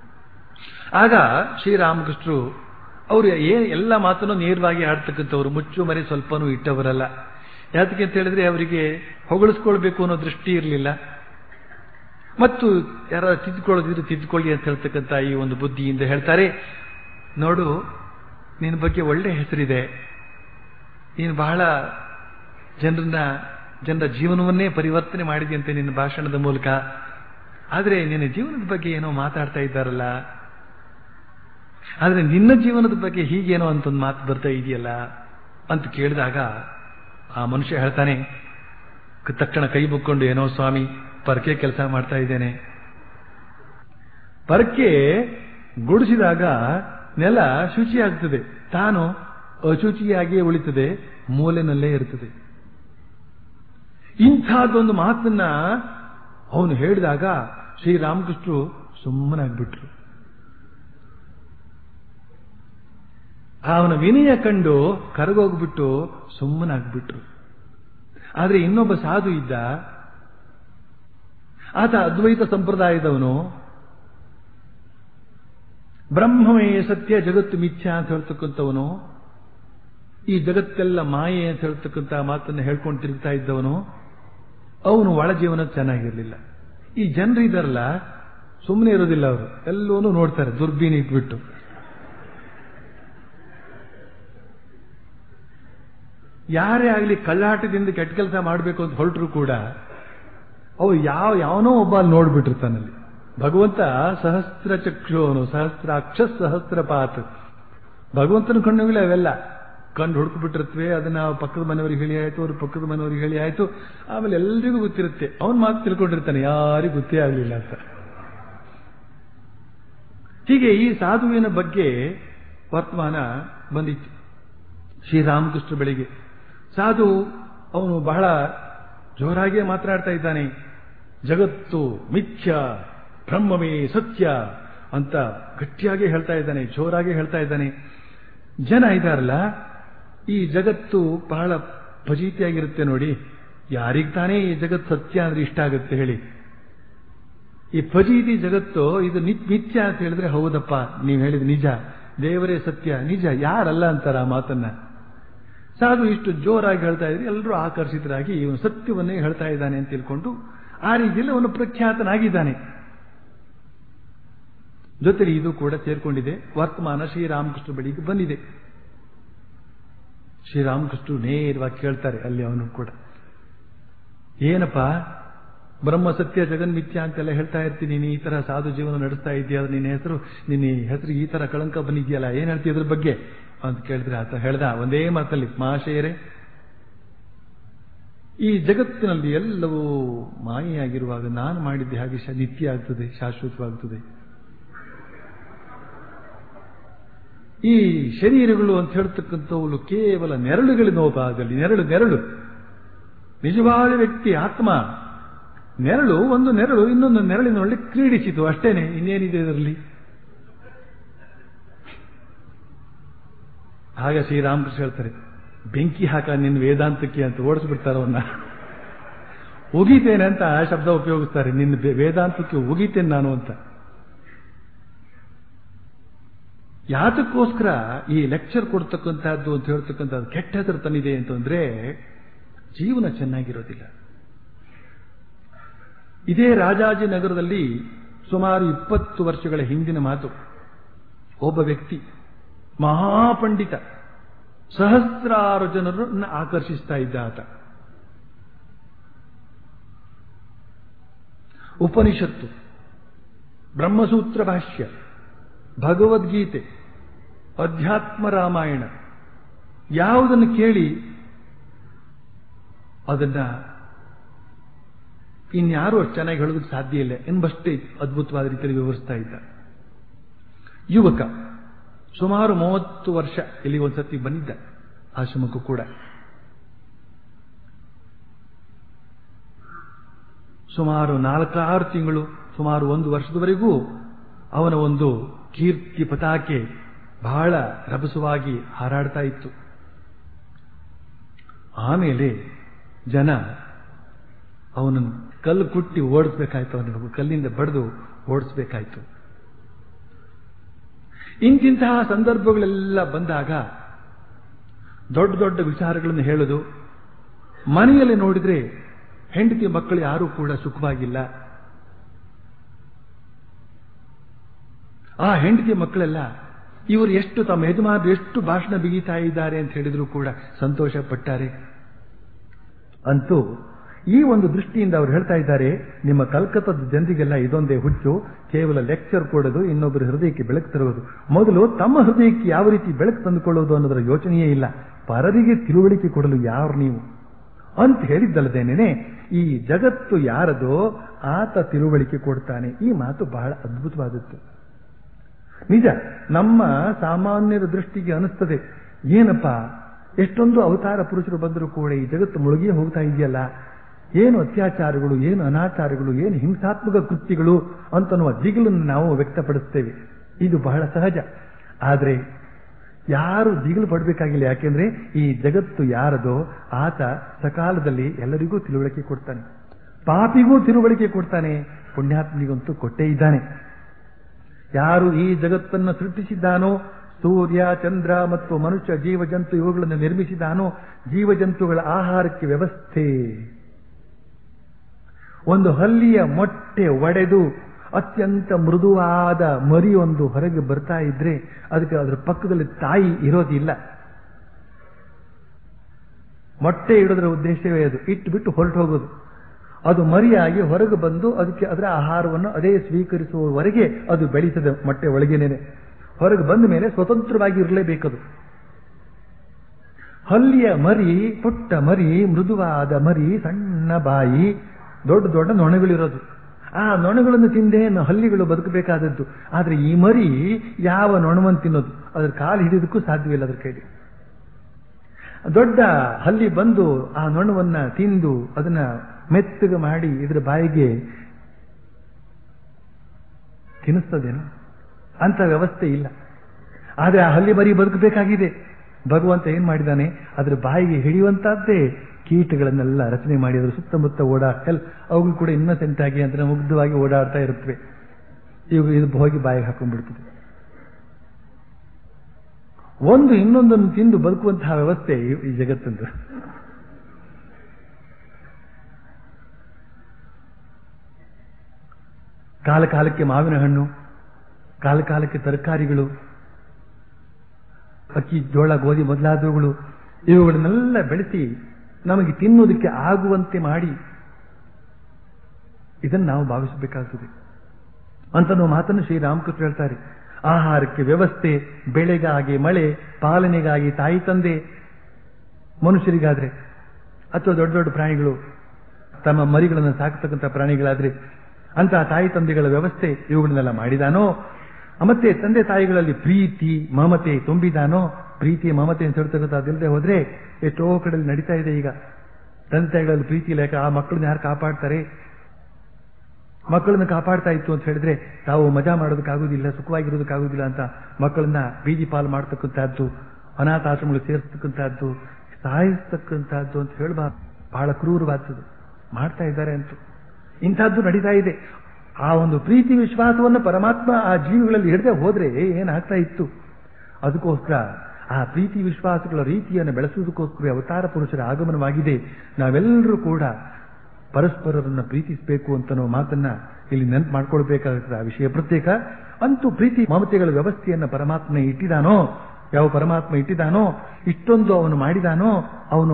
ಆಗ ಶ್ರೀರಾಮಕೃಷ್ಣರು ಅವರು ಏನ್ ಎಲ್ಲ ಮಾತನ್ನು ನೇರವಾಗಿ ಆಡ್ತಕ್ಕಂಥವ್ರು ಮುಚ್ಚು ಮರೆ ಸ್ವಲ್ಪನೂ ಇಟ್ಟವರಲ್ಲ ಯಾತಕ್ಕೆ ಅಂತ ಹೇಳಿದ್ರೆ ಅವರಿಗೆ ಹೊಗಳಿಸ್ಕೊಳ್ಬೇಕು ಅನ್ನೋ ದೃಷ್ಟಿ ಇರಲಿಲ್ಲ ಮತ್ತು ಯಾರು ತಿದ್ದುಕೊಳ್ಳೋದಿದ್ರೆ ತಿದ್ದುಕೊಳ್ಳಿ ಅಂತ ಹೇಳ್ತಕ್ಕಂಥ ಈ ಒಂದು ಬುದ್ಧಿಯಿಂದ ಹೇಳ್ತಾರೆ ನೋಡು ನಿನ್ನ ಬಗ್ಗೆ ಒಳ್ಳೆ ಹೆಸರಿದೆ ನೀನು ಬಹಳ ಜನರನ್ನ ಜನರ ಜೀವನವನ್ನೇ ಪರಿವರ್ತನೆ ಮಾಡಿದೆಯಂತೆ ನಿನ್ನ ಭಾಷಣದ ಮೂಲಕ ಆದರೆ ನಿನ್ನ ಜೀವನದ ಬಗ್ಗೆ ಏನೋ ಮಾತಾಡ್ತಾ ಇದ್ದಾರಲ್ಲ ಆದರೆ ನಿನ್ನ ಜೀವನದ ಬಗ್ಗೆ ಹೀಗೇನೋ ಅಂತ ಒಂದು ಮಾತು ಬರ್ತಾ ಇದೆಯಲ್ಲ ಅಂತ ಕೇಳಿದಾಗ ಆ ಮನುಷ್ಯ ಹೇಳ್ತಾನೆ ತಕ್ಷಣ ಕೈ ಮುಕ್ಕೊಂಡು ಏನೋ ಸ್ವಾಮಿ ಪರಕೆ ಕೆಲಸ ಮಾಡ್ತಾ ಇದ್ದೇನೆ ಪರಕೆ ಗುಡಿಸಿದಾಗ ನೆಲ ಶುಚಿಯಾಗ್ತದೆ ತಾನು ಅಶುಚಿಯಾಗಿಯೇ ಉಳಿತದೆ ಮೂಲೆನಲ್ಲೇ ಇರ್ತದೆ ಇಂಥದ್ದೊಂದು ಮಾತನ್ನ ಅವನು ಹೇಳಿದಾಗ ಶ್ರೀರಾಮಕೃಷ್ಣರು ಸುಮ್ಮನಾಗ್ಬಿಟ್ರು ಅವನ ವಿನಯ ಕಂಡು ಕರಗೋಗ್ಬಿಟ್ಟು ಸುಮ್ಮನಾಗ್ಬಿಟ್ರು ಆದ್ರೆ ಇನ್ನೊಬ್ಬ ಸಾಧು ಇದ್ದ ಆತ ಅದ್ವೈತ ಸಂಪ್ರದಾಯದವನು ಬ್ರಹ್ಮವೇ ಸತ್ಯ ಜಗತ್ತು ಮಿಥ್ಯ ಅಂತ ಹೇಳ್ತಕ್ಕಂಥವನು ಈ ಜಗತ್ತೆಲ್ಲ ಮಾಯೆ ಅಂತ ಹೇಳ್ತಕ್ಕಂಥ ಮಾತನ್ನು ಹೇಳ್ಕೊಂಡು ತಿರುಗ್ತಾ ಇದ್ದವನು ಅವನು ಒಳ ಜೀವನ ಚೆನ್ನಾಗಿರ್ಲಿಲ್ಲ ಈ ಜನರು ಇದಾರಲ್ಲ ಸುಮ್ಮನೆ ಇರೋದಿಲ್ಲ ಅವರು ಎಲ್ಲವನ್ನೂ ನೋಡ್ತಾರೆ ದುರ್ಬೀನಿ ಇಟ್ಬಿಟ್ಟು ಯಾರೇ ಆಗಲಿ ಕಳ್ಳಾಟದಿಂದ ಕೆಟ್ಟ ಕೆಲಸ ಮಾಡಬೇಕು ಅಂತ ಹೊರಟರು ಕೂಡ ಅವು ಯಾವ ಯಾವನೋ ಒಬ್ಬ ಅಲ್ಲಿ ನೋಡ್ಬಿಟ್ಟಿರ್ತಾನಲ್ಲಿ ಭಗವಂತ ಸಹಸ್ರ ಚಕ್ಷುವನು ಸಹಸ್ರಾಕ್ಷ ಸಹಸ್ರಪಾತ್ ಭಗವಂತನ ಕಣ್ಣುಗಳೇ ಅವೆಲ್ಲ ಕಂಡು ಹುಡುಕ್ಬಿಟ್ಟಿರ್ತವೆ ಅದನ್ನ ಪಕ್ಕದ ಮನೆಯವರಿಗೆ ಹೇಳಿ ಆಯ್ತು ಅವ್ರ ಪಕ್ಕದ ಮನೆಯವರಿಗೆ ಹೇಳಿ ಆಯ್ತು ಆಮೇಲೆ ಎಲ್ರಿಗೂ ಗೊತ್ತಿರುತ್ತೆ ಅವನ್ ಮಾತು ತಿಳ್ಕೊಂಡಿರ್ತಾನೆ ಯಾರಿಗೂ ಗೊತ್ತೇ ಆಗಲಿಲ್ಲ ಅಂತ ಹೀಗೆ ಈ ಸಾಧುವಿನ ಬಗ್ಗೆ ವರ್ತಮಾನ ಬಂದಿತ್ತು ಶ್ರೀರಾಮಕೃಷ್ಣ ಬೆಳಿಗ್ಗೆ ಸಾಧು ಅವನು ಬಹಳ ಜೋರಾಗಿಯೇ ಮಾತನಾಡ್ತಾ ಇದ್ದಾನೆ ಜಗತ್ತು ಮಿಥ್ಯ ಬ್ರಹ್ಮವೇ ಸತ್ಯ ಅಂತ ಗಟ್ಟಿಯಾಗಿ ಹೇಳ್ತಾ ಇದ್ದಾನೆ ಜೋರಾಗಿ ಹೇಳ್ತಾ ಇದ್ದಾನೆ ಜನ ಇದಾರಲ್ಲ ಈ ಜಗತ್ತು ಬಹಳ ಫಜೀತಿಯಾಗಿರುತ್ತೆ ನೋಡಿ ಯಾರಿಗೆ ತಾನೇ ಈ ಜಗತ್ತು ಸತ್ಯ ಅಂದ್ರೆ ಇಷ್ಟ ಆಗುತ್ತೆ ಹೇಳಿ ಈ ಫಜೀತಿ ಜಗತ್ತು ಇದು ನಿತ್ಯ ಅಂತ ಹೇಳಿದ್ರೆ ಹೌದಪ್ಪ ನೀವು ಹೇಳಿದ ನಿಜ ದೇವರೇ ಸತ್ಯ ನಿಜ ಯಾರಲ್ಲ ಅಂತಾರ ಆ ಮಾತನ್ನ ಸಾಧು ಇಷ್ಟು ಜೋರಾಗಿ ಹೇಳ್ತಾ ಇದ್ರೆ ಎಲ್ಲರೂ ಆಕರ್ಷಿತರಾಗಿ ಇವನು ಸತ್ಯವನ್ನೇ ಹೇಳ್ತಾ ಇದ್ದಾನೆ ಅಂತ ತಿಳ್ಕೊಂಡು ಆ ರೀತಿಯಲ್ಲಿ ಅವನು ಪ್ರಖ್ಯಾತನಾಗಿದ್ದಾನೆ ಜೊತೆಗೆ ಇದು ಕೂಡ ಸೇರ್ಕೊಂಡಿದೆ ವರ್ತಮಾನ ಶ್ರೀರಾಮಕೃಷ್ಣ ಬಳಿಗೆ ಬಂದಿದೆ ಶ್ರೀರಾಮಕೃಷ್ಣ ನೇರವಾಗಿ ಕೇಳ್ತಾರೆ ಅಲ್ಲಿ ಅವನು ಕೂಡ ಏನಪ್ಪ ಬ್ರಹ್ಮ ಸತ್ಯ ಜಗನ್ಮಿಥ್ಯ ಅಂತೆಲ್ಲ ಹೇಳ್ತಾ ಇರ್ತೀನಿ ನೀನು ಈ ತರ ಸಾಧು ಜೀವನ ನಡೆಸ್ತಾ ಇದೆಯಾ ನಿನ್ನ ಹೆಸರು ನಿನ್ನ ಹೆಸರಿಗೆ ಈ ತರ ಕಳಂಕ ಬಂದಿದೆಯಲ್ಲ ಏನ್ ಹೇಳ್ತೀಯ ಇದ್ರ ಬಗ್ಗೆ ಅಂತ ಕೇಳಿದ್ರೆ ಆತ ಹೇಳ್ದ ಒಂದೇ ಮಾತಲ್ಲಿ ಮಹಾಶಯರೇ ಈ ಜಗತ್ತಿನಲ್ಲಿ ಎಲ್ಲವೂ ಮಾಯೆಯಾಗಿರುವಾಗ ನಾನು ಮಾಡಿದ್ದೆ ಹಾಗೆ ಶ- ನಿತ್ಯ ಆಗ್ತದೆ ಶಾಶ್ವತವಾಗ್ತದೆ ಈ ಶರೀರಗಳು ಅಂತ ಹೇಳ್ತಕ್ಕಂಥವು ಕೇವಲ ನೆರಳುಗಳಿನ ಭಾಗದಲ್ಲಿ ನೆರಳು ನೆರಳು ನಿಜವಾದ ವ್ಯಕ್ತಿ ಆತ್ಮ ನೆರಳು ಒಂದು ನೆರಳು ಇನ್ನೊಂದು ನೆರಳಿನೊಳ್ಳೆ ಕ್ರೀಡಿಸಿತು ಅಷ್ಟೇನೆ ಇನ್ನೇನಿದೆ ಇದರಲ್ಲಿ ಆಗ ಶ್ರೀರಾಮಕೃಷ್ಣ ಹೇಳ್ತಾರೆ ಬೆಂಕಿ ಹಾಕ ನಿನ್ನ ವೇದಾಂತಕ್ಕೆ ಅಂತ ಓಡಿಸ್ಬಿಡ್ತಾರೆ ಅವನ್ನ ಉಗಿತೇನೆ ಅಂತ ಆ ಶಬ್ದ ಉಪಯೋಗಿಸ್ತಾರೆ ನಿನ್ನ ಬೆ- ವೇದಾಂತಕ್ಕೆ ಉಗಿತೇನೆ ನಾನು ಅಂತ ಯಾತಕ್ಕೋಸ್ಕರ ಈ ಲೆಕ್ಚರ್ ಕೊಡ್ತಕ್ಕಂಥದ್ದು ಅಂತ ಹೇಳ್ತಕ್ಕಂಥದ್ದು ಕೆಟ್ಟ ಹೆಸರು ತಂದಿದೆ ಅಂತಂದ್ರೆ ಜೀವನ ಚೆನ್ನಾಗಿರೋದಿಲ್ಲ ಇದೇ ರಾಜಾಜಿನಗರದಲ್ಲಿ ಸುಮಾರು ಇಪ್ಪತ್ತು ವರ್ಷಗಳ ಹಿಂದಿನ ಮಾತು ಒಬ್ಬ ವ್ಯಕ್ತಿ ಮಹಾಪಂಡಿತ ಸಹಸ್ರಾರು ಜನರನ್ನು ಆಕರ್ಷಿಸ್ತಾ ಇದ್ದ ಆತ ಉಪನಿಷತ್ತು ಬ್ರಹ್ಮಸೂತ್ರ ಭಾಷ್ಯ ಭಗವದ್ಗೀತೆ ಅಧ್ಯಾತ್ಮ ರಾಮಾಯಣ ಯಾವುದನ್ನು ಕೇಳಿ ಅದನ್ನ ಇನ್ಯಾರು ಅಷ್ಟು ಚೆನ್ನಾಗಿ ಹೇಳೋದಕ್ಕೆ ಸಾಧ್ಯ ಇಲ್ಲ ಎಂಬಷ್ಟೇ ಅದ್ಭುತವಾದ ರೀತಿಯಲ್ಲಿ ವಿವರಿಸ್ತಾ ಇದ್ದ ಯುವಕ ಸುಮಾರು ಮೂವತ್ತು ವರ್ಷ ಇಲ್ಲಿ ಒಂದ್ಸತಿ ಬಂದಿದ್ದ ಆಶ್ರಮಕ್ಕೂ ಕೂಡ ಸುಮಾರು ನಾಲ್ಕಾರು ತಿಂಗಳು ಸುಮಾರು ಒಂದು ವರ್ಷದವರೆಗೂ ಅವನ ಒಂದು ಕೀರ್ತಿ ಪತಾಕೆ ಬಹಳ ರಭಸವಾಗಿ ಹಾರಾಡ್ತಾ ಇತ್ತು ಆಮೇಲೆ ಜನ ಅವನನ್ನು ಕಲ್ಲು ಕುಟ್ಟಿ ಓಡಿಸ್ಬೇಕಾಯ್ತು ಅವನಿಗೆ ಕಲ್ಲಿಂದ ಬಡಿದು ಓಡಿಸ್ಬೇಕಾಯ್ತು ಇಂತಿಂತಹ ಸಂದರ್ಭಗಳೆಲ್ಲ ಬಂದಾಗ ದೊಡ್ಡ ದೊಡ್ಡ ವಿಚಾರಗಳನ್ನು ಹೇಳೋದು ಮನೆಯಲ್ಲಿ ನೋಡಿದ್ರೆ ಹೆಂಡತಿ ಮಕ್ಕಳು ಯಾರೂ ಕೂಡ ಸುಖವಾಗಿಲ್ಲ ಆ ಹೆಂಡತಿ ಮಕ್ಕಳೆಲ್ಲ ಇವರು ಎಷ್ಟು ತಮ್ಮ ಯಜಮಾನರು ಎಷ್ಟು ಭಾಷಣ ಬಿಗಿತಾ ಇದ್ದಾರೆ ಅಂತ ಹೇಳಿದ್ರು ಕೂಡ ಸಂತೋಷ ಪಟ್ಟಾರೆ ಅಂತೂ ಈ ಒಂದು ದೃಷ್ಟಿಯಿಂದ ಅವರು ಹೇಳ್ತಾ ಇದ್ದಾರೆ ನಿಮ್ಮ ಕಲ್ಕತ್ತದ ಜನರಿಗೆಲ್ಲ ಇದೊಂದೇ ಹುಚ್ಚು ಕೇವಲ ಲೆಕ್ಚರ್ ಕೊಡೋದು ಇನ್ನೊಬ್ಬರ ಹೃದಯಕ್ಕೆ ಬೆಳಕು ತರುವುದು ಮೊದಲು ತಮ್ಮ ಹೃದಯಕ್ಕೆ ಯಾವ ರೀತಿ ಬೆಳಕು ತಂದುಕೊಳ್ಳೋದು ಅನ್ನೋದರ ಯೋಚನೆಯೇ ಇಲ್ಲ ಪರರಿಗೆ ತಿಳುವಳಿಕೆ ಕೊಡಲು ಯಾರು ನೀವು ಅಂತ ಹೇಳಿದ್ದಲ್ಲದೇನೆ ಈ ಜಗತ್ತು ಯಾರದೋ ಆತ ತಿಳುವಳಿಕೆ ಕೊಡ್ತಾನೆ ಈ ಮಾತು ಬಹಳ ಅದ್ಭುತವಾದದ್ದು ನಿಜ ನಮ್ಮ ಸಾಮಾನ್ಯರ ದೃಷ್ಟಿಗೆ ಅನಿಸ್ತದೆ ಏನಪ್ಪ ಎಷ್ಟೊಂದು ಅವತಾರ ಪುರುಷರು ಬಂದರೂ ಕೂಡ ಈ ಜಗತ್ತು ಮುಳುಗಿ ಹೋಗ್ತಾ ಇದೆಯಲ್ಲ ಏನು ಅತ್ಯಾಚಾರಗಳು ಏನು ಅನಾಚಾರಗಳು ಏನು ಹಿಂಸಾತ್ಮಕ ಕೃತ್ಯಗಳು ಅಂತನ್ನುವ ದಿಗಿಲನ್ನು ನಾವು ವ್ಯಕ್ತಪಡಿಸ್ತೇವೆ ಇದು ಬಹಳ ಸಹಜ ಆದರೆ ಯಾರು ದಿಗಿಲು ಪಡಬೇಕಾಗಿಲ್ಲ ಯಾಕೆಂದ್ರೆ ಈ ಜಗತ್ತು ಯಾರದೋ ಆತ ಸಕಾಲದಲ್ಲಿ ಎಲ್ಲರಿಗೂ ತಿಳುವಳಿಕೆ ಕೊಡ್ತಾನೆ ಪಾಪಿಗೂ ತಿಳುವಳಿಕೆ ಕೊಡ್ತಾನೆ ಪುಣ್ಯಾತ್ಮನಿಗಂತೂ ಕೊಟ್ಟೇ ಇದ್ದಾನೆ ಯಾರು ಈ ಜಗತ್ತನ್ನು ಸೃಷ್ಟಿಸಿದ್ದಾನೋ ಸೂರ್ಯ ಚಂದ್ರ ಮತ್ತು ಮನುಷ್ಯ ಜೀವಜಂತು ಇವುಗಳನ್ನು ನಿರ್ಮಿಸಿದಾನೋ ಜೀವಜಂತುಗಳ ಆಹಾರಕ್ಕೆ ವ್ಯವಸ್ಥೆ ಒಂದು ಹಲ್ಲಿಯ ಮೊಟ್ಟೆ ಒಡೆದು ಅತ್ಯಂತ ಮೃದುವಾದ ಮರಿ ಒಂದು ಹೊರಗೆ ಬರ್ತಾ ಇದ್ರೆ ಅದಕ್ಕೆ ಅದರ ಪಕ್ಕದಲ್ಲಿ ತಾಯಿ ಇರೋದಿಲ್ಲ ಮೊಟ್ಟೆ ಇಡೋದ್ರ ಉದ್ದೇಶವೇ ಅದು ಇಟ್ಟು ಬಿಟ್ಟು ಹೊರಟು ಹೋಗೋದು ಅದು ಮರಿಯಾಗಿ ಹೊರಗೆ ಬಂದು ಅದಕ್ಕೆ ಅದರ ಆಹಾರವನ್ನು ಅದೇ ಸ್ವೀಕರಿಸುವವರೆಗೆ ಅದು ಬೆಳೀತದೆ ಮೊಟ್ಟೆ ಒಳಗೇನೆ ಹೊರಗೆ ಬಂದ ಮೇಲೆ ಸ್ವತಂತ್ರವಾಗಿ ಇರಲೇಬೇಕದು ಹಲ್ಲಿಯ ಮರಿ ಪುಟ್ಟ ಮರಿ ಮೃದುವಾದ ಮರಿ ಸಣ್ಣ ಬಾಯಿ ದೊಡ್ಡ ದೊಡ್ಡ ನೊಣಗಳಿರೋದು ಆ ನೊಣಗಳನ್ನು ತಿಂದೇ ನ- ಹಲ್ಲಿಗಳು ಬದುಕಬೇಕಾದದ್ದು ಆದ್ರೆ ಈ ಮರಿ ಯಾವ ನೊಣವನ್ನು ತಿನ್ನೋದು ಅದ್ರ ಕಾಲು ಹಿಡಿಯೋದಕ್ಕೂ ಸಾಧ್ಯವಿಲ್ಲ ಅದ್ರ ಕೈಲಿ ದೊಡ್ಡ ಹಲ್ಲಿ ಬಂದು ಆ ನೊಣವನ್ನ ತಿಂದು ಅದನ್ನ ಮೆತ್ತಗೆ ಮಾಡಿ ಇದರ ಬಾಯಿಗೆ ತಿನ್ನಿಸ್ತದೇನು ಅಂತ ವ್ಯವಸ್ಥೆ ಇಲ್ಲ ಆದ್ರೆ ಆ ಹಲ್ಲಿ ಮರಿ ಬದುಕಬೇಕಾಗಿದೆ ಭಗವಂತ ಏನ್ ಮಾಡಿದಾನೆ ಅದ್ರ ಬಾಯಿಗೆ ಹಿಡಿಯುವಂತಹದ್ದೇ ಕೀಟಗಳನ್ನೆಲ್ಲ ರಚನೆ ಮಾಡಿ ಅದ್ರ ಸುತ್ತಮುತ್ತ ಓಡಾಟಲ್ ಅವುಗಳು ಕೂಡ ಇನ್ನಸೆಂಟ್ ಆಗಿ ಅಂದ್ರೆ ಮುಗ್ಧವಾಗಿ ಓಡಾಡ್ತಾ ಇರುತ್ತವೆ ಇವು ಇದು ಹೋಗಿ ಬಾಯಿಗೆ ಹಾಕೊಂಡ್ಬಿಡ್ತದೆ ಒಂದು ಇನ್ನೊಂದನ್ನು ತಿಂದು ಬದುಕುವಂತಹ ವ್ಯವಸ್ಥೆ ಈ- ಈ ಜಗತ್ತಂದು ಕಾಲ ಕಾಲಕ್ಕೆ ಮಾವಿನ ಹಣ್ಣು ಕಾಲ ಕಾಲಕ್ಕೆ ತರಕಾರಿಗಳು ಅಕ್ಕಿ ಜೋಳ ಗೋಧಿ ಮೊದಲಾದವುಗಳು ಇವುಗಳನ್ನೆಲ್ಲ ಬೆಳೆಸಿ ನಮಗೆ ತಿನ್ನುವುದಕ್ಕೆ ಆಗುವಂತೆ ಮಾಡಿ ಇದನ್ನು ನಾವು ಭಾವಿಸಬೇಕಾಗುತ್ತದೆ ಅಂತ ನಾವು ಮಾತನ್ನು ಶ್ರೀರಾಮಕೃಷ್ಣ ಹೇಳ್ತಾರೆ ಆಹಾರಕ್ಕೆ ವ್ಯವಸ್ಥೆ ಬೆಳೆಗಾಗಿ ಮಳೆ ಪಾಲನೆಗಾಗಿ ತಾಯಿ ತಂದೆ ಮನುಷ್ಯರಿಗಾದ್ರೆ ಅಥವಾ ದೊಡ್ಡ ದೊಡ್ಡ ಪ್ರಾಣಿಗಳು ತಮ್ಮ ಮರಿಗಳನ್ನು ಸಾಕತಕ್ಕಂಥ ಪ್ರಾಣಿಗಳಾದ್ರೆ ಅಂತಹ ತಾಯಿ ತಂದೆಗಳ ವ್ಯವಸ್ಥೆ ಇವುಗಳನ್ನೆಲ್ಲ ಮಾಡಿದಾನೋ ಮತ್ತೆ ತಂದೆ ತಾಯಿಗಳಲ್ಲಿ ಪ್ರೀತಿ ಮಮತೆ ತುಂಬಿದಾನೋ ಪ್ರೀತಿ ಮಮತೆ ಅಂತ ಹೇಳ್ತಕ್ಕಂಥ ಅದಿಲ್ಲದೆ ಹೋದ್ರೆ ಎಷ್ಟೋ ಕಡೆಯಲ್ಲಿ ನಡೀತಾ ಇದೆ ಈಗ ತಂದೆ ತಾಯಿಗಳಲ್ಲಿ ಪ್ರೀತಿ ಇಲ್ಲ ಯಾಕೆ ಆ ಮಕ್ಕಳನ್ನ ಯಾರು ಕಾಪಾಡ್ತಾರೆ ಮಕ್ಕಳನ್ನ ಕಾಪಾಡ್ತಾ ಇತ್ತು ಅಂತ ಹೇಳಿದ್ರೆ ತಾವು ಮಜಾ ಮಾಡೋದಕ್ಕಾಗುದಿಲ್ಲ ಸುಖವಾಗಿರೋದಕ್ಕಾಗುದಿಲ್ಲ ಅಂತ ಮಕ್ಕಳನ್ನ ಬೀದಿ ಪಾಲು ಮಾಡ್ತಕ್ಕಂಥದ್ದು ಅನಾಥಾಶ್ರಮಗಳು ಸೇರಿಸ್ತಕ್ಕಂಥದ್ದು ಸಾಯಿಸ್ತಕ್ಕಂಥದ್ದು ಅಂತ ಹೇಳಬಾರ್ದು ಬಹಳ ಕ್ರೂರವಾದದ್ದು ಮಾಡ್ತಾ ಇದ್ದಾರೆ ಅಂತ ಇಂಥದ್ದು ನಡೀತಾ ಇದೆ ಆ ಒಂದು ಪ್ರೀತಿ ವಿಶ್ವಾಸವನ್ನು ಪರಮಾತ್ಮ ಆ ಜೀವಿಗಳಲ್ಲಿ ಹಿಡದೆ ಹೋದ್ರೆ ಏನಾಗ್ತಾ ಇತ್ತು ಅದಕ್ಕೋಸ್ಕರ ಆ ಪ್ರೀತಿ ವಿಶ್ವಾಸಗಳ ರೀತಿಯನ್ನು ಬೆಳೆಸುವುದಕ್ಕೋಸ್ಕರ ಅವತಾರ ಪುರುಷರ ಆಗಮನವಾಗಿದೆ ನಾವೆಲ್ಲರೂ ಕೂಡ ಪರಸ್ಪರರನ್ನ ಪ್ರೀತಿಸಬೇಕು ಅಂತ ನಾವು ಮಾತನ್ನ ಇಲ್ಲಿ ನೆನಪು ಮಾಡ್ಕೊಳ್ಬೇಕಾಗುತ್ತದೆ ಆ ವಿಷಯ ಪ್ರತ್ಯೇಕ ಅಂತೂ ಪ್ರೀತಿ ಮಮತೆಗಳ ವ್ಯವಸ್ಥೆಯನ್ನ ಪರಮಾತ್ಮ ಇಟ್ಟಿದಾನೋ ಯಾವ ಪರಮಾತ್ಮ ಇಟ್ಟಿದಾನೋ ಇಷ್ಟೊಂದು ಅವನು ಮಾಡಿದಾನೋ ಅವನು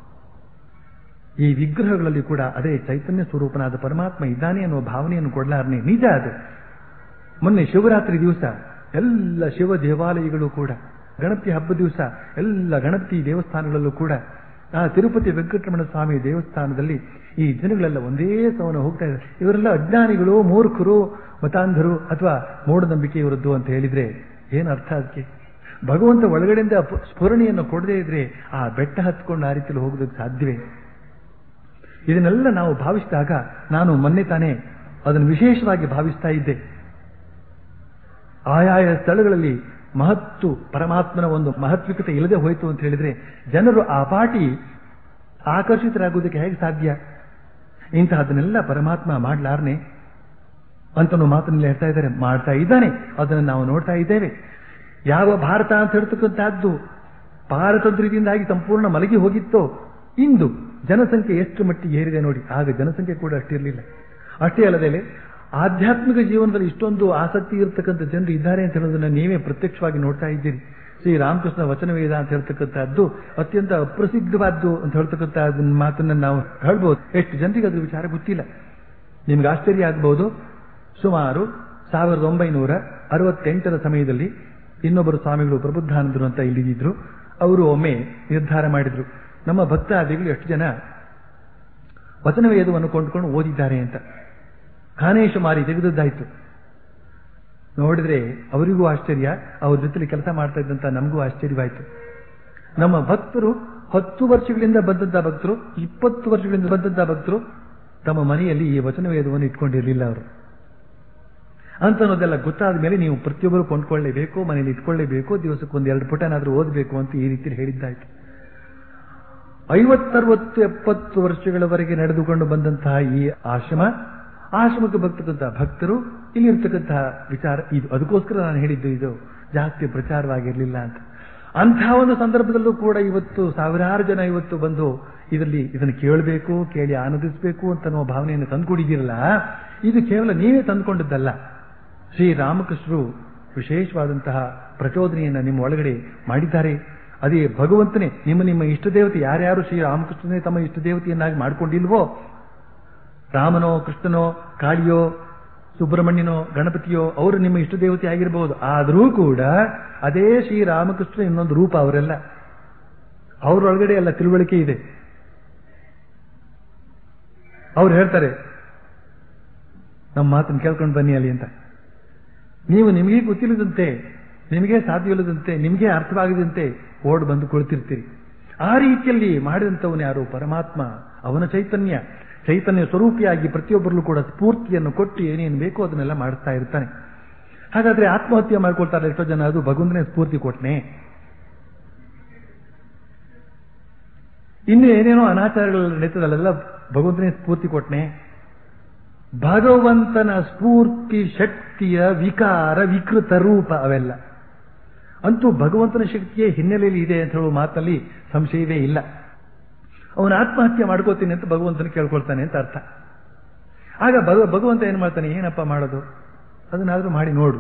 ಈ ವಿಗ್ರಹಗಳಲ್ಲಿ ಕೂಡ ಅದೇ ಚೈತನ್ಯ ಸ್ವರೂಪನಾದ ಪರಮಾತ್ಮ ಇದ್ದಾನೆ ಅನ್ನುವ ಭಾವನೆಯನ್ನು ಕೊಡಲಾರನೆ ನಿಜ ಅದು ಮೊನ್ನೆ ಶಿವರಾತ್ರಿ ದಿವಸ ಎಲ್ಲ ಶಿವ ದೇವಾಲಯಗಳು ಕೂಡ ಗಣಪತಿ ಹಬ್ಬ ದಿವಸ ಎಲ್ಲ ಗಣಪತಿ ದೇವಸ್ಥಾನಗಳಲ್ಲೂ ಕೂಡ ಆ ತಿರುಪತಿ ವೆಂಕಟರಮಣ ಸ್ವಾಮಿ ದೇವಸ್ಥಾನದಲ್ಲಿ ಈ ಜನಗಳೆಲ್ಲ ಒಂದೇ ಸವನ ಹೋಗ್ತಾ ಇದ್ದಾರೆ ಇವರೆಲ್ಲ ಅಜ್ಞಾನಿಗಳು ಮೂರ್ಖರು ಮತಾಂಧರು ಅಥವಾ ಮೂಢನಂಬಿಕೆಯವರದ್ದು ಅಂತ ಹೇಳಿದ್ರೆ ಏನು ಅರ್ಥ ಅದಕ್ಕೆ ಭಗವಂತ ಒಳಗಡೆಯಿಂದ ಅಪ- ಸ್ಫುರಣೆಯನ್ನು ಕೊಡದೇ ಇದ್ರೆ ಆ ಬೆಟ್ಟ ಹತ್ಕೊಂಡು ಆ ರೀತಿಯಲ್ಲಿ ಹೋಗೋದಕ್ಕೆ ಸಾಧ್ಯವೇ ಇದನ್ನೆಲ್ಲ ನಾವು ಭಾವಿಸಿದಾಗ ನಾನು ಮೊನ್ನೆ ತಾನೇ ಅದನ್ನು ವಿಶೇಷವಾಗಿ ಭಾವಿಸ್ತಾ ಇದ್ದೆ ಆಯಾಯ ಸ್ಥಳಗಳಲ್ಲಿ ಮಹತ್ತು ಪರಮಾತ್ಮನ ಒಂದು ಮಹತ್ವಿಕತೆ ಇಲ್ಲದೆ ಹೋಯಿತು ಅಂತ ಹೇಳಿದ್ರೆ ಜನರು ಆ ಪಾಟಿ ಆಕರ್ಷಿತರಾಗುವುದಕ್ಕೆ ಹೇಗೆ ಸಾಧ್ಯ ಇಂತಹದನ್ನೆಲ್ಲ ಪರಮಾತ್ಮ ಮಾಡ್ಲಾರ್ನೆ ಅಂತನೂ ಮಾತನ್ನೆಲ್ಲ ಹೇಳ್ತಾ ಇದ್ದಾರೆ ಮಾಡ್ತಾ ಇದ್ದಾನೆ ಅದನ್ನು ನಾವು ನೋಡ್ತಾ ಇದ್ದೇವೆ ಯಾವ ಭಾರತ ಅಂತ ಹೇಳ್ತಕ್ಕಂಥದ್ದು ಪಾರತಂತ್ರ್ಯದಿಂದಾಗಿ ಸಂಪೂರ್ಣ ಮಲಗಿ ಹೋಗಿತ್ತೋ ಇಂದು ಜನಸಂಖ್ಯೆ ಎಷ್ಟು ಮಟ್ಟಿಗೆ ಏರಿದೆ ನೋಡಿ ಆಗ ಜನಸಂಖ್ಯೆ ಕೂಡ ಅಷ್ಟಿರಲಿಲ್ಲ ಅಷ್ಟೇ ಅಲ್ಲದೆ ಆಧ್ಯಾತ್ಮಿಕ ಜೀವನದಲ್ಲಿ ಇಷ್ಟೊಂದು ಆಸಕ್ತಿ ಇರತಕ್ಕಂಥ ಜನರು ಇದ್ದಾರೆ ಅಂತ ಹೇಳೋದನ್ನ ನೀವೇ ಪ್ರತ್ಯಕ್ಷವಾಗಿ ನೋಡ್ತಾ ಇದ್ದೀರಿ ಶ್ರೀ ರಾಮಕೃಷ್ಣ ವಚನವೇದ ಅಂತ ಹೇಳ್ತಕ್ಕಂಥದ್ದು ಅತ್ಯಂತ ಅಪ್ರಸಿದ್ಧವಾದ್ದು ಅಂತ ಹೇಳ್ತಕ್ಕಂಥ ಅದನ್ನ ಮಾತನ್ನ ನಾವು ಹೇಳ್ಬೋದು ಎಷ್ಟು ಜನರಿಗೆ ಅದ್ರ ವಿಚಾರ ಗೊತ್ತಿಲ್ಲ ನಿಮ್ಗೆ ಆಶ್ಚರ್ಯ ಆಗಬಹುದು ಸುಮಾರು ಸಾವಿರದ ಒಂಬೈನೂರ ಅರವತ್ತೆಂಟರ ಸಮಯದಲ್ಲಿ ಇನ್ನೊಬ್ಬರು ಸ್ವಾಮಿಗಳು ಪ್ರಬುದ್ಧಾನಂದರು ಅಂತ ಇಲ್ಲಿದ್ದರು ಅವರು ಒಮ್ಮೆ ನಿರ್ಧಾರ ಮಾಡಿದ್ರು ನಮ್ಮ ಭಕ್ತಾದಿಗಳು ಎಷ್ಟು ಜನ ವಚನವೇದವನ್ನು ಕೊಂಡ್ಕೊಂಡು ಓದಿದ್ದಾರೆ ಅಂತ ಖಾನೇಶ ಮಾರಿ ತೆಗೆದದ್ದಾಯ್ತು ನೋಡಿದ್ರೆ ಅವರಿಗೂ ಆಶ್ಚರ್ಯ ಅವ್ರ ಜೊತೆಲಿ ಕೆಲಸ ಮಾಡ್ತಾ ಇದ್ದಂತ ನಮಗೂ ಆಶ್ಚರ್ಯವಾಯ್ತು ನಮ್ಮ ಭಕ್ತರು ಹತ್ತು ವರ್ಷಗಳಿಂದ ಬಂದಂತ ಭಕ್ತರು ಇಪ್ಪತ್ತು ವರ್ಷಗಳಿಂದ ಬಂದಂತ ಭಕ್ತರು ತಮ್ಮ ಮನೆಯಲ್ಲಿ ಈ ವಚನವೇದವನ್ನು ಇಟ್ಕೊಂಡಿರಲಿಲ್ಲ ಅವರು ಅಂತ ಅನ್ನೋದೆಲ್ಲ ಗೊತ್ತಾದ ಮೇಲೆ ನೀವು ಪ್ರತಿಯೊಬ್ಬರು ಕೊಂಡ್ಕೊಳ್ಳೇಬೇಕು ಮನೇಲಿ ಇಟ್ಕೊಳ್ಳೇಬೇಕು ದಿವಸಕ್ಕೆ ಒಂದು ಎರಡು ಪುಟನಾದ್ರೂ ಓದಬೇಕು ಅಂತ ಈ ರೀತಿಯಲ್ಲಿ ಹೇಳಿದ್ದಾಯ್ತು ಐವತ್ತರವತ್ತು ಎಪ್ಪತ್ತು ವರ್ಷಗಳವರೆಗೆ ನಡೆದುಕೊಂಡು ಬಂದಂತಹ ಈ ಆಶ್ರಮ ಆಶ್ರಮಕ್ಕೆ ಬರ್ತಕ್ಕಂತಹ ಭಕ್ತರು ಇಲ್ಲಿರ್ತಕ್ಕಂತಹ ವಿಚಾರ ಇದು ಅದಕ್ಕೋಸ್ಕರ ನಾನು ಹೇಳಿದ್ದು ಇದು ಜಾಸ್ತಿ ಪ್ರಚಾರವಾಗಿರಲಿಲ್ಲ ಅಂತ ಅಂತಹ ಒಂದು ಸಂದರ್ಭದಲ್ಲೂ ಕೂಡ ಇವತ್ತು ಸಾವಿರಾರು ಜನ ಇವತ್ತು ಬಂದು ಇದರಲ್ಲಿ ಇದನ್ನು ಕೇಳಬೇಕು ಕೇಳಿ ಆನಂದಿಸಬೇಕು ಅಂತ ಅನ್ನೋ ಭಾವನೆಯನ್ನು ತಂದುಕೊಡಿದ್ದೀರಲ್ಲ ಇದು ಕೇವಲ ನೀವೇ ತಂದುಕೊಂಡದ್ದಲ್ಲ ಶ್ರೀರಾಮಕೃಷ್ಣರು ವಿಶೇಷವಾದಂತಹ ಪ್ರಚೋದನೆಯನ್ನು ನಿಮ್ಮ ಒಳಗಡೆ ಮಾಡಿದ್ದಾರೆ ಅದೇ ಭಗವಂತನೇ ನಿಮ್ಮ ನಿಮ್ಮ ಇಷ್ಟ ದೇವತೆ ಯಾರ್ಯಾರು ಶ್ರೀರಾಮಕೃಷ್ಣನೇ ತಮ್ಮ ಇಷ್ಟ ದೇವತೆಯನ್ನಾಗಿ ಮಾಡಿಕೊಂಡಿಲ್ವೋ ರಾಮನೋ ಕೃಷ್ಣನೋ ಕಾಳಿಯೋ ಸುಬ್ರಹ್ಮಣ್ಯನೋ ಗಣಪತಿಯೋ ಅವರು ನಿಮ್ಮ ಇಷ್ಟ ದೇವತೆ ಆಗಿರಬಹುದು ಆದರೂ ಕೂಡ ಅದೇ ಶ್ರೀರಾಮಕೃಷ್ಣ ಇನ್ನೊಂದು ರೂಪ ಅವರೆಲ್ಲ ಅವರೊಳಗಡೆ ಎಲ್ಲ ತಿಳುವಳಿಕೆ ಇದೆ ಅವ್ರು ಹೇಳ್ತಾರೆ ನಮ್ಮ ಮಾತನ್ನು ಕೇಳ್ಕೊಂಡು ಬನ್ನಿ ಅಲ್ಲಿ ಅಂತ ನೀವು ನಿಮಗೆ ಗೊತ್ತಿಲ್ಲದಂತೆ ನಿಮಗೆ ಸಾಧ್ಯವಿಲ್ಲದಂತೆ ನಿಮಗೆ ಅರ್ಥವಾಗದಂತೆ ಓಡ್ ಬಂದು ಕುಳಿತಿರ್ತೀರಿ ಆ ರೀತಿಯಲ್ಲಿ ಮಾಡಿದಂಥವನು ಯಾರು ಪರಮಾತ್ಮ ಅವನ ಚೈತನ್ಯ ಚೈತನ್ಯ ಸ್ವರೂಪಿಯಾಗಿ ಪ್ರತಿಯೊಬ್ಬರಲ್ಲೂ ಕೂಡ ಸ್ಫೂರ್ತಿಯನ್ನು ಕೊಟ್ಟು ಏನೇನು ಬೇಕೋ ಅದನ್ನೆಲ್ಲ ಮಾಡ್ತಾ ಇರ್ತಾನೆ ಹಾಗಾದ್ರೆ ಆತ್ಮಹತ್ಯೆ ಮಾಡ್ಕೊಳ್ತಾರೆ ಎಷ್ಟೋ ಜನ ಅದು ಭಗವಂತನೇ ಸ್ಫೂರ್ತಿ ಕೊಟ್ನೆ ಇನ್ನು ಏನೇನೋ ಅನಾಚಾರಗಳು ನಡೀತದಲ್ಲೆಲ್ಲ ಭಗವಂತನೇ ಸ್ಫೂರ್ತಿ ಕೊಟ್ನೆ ಭಗವಂತನ ಸ್ಫೂರ್ತಿ ಶಕ್ತಿಯ ವಿಕಾರ ವಿಕೃತ ರೂಪ ಅವೆಲ್ಲ ಅಂತೂ ಭಗವಂತನ ಶಕ್ತಿಯೇ ಹಿನ್ನೆಲೆಯಲ್ಲಿ ಇದೆ ಅಂತ ಹೇಳುವ ಮಾತಲ್ಲಿ ಸಂಶಯವೇ ಇಲ್ಲ ಅವನು ಆತ್ಮಹತ್ಯೆ ಮಾಡ್ಕೋತೀನಿ ಅಂತ ಭಗವಂತನ ಕೇಳ್ಕೊಳ್ತಾನೆ ಅಂತ ಅರ್ಥ ಆಗ ಭಗ ಭಗವಂತ ಏನ್ ಮಾಡ್ತಾನೆ ಏನಪ್ಪ ಮಾಡೋದು ಅದನ್ನಾದ್ರೂ ಮಾಡಿ ನೋಡು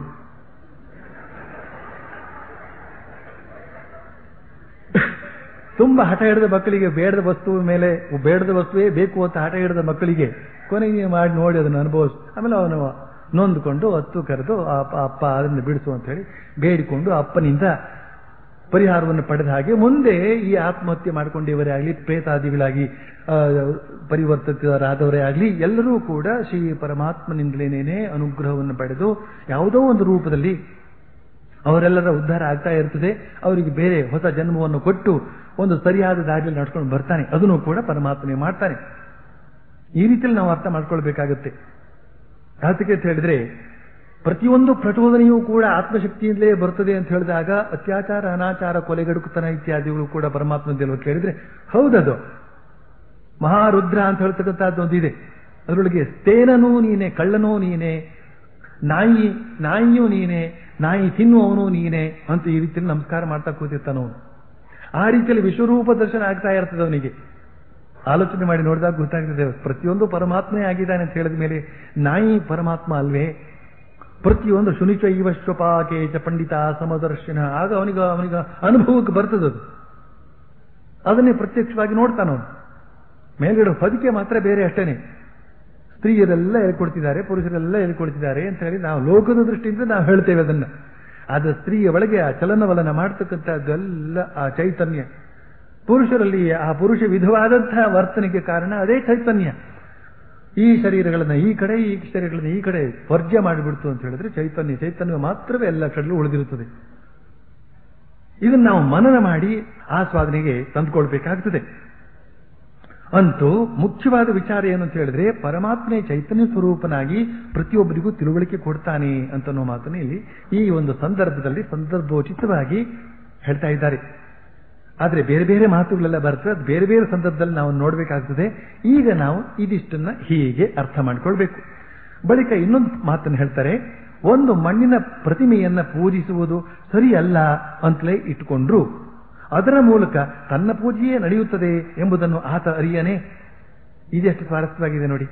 ತುಂಬಾ ಹಠ ಹಿಡಿದ ಮಕ್ಕಳಿಗೆ ಬೇಡದ ವಸ್ತು ಮೇಲೆ ಬೇಡದ ವಸ್ತುವೇ ಬೇಕು ಅಂತ ಹಠ ಹಿಡಿದ ಮಕ್ಕಳಿಗೆ ಕೊನೆಗೆ ಮಾಡಿ ನೋಡಿ ಅದನ್ನು ಅನುಭವಿಸ್ ಆಮೇಲೆ ಅವನು ನೊಂದ್ಕೊಂಡು ಹತ್ತು ಕರೆದು ಅಪ್ಪ ಅಪ್ಪ ಅದನ್ನು ಬಿಡಿಸು ಅಂತ ಹೇಳಿ ಬೇಡಿಕೊಂಡು ಅಪ್ಪನಿಂದ ಪರಿಹಾರವನ್ನು ಪಡೆದ ಹಾಗೆ ಮುಂದೆ ಈ ಆತ್ಮಹತ್ಯೆ ಮಾಡಿಕೊಂಡಿವರೇ ಆಗಲಿ ಪ್ರೇತಾದಿಗಳಾಗಿ ಆ, ಪರಿವರ್ತಿತರಾದವರೇ ಆಗಲಿ ಎಲ್ಲರೂ ಕೂಡ ಶ್ರೀ ಪರಮಾತ್ಮನಿಂದಲೇನೇ ಅನುಗ್ರಹವನ್ನು ಪಡೆದು ಯಾವುದೋ ಒಂದು ರೂಪದಲ್ಲಿ ಅವರೆಲ್ಲರ ಉದ್ಧಾರ ಆಗ್ತಾ ಇರ್ತದೆ ಅವರಿಗೆ ಬೇರೆ ಹೊಸ ಜನ್ಮವನ್ನು ಕೊಟ್ಟು ಒಂದು ಸರಿಯಾದ ದಾರಿಯಲ್ಲಿ ನಡ್ಕೊಂಡು ಬರ್ತಾನೆ ಅದನ್ನು ಕೂಡ ಪರಮಾತ್ಮನೇ ಮಾಡ್ತಾನೆ ಈ ರೀತಿಯಲ್ಲಿ ನಾವು ಅರ್ಥ ಮಾಡ್ಕೊಳ್ಬೇಕಾಗುತ್ತೆ ಯಾತಕ್ಕೆ ಅಂತ ಹೇಳಿದ್ರೆ ಪ್ರತಿಯೊಂದು ಪ್ರಚೋದನೆಯೂ ಕೂಡ ಆತ್ಮಶಕ್ತಿಯಿಂದಲೇ ಬರ್ತದೆ ಅಂತ ಹೇಳಿದಾಗ ಅತ್ಯಾಚಾರ ಅನಾಚಾರ ಕೊಲೆಗಡುಕುತನ ಇತ್ಯಾದಿಗಳು ಕೂಡ ಪರಮಾತ್ಮದಲ್ವ ಕೇಳಿದ್ರೆ ಹೌದದು ಮಹಾರುದ್ರ ಅಂತ ಹೇಳ್ತಕ್ಕಂಥದ್ದು ಒಂದಿದೆ ಅದರೊಳಗೆ ಸ್ಥೇನನೂ ನೀನೆ ಕಳ್ಳನೂ ನೀನೆ ನಾಯಿ ನಾಯಿಯೂ ನೀನೆ ನಾಯಿ ತಿನ್ನುವವನು ನೀನೆ ಅಂತ ಈ ರೀತಿಯಲ್ಲಿ ನಮಸ್ಕಾರ ಮಾಡ್ತಾ ಕೂತಿರ್ತಾನವನು ಆ ರೀತಿಯಲ್ಲಿ ವಿಶ್ವರೂಪ ದರ್ಶನ ಆಗ್ತಾ ಇರ್ತದೆ ಅವನಿಗೆ ಆಲೋಚನೆ ಮಾಡಿ ನೋಡಿದಾಗ ಗೊತ್ತಾಗ್ತದೆ ಪ್ರತಿಯೊಂದು ಪರಮಾತ್ಮೇ ಆಗಿದ್ದಾನೆ ಅಂತ ಹೇಳಿದ ಮೇಲೆ ನಾಯಿ ಪರಮಾತ್ಮ ಅಲ್ವೇ ಪ್ರತಿಯೊಂದು ಶುನಿಚ ಇವ ಶ್ವಪಾಕೇಚ ಪಂಡಿತ ಸಮದರ್ಶನ ಆಗ ಅವನಿಗೆ ಅವನಿಗೆ ಅನುಭವಕ್ಕೆ ಬರ್ತದದು ಅದನ್ನೇ ಪ್ರತ್ಯಕ್ಷವಾಗಿ ನೋಡ್ತಾನವನು ಮೇಲ್ಗಡೆ ಹೊದಿಕೆ ಮಾತ್ರ ಬೇರೆ ಅಷ್ಟೇನೆ ಸ್ತ್ರೀಯರೆಲ್ಲ ಹೇಳ್ಕೊಡ್ತಿದ್ದಾರೆ ಪುರುಷರೆಲ್ಲ ಹೇಳ್ಕೊಡ್ತಿದ್ದಾರೆ ಅಂತ ಹೇಳಿ ನಾವು ಲೋಕದ ದೃಷ್ಟಿಯಿಂದ ನಾವು ಹೇಳ್ತೇವೆ ಅದನ್ನ ಆದ ಸ್ತ್ರೀಯ ಒಳಗೆ ಆ ಚಲನವಲನ ಮಾಡ್ತಕ್ಕಂಥದ್ದೆಲ್ಲ ಆ ಚೈತನ್ಯ ಪುರುಷರಲ್ಲಿ ಆ ಪುರುಷ ವಿಧವಾದಂತಹ ವರ್ತನೆಗೆ ಕಾರಣ ಅದೇ ಚೈತನ್ಯ ಈ ಶರೀರಗಳನ್ನ ಈ ಕಡೆ ಈ ಶರೀರಗಳನ್ನ ಈ ಕಡೆ ವರ್ಜ್ಯ ಮಾಡಿಬಿಡ್ತು ಅಂತ ಹೇಳಿದ್ರೆ ಚೈತನ್ಯ ಚೈತನ್ಯ ಮಾತ್ರವೇ ಎಲ್ಲ ಕಡೆಯಲ್ಲೂ ಉಳಿದಿರುತ್ತದೆ ಇದನ್ನು ನಾವು ಮನನ ಮಾಡಿ ಆಸ್ವಾದನೆಗೆ ತಂದುಕೊಳ್ಬೇಕಾಗ್ತದೆ ಅಂತೂ ಮುಖ್ಯವಾದ ವಿಚಾರ ಏನು ಅಂತ ಹೇಳಿದ್ರೆ ಪರಮಾತ್ಮೆ ಚೈತನ್ಯ ಸ್ವರೂಪನಾಗಿ ಪ್ರತಿಯೊಬ್ಬರಿಗೂ ತಿಳುವಳಿಕೆ ಕೊಡ್ತಾನೆ ಅಂತನ್ನೋ ಮಾತನ್ನು ಇಲ್ಲಿ ಈ ಒಂದು ಸಂದರ್ಭದಲ್ಲಿ ಸಂದರ್ಭೋಚಿತವಾಗಿ ಹೇಳ್ತಾ ಇದ್ದಾರೆ ಆದ್ರೆ ಬೇರೆ ಬೇರೆ ಮಾತುಗಳೆಲ್ಲ ಬರ್ತವೆ ಅದು ಬೇರೆ ಬೇರೆ ಸಂದರ್ಭದಲ್ಲಿ ನಾವು ನೋಡಬೇಕಾಗ್ತದೆ ಈಗ ನಾವು ಇದಿಷ್ಟನ್ನ ಹೀಗೆ ಅರ್ಥ ಮಾಡ್ಕೊಳ್ಬೇಕು ಬಳಿಕ ಇನ್ನೊಂದು ಮಾತನ್ನು ಹೇಳ್ತಾರೆ ಒಂದು ಮಣ್ಣಿನ ಪ್ರತಿಮೆಯನ್ನ ಪೂಜಿಸುವುದು ಸರಿಯಲ್ಲ ಅಂತಲೇ ಇಟ್ಟುಕೊಂಡ್ರು ಅದರ ಮೂಲಕ ತನ್ನ ಪೂಜೆಯೇ ನಡೆಯುತ್ತದೆ ಎಂಬುದನ್ನು ಆತ ಅರಿಯನೇ ಇದೆಷ್ಟು ಸ್ವಾರಸ್ಯವಾಗಿದೆ ನೋಡಿ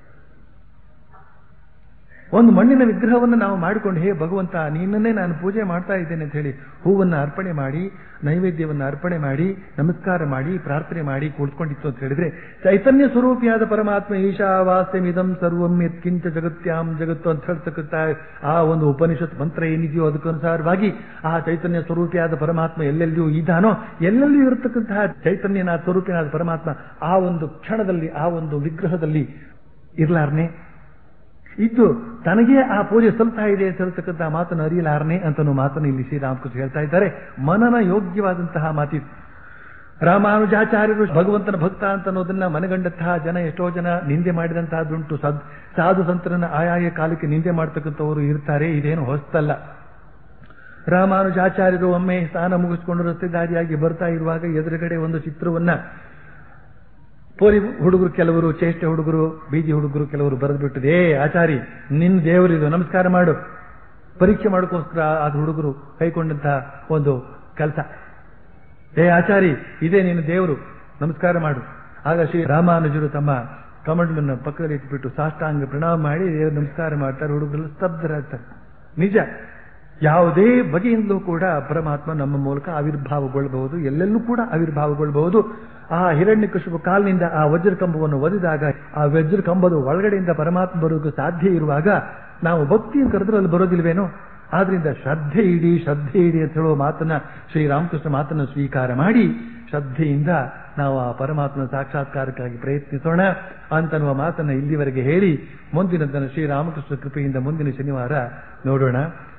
ಒಂದು ಮಣ್ಣಿನ ವಿಗ್ರಹವನ್ನು ನಾವು ಮಾಡಿಕೊಂಡು ಹೇ ಭಗವಂತ ನಿನ್ನನ್ನೇ ನಾನು ಪೂಜೆ ಮಾಡ್ತಾ ಇದ್ದೇನೆ ಅಂತ ಹೇಳಿ ಹೂವನ್ನು ಅರ್ಪಣೆ ಮಾಡಿ ನೈವೇದ್ಯವನ್ನು ಅರ್ಪಣೆ ಮಾಡಿ ನಮಸ್ಕಾರ ಮಾಡಿ ಪ್ರಾರ್ಥನೆ ಮಾಡಿ ಕೂತ್ಕೊಂಡಿತ್ತು ಅಂತ ಹೇಳಿದ್ರೆ ಚೈತನ್ಯ ಸ್ವರೂಪಿಯಾದ ಪರಮಾತ್ಮ ಈಶಾವಾಸ್ಯಮಿದಂ ಸರ್ವಂ ಯತ್ಕಿಂಚ ಜಗತ್ಯಾಂ ಜಗತ್ತು ಅಂತ ಹೇಳ್ತಕ್ಕಂಥ ಆ ಒಂದು ಉಪನಿಷತ್ ಮಂತ್ರ ಏನಿದೆಯೋ ಅದಕ್ಕನುಸಾರವಾಗಿ ಆ ಚೈತನ್ಯ ಸ್ವರೂಪಿಯಾದ ಪರಮಾತ್ಮ ಎಲ್ಲೆಲ್ಲಿಯೂ ಇದ್ದಾನೋ ಎಲ್ಲೆಲ್ಲಿಯೂ ಇರತಕ್ಕಂತಹ ಚೈತನ್ಯನ ಸ್ವರೂಪಿಯಾದ ಪರಮಾತ್ಮ ಆ ಒಂದು ಕ್ಷಣದಲ್ಲಿ ಆ ಒಂದು ವಿಗ್ರಹದಲ್ಲಿ ಇರ್ಲಾರ್ನೆ ಇದ್ದು ತನಗೇ ಆ ಪೂಜೆ ಸಲ್ತಾ ಇದೆ ಅಂತ ಹೇಳ್ತಕ್ಕಂಥ ಮಾತನ್ನು ಅರಿಯಲಾರನೆ ಅಂತನೋ ಮಾತನ್ನು ಇಲ್ಲಿ ಶ್ರೀರಾಮಕೃಷ್ಣ ಹೇಳ್ತಾ ಇದ್ದಾರೆ ಮನನ ಯೋಗ್ಯವಾದಂತಹ ಮಾತಿದು ರಾಮಾನುಜಾಚಾರ್ಯರು ಭಗವಂತನ ಭಕ್ತ ಅಂತ ಅನ್ನೋದನ್ನ ಮನಗಂಡಂತಹ ಜನ ಎಷ್ಟೋ ಜನ ನಿಂದೆ ಮಾಡಿದಂತಹದ್ದುಂಟು ಸದ್ ಸಾಧು ಸಂತರನ್ನ ಆಯಾಯ ಕಾಲಕ್ಕೆ ನಿಂದೆ ಮಾಡ್ತಕ್ಕಂಥವರು ಇರ್ತಾರೆ ಇದೇನು ಹೊಸ್ತಲ್ಲ ರಾಮಾನುಜಾಚಾರ್ಯರು ಒಮ್ಮೆ ಸ್ನಾನ ಮುಗಿಸ್ಕೊಂಡು ರಸ್ತೆ ದಾರಿಯಾಗಿ ಬರ್ತಾ ಇರುವಾಗ ಎದುರುಗಡೆ ಒಂದು ಚಿತ್ರವನ್ನ ಪೋಲಿ ಹುಡುಗರು ಕೆಲವರು ಚೇಷ್ಟೆ ಹುಡುಗರು ಬೀದಿ ಹುಡುಗರು ಕೆಲವರು ಬರೆದು ಬಿಟ್ಟಿದೆ ಏ ಆಚಾರಿ ನಿನ್ನ ದೇವರಿದು ನಮಸ್ಕಾರ ಮಾಡು ಪರೀಕ್ಷೆ ಮಾಡೋಕ್ಕೋಸ್ಕರ ಆದ ಹುಡುಗರು ಕೈಕೊಂಡಂತಹ ಒಂದು ಕೆಲಸ ಏ ಆಚಾರಿ ಇದೇ ನಿನ್ನ ದೇವರು ನಮಸ್ಕಾರ ಮಾಡು ಆಗ ಶ್ರೀ ರಾಮಾನುಜರು ತಮ್ಮ ಕಮಂಡಲನ್ನು ಪಕ್ಕದಲ್ಲಿ ಇಟ್ಬಿಟ್ಟು ಸಾಷ್ಟಾಂಗ ಪ್ರಣಾಮ ಮಾಡಿ ದೇವರು ನಮಸ್ಕಾರ ಮಾಡ್ತಾರೆ ಹುಡುಗರೆಲ್ಲ ಸ್ತಬ್ಧರಾಗ್ತಾರೆ ನಿಜ ಯಾವುದೇ ಬಗೆಯಿಂದಲೂ ಕೂಡ ಪರಮಾತ್ಮ ನಮ್ಮ ಮೂಲಕ ಆವಿರ್ಭಾವಗೊಳ್ಳಬಹುದು ಎಲ್ಲೆಲ್ಲೂ ಕೂಡ ಆವಿರ್ಭಾವಗೊಳ್ಳಬಹುದು ಆ ಹಿರಣ್ಯಕಶಿಪು ಕಾಲಿನಿಂದ ಆ ವಜ್ರ ಕಂಬವನ್ನು ಒದಿದಾಗ ಆ ವಜ್ರ ಕಂಬದ ಒಳಗಡೆಯಿಂದ ಪರಮಾತ್ಮ ಬರೋದಕ್ಕೆ ಸಾಧ್ಯ ಇರುವಾಗ ನಾವು ಭಕ್ತಿಯನ್ನು ಕರೆದ್ರೆ ಅಲ್ಲಿ ಬರೋದಿಲ್ವೇನೋ ಆದ್ರಿಂದ ಶ್ರದ್ಧೆ ಇಡಿ ಶ್ರದ್ಧೆ ಇಡಿ ಅಂತ ಹೇಳುವ ಮಾತನ್ನ ಶ್ರೀರಾಮಕೃಷ್ಣ ಮಾತನ್ನು ಸ್ವೀಕಾರ ಮಾಡಿ ಶ್ರದ್ಧೆಯಿಂದ ನಾವು ಆ ಪರಮಾತ್ಮನ ಸಾಕ್ಷಾತ್ಕಾರಕ್ಕಾಗಿ ಪ್ರಯತ್ನಿಸೋಣ ಅಂತನ್ನುವ ಮಾತನ್ನ ಇಲ್ಲಿವರೆಗೆ ಹೇಳಿ ಮುಂದಿನದನ್ನು ಶ್ರೀರಾಮಕೃಷ್ಣ ಕೃಪೆಯಿಂದ ಮುಂದಿನ ಶನಿವಾರ ನೋಡೋಣ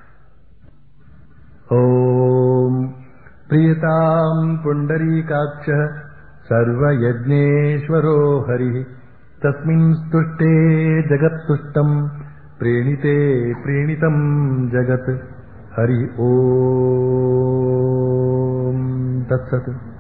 ॐ प्रियताम् पुण्डरीकाक्षः सर्वयज्ञेश्वरो हरिः तस्मिन् स्तुष्टे जगत्तुष्टम् प्रेणिते प्रेणितम् जगत् हरि ॐ तत्सत्